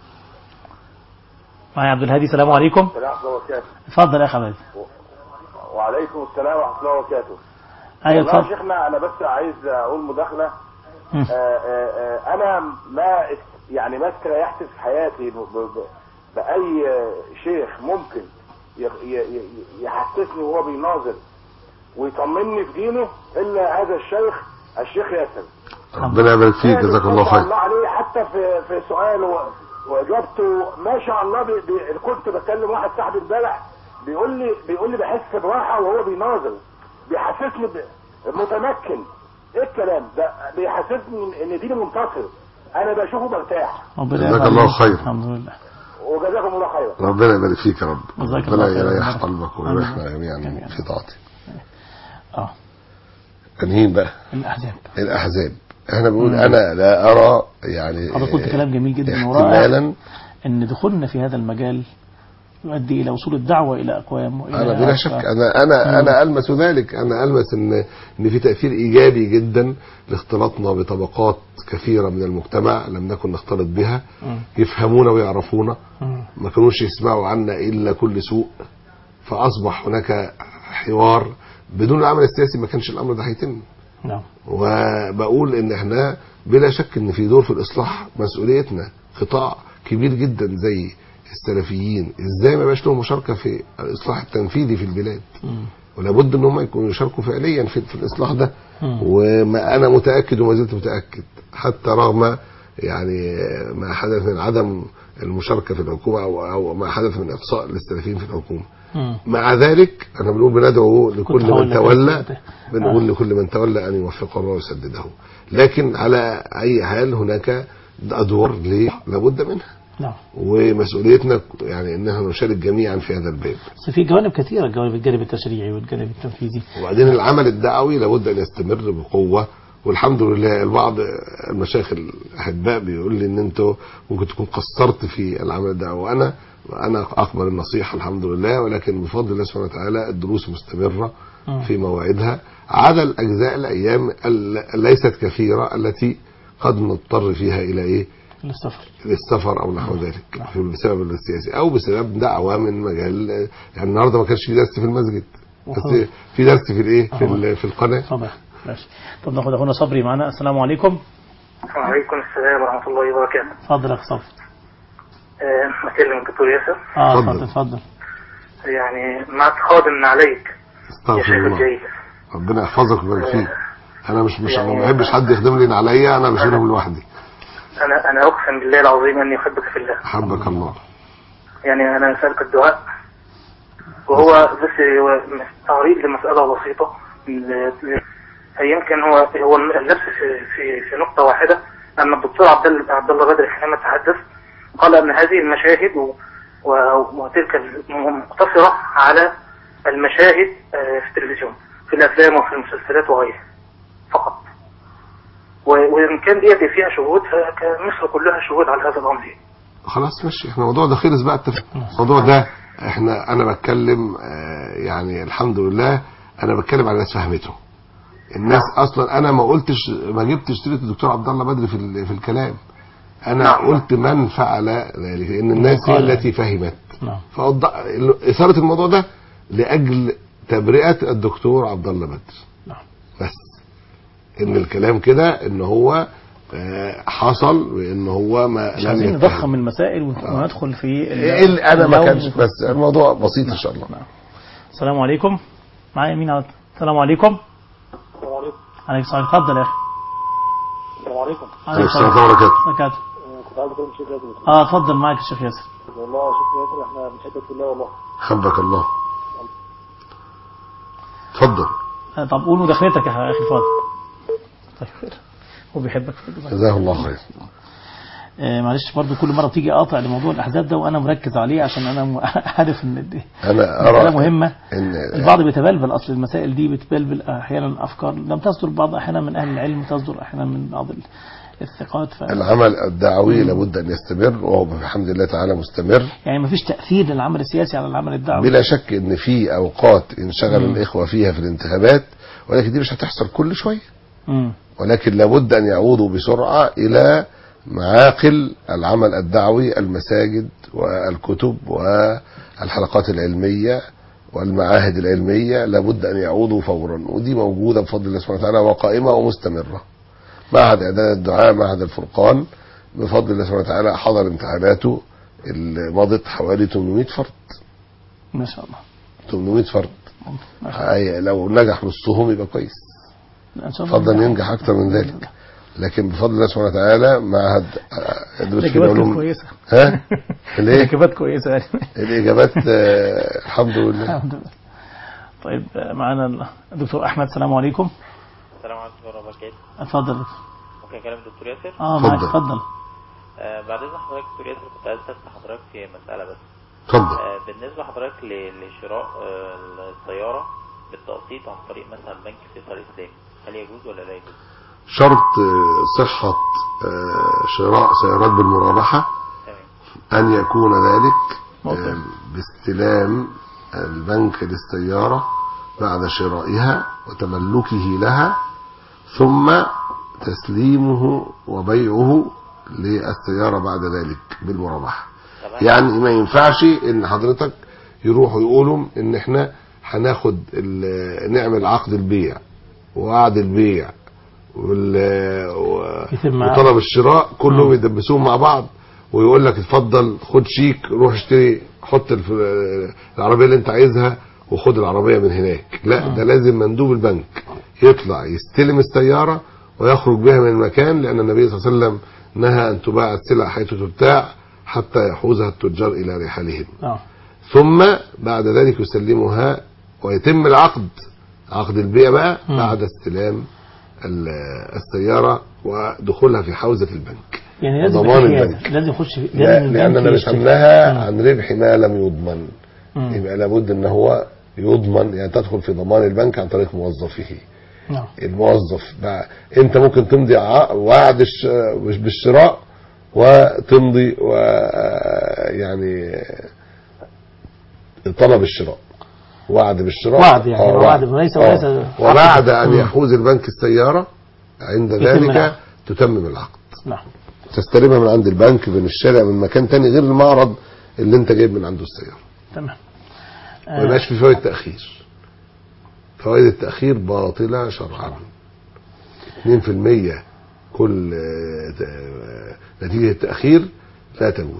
[SPEAKER 1] معايا عبد الهادي السلام عليكم
[SPEAKER 5] السلام ورحمة الله وبركاته
[SPEAKER 1] اتفضل يا اخي عبد الهادي
[SPEAKER 5] وعليكم السلام ورحمة الله وبركاته
[SPEAKER 1] ايوه
[SPEAKER 5] والله يا
[SPEAKER 1] اتفضل
[SPEAKER 5] شيخنا أنا بس عايز أقول مداخلة
[SPEAKER 1] مم.
[SPEAKER 5] آه، آه، آه، أنا ما است- يعني ما استريحت في حياتي ب- ب- ب- بأي آه، شيخ ممكن ي- ي- ي- يحسسني وهو بيناظر ويطمني في دينه إلا هذا الشيخ الشيخ ياسر
[SPEAKER 2] ربنا يبارك فيك جزاك الله
[SPEAKER 5] ما شاء
[SPEAKER 2] خير
[SPEAKER 5] الله عليه حتى في في سؤال و- واجابته ما شاء الله بي بي كنت بكلم واحد صاحبي امبارح بيقول لي بيقول لي بحس براحه وهو بيناظر بيحسسني ب- متمكن ايه الكلام ده بيحسسني ان ديني منتصر انا بشوفه برتاح
[SPEAKER 1] ربنا
[SPEAKER 2] جزاك
[SPEAKER 1] يرحمه.
[SPEAKER 2] الله خير.
[SPEAKER 1] الحمد لله
[SPEAKER 5] وجزاكم الله خيرا
[SPEAKER 2] ربنا يبارك فيك يا رب
[SPEAKER 1] جزاك
[SPEAKER 2] ربنا
[SPEAKER 1] الله خير.
[SPEAKER 2] يريح قلبك ويريحنا
[SPEAKER 1] آمين.
[SPEAKER 2] جميعا
[SPEAKER 1] جميعا.
[SPEAKER 2] في طاعته
[SPEAKER 1] اه
[SPEAKER 2] انهين بقى
[SPEAKER 1] الاحزاب
[SPEAKER 2] الاحزاب احنا بنقول انا لا ارى يعني
[SPEAKER 1] حضرتك قلت كلام جميل جدا ورائع
[SPEAKER 2] احتمالا
[SPEAKER 1] ان دخولنا في هذا المجال يؤدي الى وصول الدعوه الى اقوام والى
[SPEAKER 2] انا بلا
[SPEAKER 1] أفكار.
[SPEAKER 2] شك انا انا انا المس ذلك انا المس ان ان في تاثير ايجابي جدا لاختلاطنا بطبقات كثيره من المجتمع لم نكن نختلط بها
[SPEAKER 1] مم.
[SPEAKER 2] يفهمونا ويعرفونا
[SPEAKER 1] مم.
[SPEAKER 2] ما كانوش يسمعوا عنا الا كل سوء فاصبح هناك حوار بدون العمل السياسي ما كانش الامر ده هيتم
[SPEAKER 1] نعم
[SPEAKER 2] وبقول ان احنا بلا شك ان في دور في الاصلاح مسؤوليتنا قطاع كبير جدا زي السلفيين ازاي ما يبقاش لهم مشاركه في الاصلاح التنفيذي في البلاد
[SPEAKER 1] مم.
[SPEAKER 2] ولابد ان هم يكونوا يشاركوا فعليا في, في الاصلاح ده
[SPEAKER 1] مم.
[SPEAKER 2] وما انا متاكد وما زلت متاكد حتى رغم يعني ما حدث من عدم المشاركه في الحكومه او او ما حدث من اقصاء للسلفيين في الحكومه
[SPEAKER 1] مم.
[SPEAKER 2] مع ذلك انا بنقول بندعو لكل
[SPEAKER 1] كنت هقول
[SPEAKER 2] من
[SPEAKER 1] لك
[SPEAKER 2] تولى
[SPEAKER 1] بس-
[SPEAKER 2] بنقول لكل من تولى ان يوفقه الله ويسدده لكن على اي حال هناك ادوار ليه لابد منها
[SPEAKER 1] نعم
[SPEAKER 2] ومسؤوليتنا يعني ان احنا نشارك جميعا في هذا الباب
[SPEAKER 1] بس في جوانب كثيره الجوانب الجانب التشريعي والجانب التنفيذي
[SPEAKER 2] وبعدين العمل الدعوي لابد ان يستمر بقوه والحمد لله البعض المشايخ الاحباء بيقول لي ان انتوا ممكن تكون قصرت في العمل الدعوي وانا انا اقبل النصيحه الحمد لله ولكن بفضل الله سبحانه وتعالى الدروس مستمره
[SPEAKER 1] مم.
[SPEAKER 2] في مواعيدها عدا الاجزاء الايام ال- ليست كثيره التي قد نضطر فيها الى ايه؟
[SPEAKER 1] للسفر
[SPEAKER 2] للسفر او نحو ذلك في- بسبب السياسي او بسبب دعوه من مجال يعني النهارده ما كانش في درس في المسجد بس في درس في الايه؟ في, ال- في القناه
[SPEAKER 1] طبعا ماشي طب ناخد اخونا صبري معنا السلام عليكم
[SPEAKER 6] وعليكم السلام ورحمة الله وبركاته
[SPEAKER 1] اتفضل يا اخي صبري
[SPEAKER 6] أه، أكلم الدكتور ياسر
[SPEAKER 1] اه
[SPEAKER 2] اتفضل.
[SPEAKER 1] اتفضل اتفضل
[SPEAKER 6] يعني مع اعتقاد من عليك يا
[SPEAKER 2] استغفر
[SPEAKER 6] شيخ
[SPEAKER 2] الله
[SPEAKER 6] الجيد
[SPEAKER 2] ربنا يحفظك ويبارك فيك انا مش مش
[SPEAKER 6] يعني-
[SPEAKER 2] ما بحبش حد يخدم لي عليا انا بشيلهم لوحدي
[SPEAKER 6] أنا أنا أقسم بالله العظيم أني أحبك في الله
[SPEAKER 2] حبك الله
[SPEAKER 6] يعني أنا أسألك الدعاء وهو بس هو تعريض لمسألة بسيطة ل- يمكن هو هو اللبس في في في نقطة واحدة أن الدكتور عبد الله عبد الله بدر حينما تحدث قال أن هذه المشاهد و- و- وتلك مقتصرة على المشاهد آه، في التلفزيون في الأفلام وفي المسلسلات وغيرها فقط و- وإن كان ديت فيها شهود فمصر كلها شهود على هذا الأمر
[SPEAKER 2] خلاص ماشي احنا الموضوع ده خلص بقى اتفق الموضوع ده احنا انا بتكلم آه، يعني الحمد لله انا بتكلم على ناس فهمته الناس اصلا انا ما قلتش ما جبتش سيره الدكتور عبد الله بدر في ال- في الكلام انا
[SPEAKER 5] نعم.
[SPEAKER 2] قلت من فعل ذلك لان الناس هي
[SPEAKER 1] قال.
[SPEAKER 2] التي فهمت
[SPEAKER 1] نعم
[SPEAKER 2] فأوضح اثاره الموضوع ده لاجل تبرئه الدكتور عبد الله بدر
[SPEAKER 1] نعم.
[SPEAKER 2] بس ان الكلام كده ان هو آه، حصل وان هو ما
[SPEAKER 1] مش
[SPEAKER 2] لم
[SPEAKER 1] عايزين
[SPEAKER 2] يتهم.
[SPEAKER 1] نضخم المسائل وندخل في ال-
[SPEAKER 2] ايه اللي انا ما
[SPEAKER 1] لو-
[SPEAKER 2] كانش بس الموضوع بسيط ان شاء الله
[SPEAKER 1] السلام عليكم معايا مين على السلام عليكم
[SPEAKER 5] السلام عليكم
[SPEAKER 1] عليكم السلام اتفضل يا اخي
[SPEAKER 5] السلام عليكم
[SPEAKER 1] عليكم
[SPEAKER 2] السلام عليكم ورحمه الله
[SPEAKER 1] وبركاته
[SPEAKER 5] كنت عايز اكلم الشيخ ياسر
[SPEAKER 1] اه اتفضل معاك الشيخ ياسر
[SPEAKER 5] والله يا شيخ ياسر احنا بنحبك في الله والله
[SPEAKER 2] حبك الله اتفضل
[SPEAKER 1] آه طب قول مداخلتك يا اخي الفاضل طيب خير هو بيحبك
[SPEAKER 2] جزاه الله خير
[SPEAKER 1] آه معلش برضو كل مره بتيجي قاطع لموضوع الاحزاب ده وانا مركز عليه عشان انا م- عارف ان دي
[SPEAKER 2] انا
[SPEAKER 1] مساله
[SPEAKER 2] ارى
[SPEAKER 1] مهمه
[SPEAKER 2] ان
[SPEAKER 1] البعض بيتبلبل اصل المسائل دي بتبلبل احيانا افكار لم تصدر بعض احيانا من اهل العلم تصدر احيانا من بعض ال- الثقات ف...
[SPEAKER 2] العمل الدعوي لابد ان يستمر وهو بحمد الله تعالى مستمر
[SPEAKER 1] يعني ما فيش تاثير للعمل السياسي على العمل الدعوي
[SPEAKER 2] بلا شك ان في اوقات انشغل
[SPEAKER 1] مم.
[SPEAKER 2] الاخوه فيها في الانتخابات ولكن دي مش هتحصل كل شويه
[SPEAKER 1] مم.
[SPEAKER 2] ولكن لابد ان يعودوا بسرعه الى معاقل العمل الدعوي المساجد والكتب والحلقات العلميه والمعاهد العلميه لابد ان يعودوا فورا ودي موجوده بفضل الله سبحانه وتعالى وقائمه ومستمره. معهد اعداد الدعاء معهد الفرقان بفضل الله سبحانه وتعالى حضر امتحاناته اللي مضت حوالي 800 فرد
[SPEAKER 1] ما شاء الله
[SPEAKER 2] 800 فرد
[SPEAKER 1] ما شاء الله
[SPEAKER 2] هي- لو نجح نصهم يبقى كويس
[SPEAKER 1] لا، ان شاء الله
[SPEAKER 2] فضل ينجح اكتر من ذلك لكن بفضل الله سبحانه وتعالى معهد آه، يدرس في
[SPEAKER 1] الاجابات كانت
[SPEAKER 2] العلوم
[SPEAKER 1] كويسه
[SPEAKER 2] ها الايه
[SPEAKER 1] الاجابات كويسه يعني
[SPEAKER 2] الاجابات آه، الحمد لله
[SPEAKER 1] الحمد لله طيب آه، معانا الدكتور احمد السلام عليكم
[SPEAKER 7] السلام عليكم ورحمة الله وبركاته
[SPEAKER 1] اتفضل
[SPEAKER 7] ممكن أكلم الدكتور ياسر؟
[SPEAKER 1] اه معاك
[SPEAKER 2] اتفضل.
[SPEAKER 1] اتفضل
[SPEAKER 7] آه بعد إذن حضرتك دكتور ياسر كنت عايز أسأل حضرتك في مسألة بس
[SPEAKER 2] اتفضل
[SPEAKER 7] آه بالنسبة لحضرتك ل- لشراء آه السيارة بالتقسيط عن طريق مثلا بنك فيصل الإسلامي هل يجوز ولا لا يجوز؟
[SPEAKER 2] شرط آه، صحة آه، شراء سيارات بالمرابحة
[SPEAKER 7] تمام
[SPEAKER 2] أن يكون ذلك
[SPEAKER 1] موقف.
[SPEAKER 2] آه، باستلام البنك للسيارة بعد شرائها وتملكه لها ثم تسليمه وبيعه للسيارة بعد ذلك بالمرابحة
[SPEAKER 7] تمام
[SPEAKER 2] يعني ما ينفعش ان حضرتك يروحوا يقولوا ان احنا هناخد ال- نعمل عقد البيع ووعد البيع وال- و-
[SPEAKER 1] كتير معاه.
[SPEAKER 2] وطلب الشراء كلهم
[SPEAKER 1] مم.
[SPEAKER 2] يدبسوهم مع بعض ويقول لك اتفضل خد شيك روح اشتري حط الف- العربيه اللي انت عايزها وخد العربيه من هناك لا ده لازم مندوب البنك يطلع يستلم السياره ويخرج بها من المكان لان النبي صلى الله عليه وسلم نهى ان تباع السلع حيث تبتاع حتى يحوزها التجار الى رحالهم
[SPEAKER 1] اه
[SPEAKER 2] ثم بعد ذلك يسلمها ويتم العقد عقد البيع بقى
[SPEAKER 1] مم.
[SPEAKER 2] بعد استلام ال- السيارة ودخولها في حوزة البنك
[SPEAKER 1] يعني لازم
[SPEAKER 2] ضمان
[SPEAKER 1] يبقى
[SPEAKER 2] البنك.
[SPEAKER 1] حيازة. لازم يخش في-
[SPEAKER 2] لا
[SPEAKER 1] لازم البنك
[SPEAKER 2] لأننا
[SPEAKER 1] يشتري.
[SPEAKER 2] نسميها
[SPEAKER 1] مم.
[SPEAKER 2] عن ربح ما لم يضمن
[SPEAKER 1] مم.
[SPEAKER 2] يبقى لابد ان هو يضمن يعني تدخل في ضمان البنك عن طريق موظفه
[SPEAKER 1] نعم
[SPEAKER 2] الموظف بقى انت ممكن تمضي ع- وعد الش- مش بالشراء وتمضي و يعني طلب الشراء وعد بالشراء
[SPEAKER 1] وعد يعني،
[SPEAKER 2] آه،
[SPEAKER 1] وعد وليس- وليس
[SPEAKER 2] آه.
[SPEAKER 1] عقد.
[SPEAKER 2] وبعد ان
[SPEAKER 1] مم.
[SPEAKER 2] يحوز البنك السياره عند
[SPEAKER 1] يتم
[SPEAKER 2] ذلك
[SPEAKER 1] العقد.
[SPEAKER 2] تتمم العقد
[SPEAKER 1] نعم
[SPEAKER 2] تستلمها من عند البنك من الشارع من مكان تاني غير المعرض اللي انت جايب من عنده السياره
[SPEAKER 1] تمام
[SPEAKER 2] ما يبقاش في فوائد تأخير فوائد التأخير باطلة شرعا 2% كل آه، ت- آه، نتيجة التأخير لا تجوز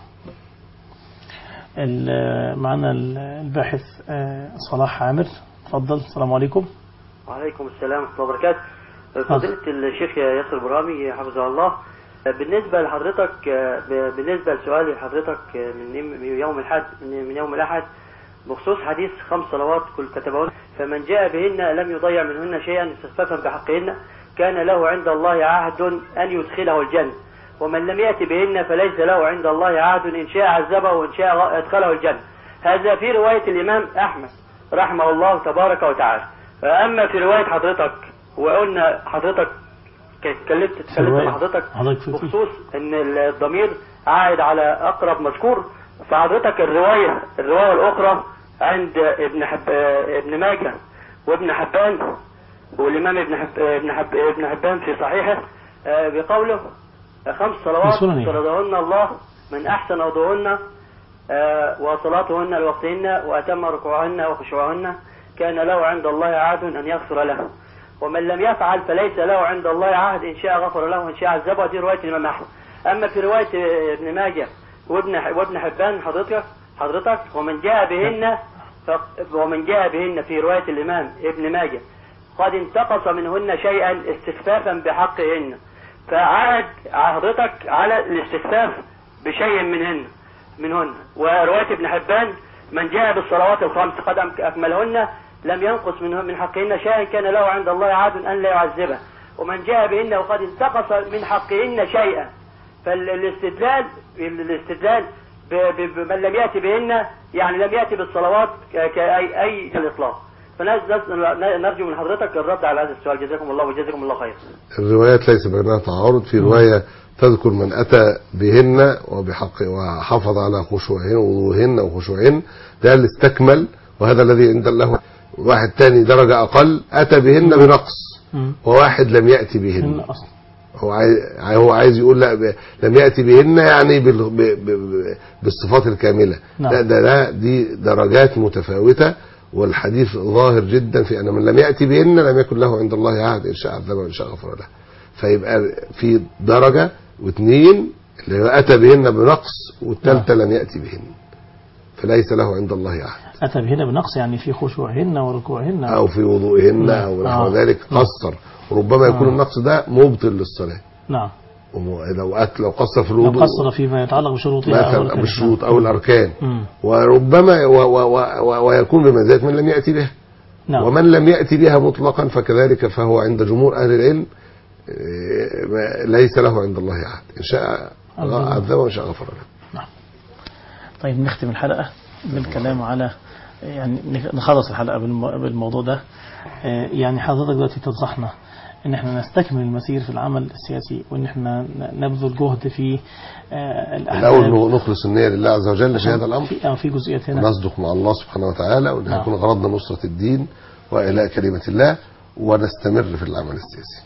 [SPEAKER 1] ال- معنا ال- الباحث آه، صلاح عامر اتفضل السلام عليكم
[SPEAKER 8] وعليكم السلام ورحمة الله وبركاته فضيلة الشيخ ياسر برامي حفظه الله بالنسبة لحضرتك ب- بالنسبة لسؤالي لحضرتك من يم- من يوم الأحد من من يوم الأحد بخصوص حديث خمس صلوات كل كتبهن فمن جاء بهن لم يضيع منهن شيئا استخفافا بحقهن كان له عند الله عهد أن يدخله الجنة ومن لم يأت بهن فليس له عند الله عهد إن شاء عذبه وإن شاء غ- أدخله الجنة هذا في رواية الإمام أحمد رحمه الله تبارك وتعالى أما في رواية حضرتك وقلنا حضرتك اتكلمت اتكلمت
[SPEAKER 1] رواية
[SPEAKER 8] مع حضرتك
[SPEAKER 1] حضرتك في-
[SPEAKER 8] بخصوص ان الضمير عائد على أقرب مذكور فحضرتك الرواية الرواية الأخرى عند ابن حب ابن ماجه وابن حبان والإمام ابن حب ابن حب ابن حبان في صحيحه آه، بقوله خمس صلوات
[SPEAKER 1] مسؤول عن إيه؟
[SPEAKER 8] فرضهن الله من أحسن وضوءهن آه، وصلاتهن لوقتهن وأتم ركوعهن وخشوعهن كان له عند الله عهد أن يغفر له ومن لم يفعل فليس له عند الله عهد إن شاء غفر له وإن شاء عذبه دي رواية الإمام أحمد أما في رواية آه، ابن ماجه وابن وابن حبان حضرتك حضرتك ومن جاء بهن ف- ومن جاء بهن في رواية الإمام ابن ماجه قد انتقص منهن شيئا استخفافا بحقهن فعاد حضرتك على الاستخفاف بشيء منهن منهن ورواية ابن حبان من جاء بالصلوات الخمس قد أم- أكملهن لم ينقص من من حقهن شيئا كان له عند الله عهد أن لا يعذبه ومن جاء بهن وقد انتقص من حقهن شيئا فالاستدلال الاستدلال ب- ب- بمن لم يأتي بهن يعني لم يأتي بالصلوات ك- كأي أي الإطلاق فنرجو من حضرتك الرد على هذا السؤال جزاكم الله وجزاكم الله خير
[SPEAKER 2] الروايات ليس بينها تعارض في رواية تذكر من أتى بهن وبحق وحافظ على خشوعهن ووضوهن وخشوعهن ده اللي استكمل وهذا الذي عند الله واحد تاني درجة أقل أتى بهن بنقص
[SPEAKER 1] مم.
[SPEAKER 2] وواحد لم يأتي
[SPEAKER 1] إن
[SPEAKER 2] بهن
[SPEAKER 1] أصلا
[SPEAKER 2] هو عايز هو عايز يقول لا ب- لم يأتي بهن يعني بال- ب- ب- بالصفات الكاملة
[SPEAKER 1] نعم.
[SPEAKER 2] لا ده ده دي درجات متفاوتة والحديث ظاهر جدا في أن من لم يأتي بهن لم يكن له عند الله عهد إن شاء عذبه وإن شاء غفر له فيبقى في درجة واثنين اللي هو أتى بهن بنقص والثالثة لم يأتي بهن فليس له عند الله عهد
[SPEAKER 1] أتى بهن بنقص يعني في خشوعهن وركوعهن
[SPEAKER 2] أو في وضوئهن
[SPEAKER 1] نعم.
[SPEAKER 2] أو نحو
[SPEAKER 1] آه.
[SPEAKER 2] ذلك قصر وربما يكون
[SPEAKER 1] آه.
[SPEAKER 2] النقص ده مبطل للصلاة
[SPEAKER 1] نعم
[SPEAKER 2] وم- لو أت لو قصر في
[SPEAKER 1] لو
[SPEAKER 2] الوضوء
[SPEAKER 1] قصر فيما يتعلق بشروطها أو
[SPEAKER 2] مثلا
[SPEAKER 1] أركانها.
[SPEAKER 2] بالشروط او الاركان
[SPEAKER 1] مم.
[SPEAKER 2] وربما و و و ويكون بمزاج من لم ياتي بها
[SPEAKER 1] نعم
[SPEAKER 2] ومن لم ياتي بها مطلقا فكذلك فهو عند جمهور اهل العلم إيه، ما- ليس له عند الله عهد ان شاء عذبه وان شاء غفر له
[SPEAKER 1] طيب نختم الحلقة بالكلام على يعني نخلص الحلقة بالمو- بالموضوع ده آه، يعني حضرتك دلوقتي تنصحنا ان احنا نستكمل المسير في العمل السياسي وان احنا ن- نبذل جهد في آه، الاحزاب
[SPEAKER 2] الاول نخلص النيه لله عز وجل في هذا الامر
[SPEAKER 1] في, آه، في جزئيات هنا
[SPEAKER 2] ونصدق مع الله سبحانه وتعالى وان
[SPEAKER 1] نعم.
[SPEAKER 2] يكون غرضنا نصره الدين واعلاء كلمه الله ونستمر في العمل السياسي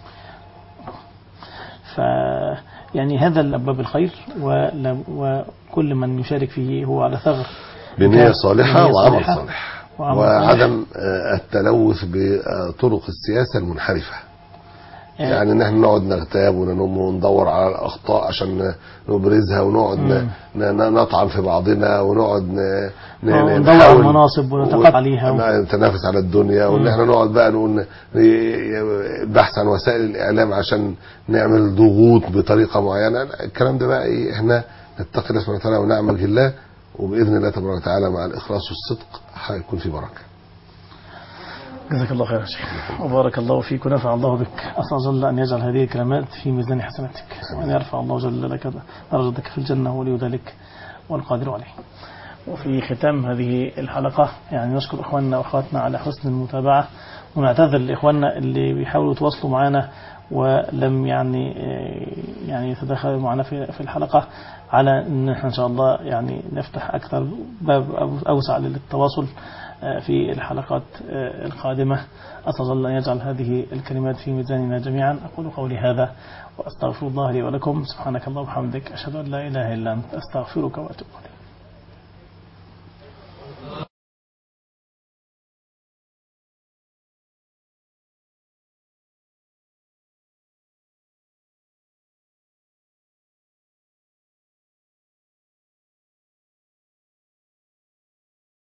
[SPEAKER 1] ف يعني هذا الباب الخير ولم- وكل من يشارك فيه هو على ثغر
[SPEAKER 2] بنيه صالحه
[SPEAKER 1] بنية
[SPEAKER 2] وعمل
[SPEAKER 1] صالحة
[SPEAKER 2] صالح
[SPEAKER 1] وعمل
[SPEAKER 2] وعدم آه، التلوث بطرق السياسه المنحرفه يعني ان احنا نقعد نغتاب وننم وندور على الاخطاء عشان نبرزها ونقعد ن- ن- نطعن في بعضنا ونقعد ن- ن-
[SPEAKER 1] آه،
[SPEAKER 2] ن-
[SPEAKER 1] وندور على
[SPEAKER 2] نحاول
[SPEAKER 1] المناصب ونتقاطع
[SPEAKER 2] و-
[SPEAKER 1] عليها و-
[SPEAKER 2] نتنافس على الدنيا وان احنا نقعد بقى نقول ن- ي- بحث عن وسائل الاعلام عشان نعمل ضغوط بطريقه معينه لا، الكلام ده بقى ايه احنا نتقي الله سبحانه وتعالى ونعمل لله وباذن الله تبارك وتعالى مع الاخلاص والصدق هيكون في بركه
[SPEAKER 1] جزاك الله خير يا شيخ وبارك الله فيك ونفع الله بك أسأل جل أن يجعل هذه الكلمات في ميزان حسناتك وأن يرفع الله جل لك درجتك في الجنة ولي ذلك والقادر عليه وفي ختام هذه الحلقة يعني نشكر إخواننا وأخواتنا على حسن المتابعة ونعتذر لإخواننا اللي بيحاولوا يتواصلوا معنا ولم يعني يعني يتدخلوا معنا في في الحلقة على ان احنا ان شاء الله يعني نفتح اكثر باب اوسع للتواصل في الحلقات القادمة أسأل الله أن يجعل هذه الكلمات في ميزاننا جميعا أقول قولي هذا وأستغفر الله لي ولكم سبحانك اللهم وبحمدك أشهد أن لا إله إلا أنت أستغفرك وأتوب إليك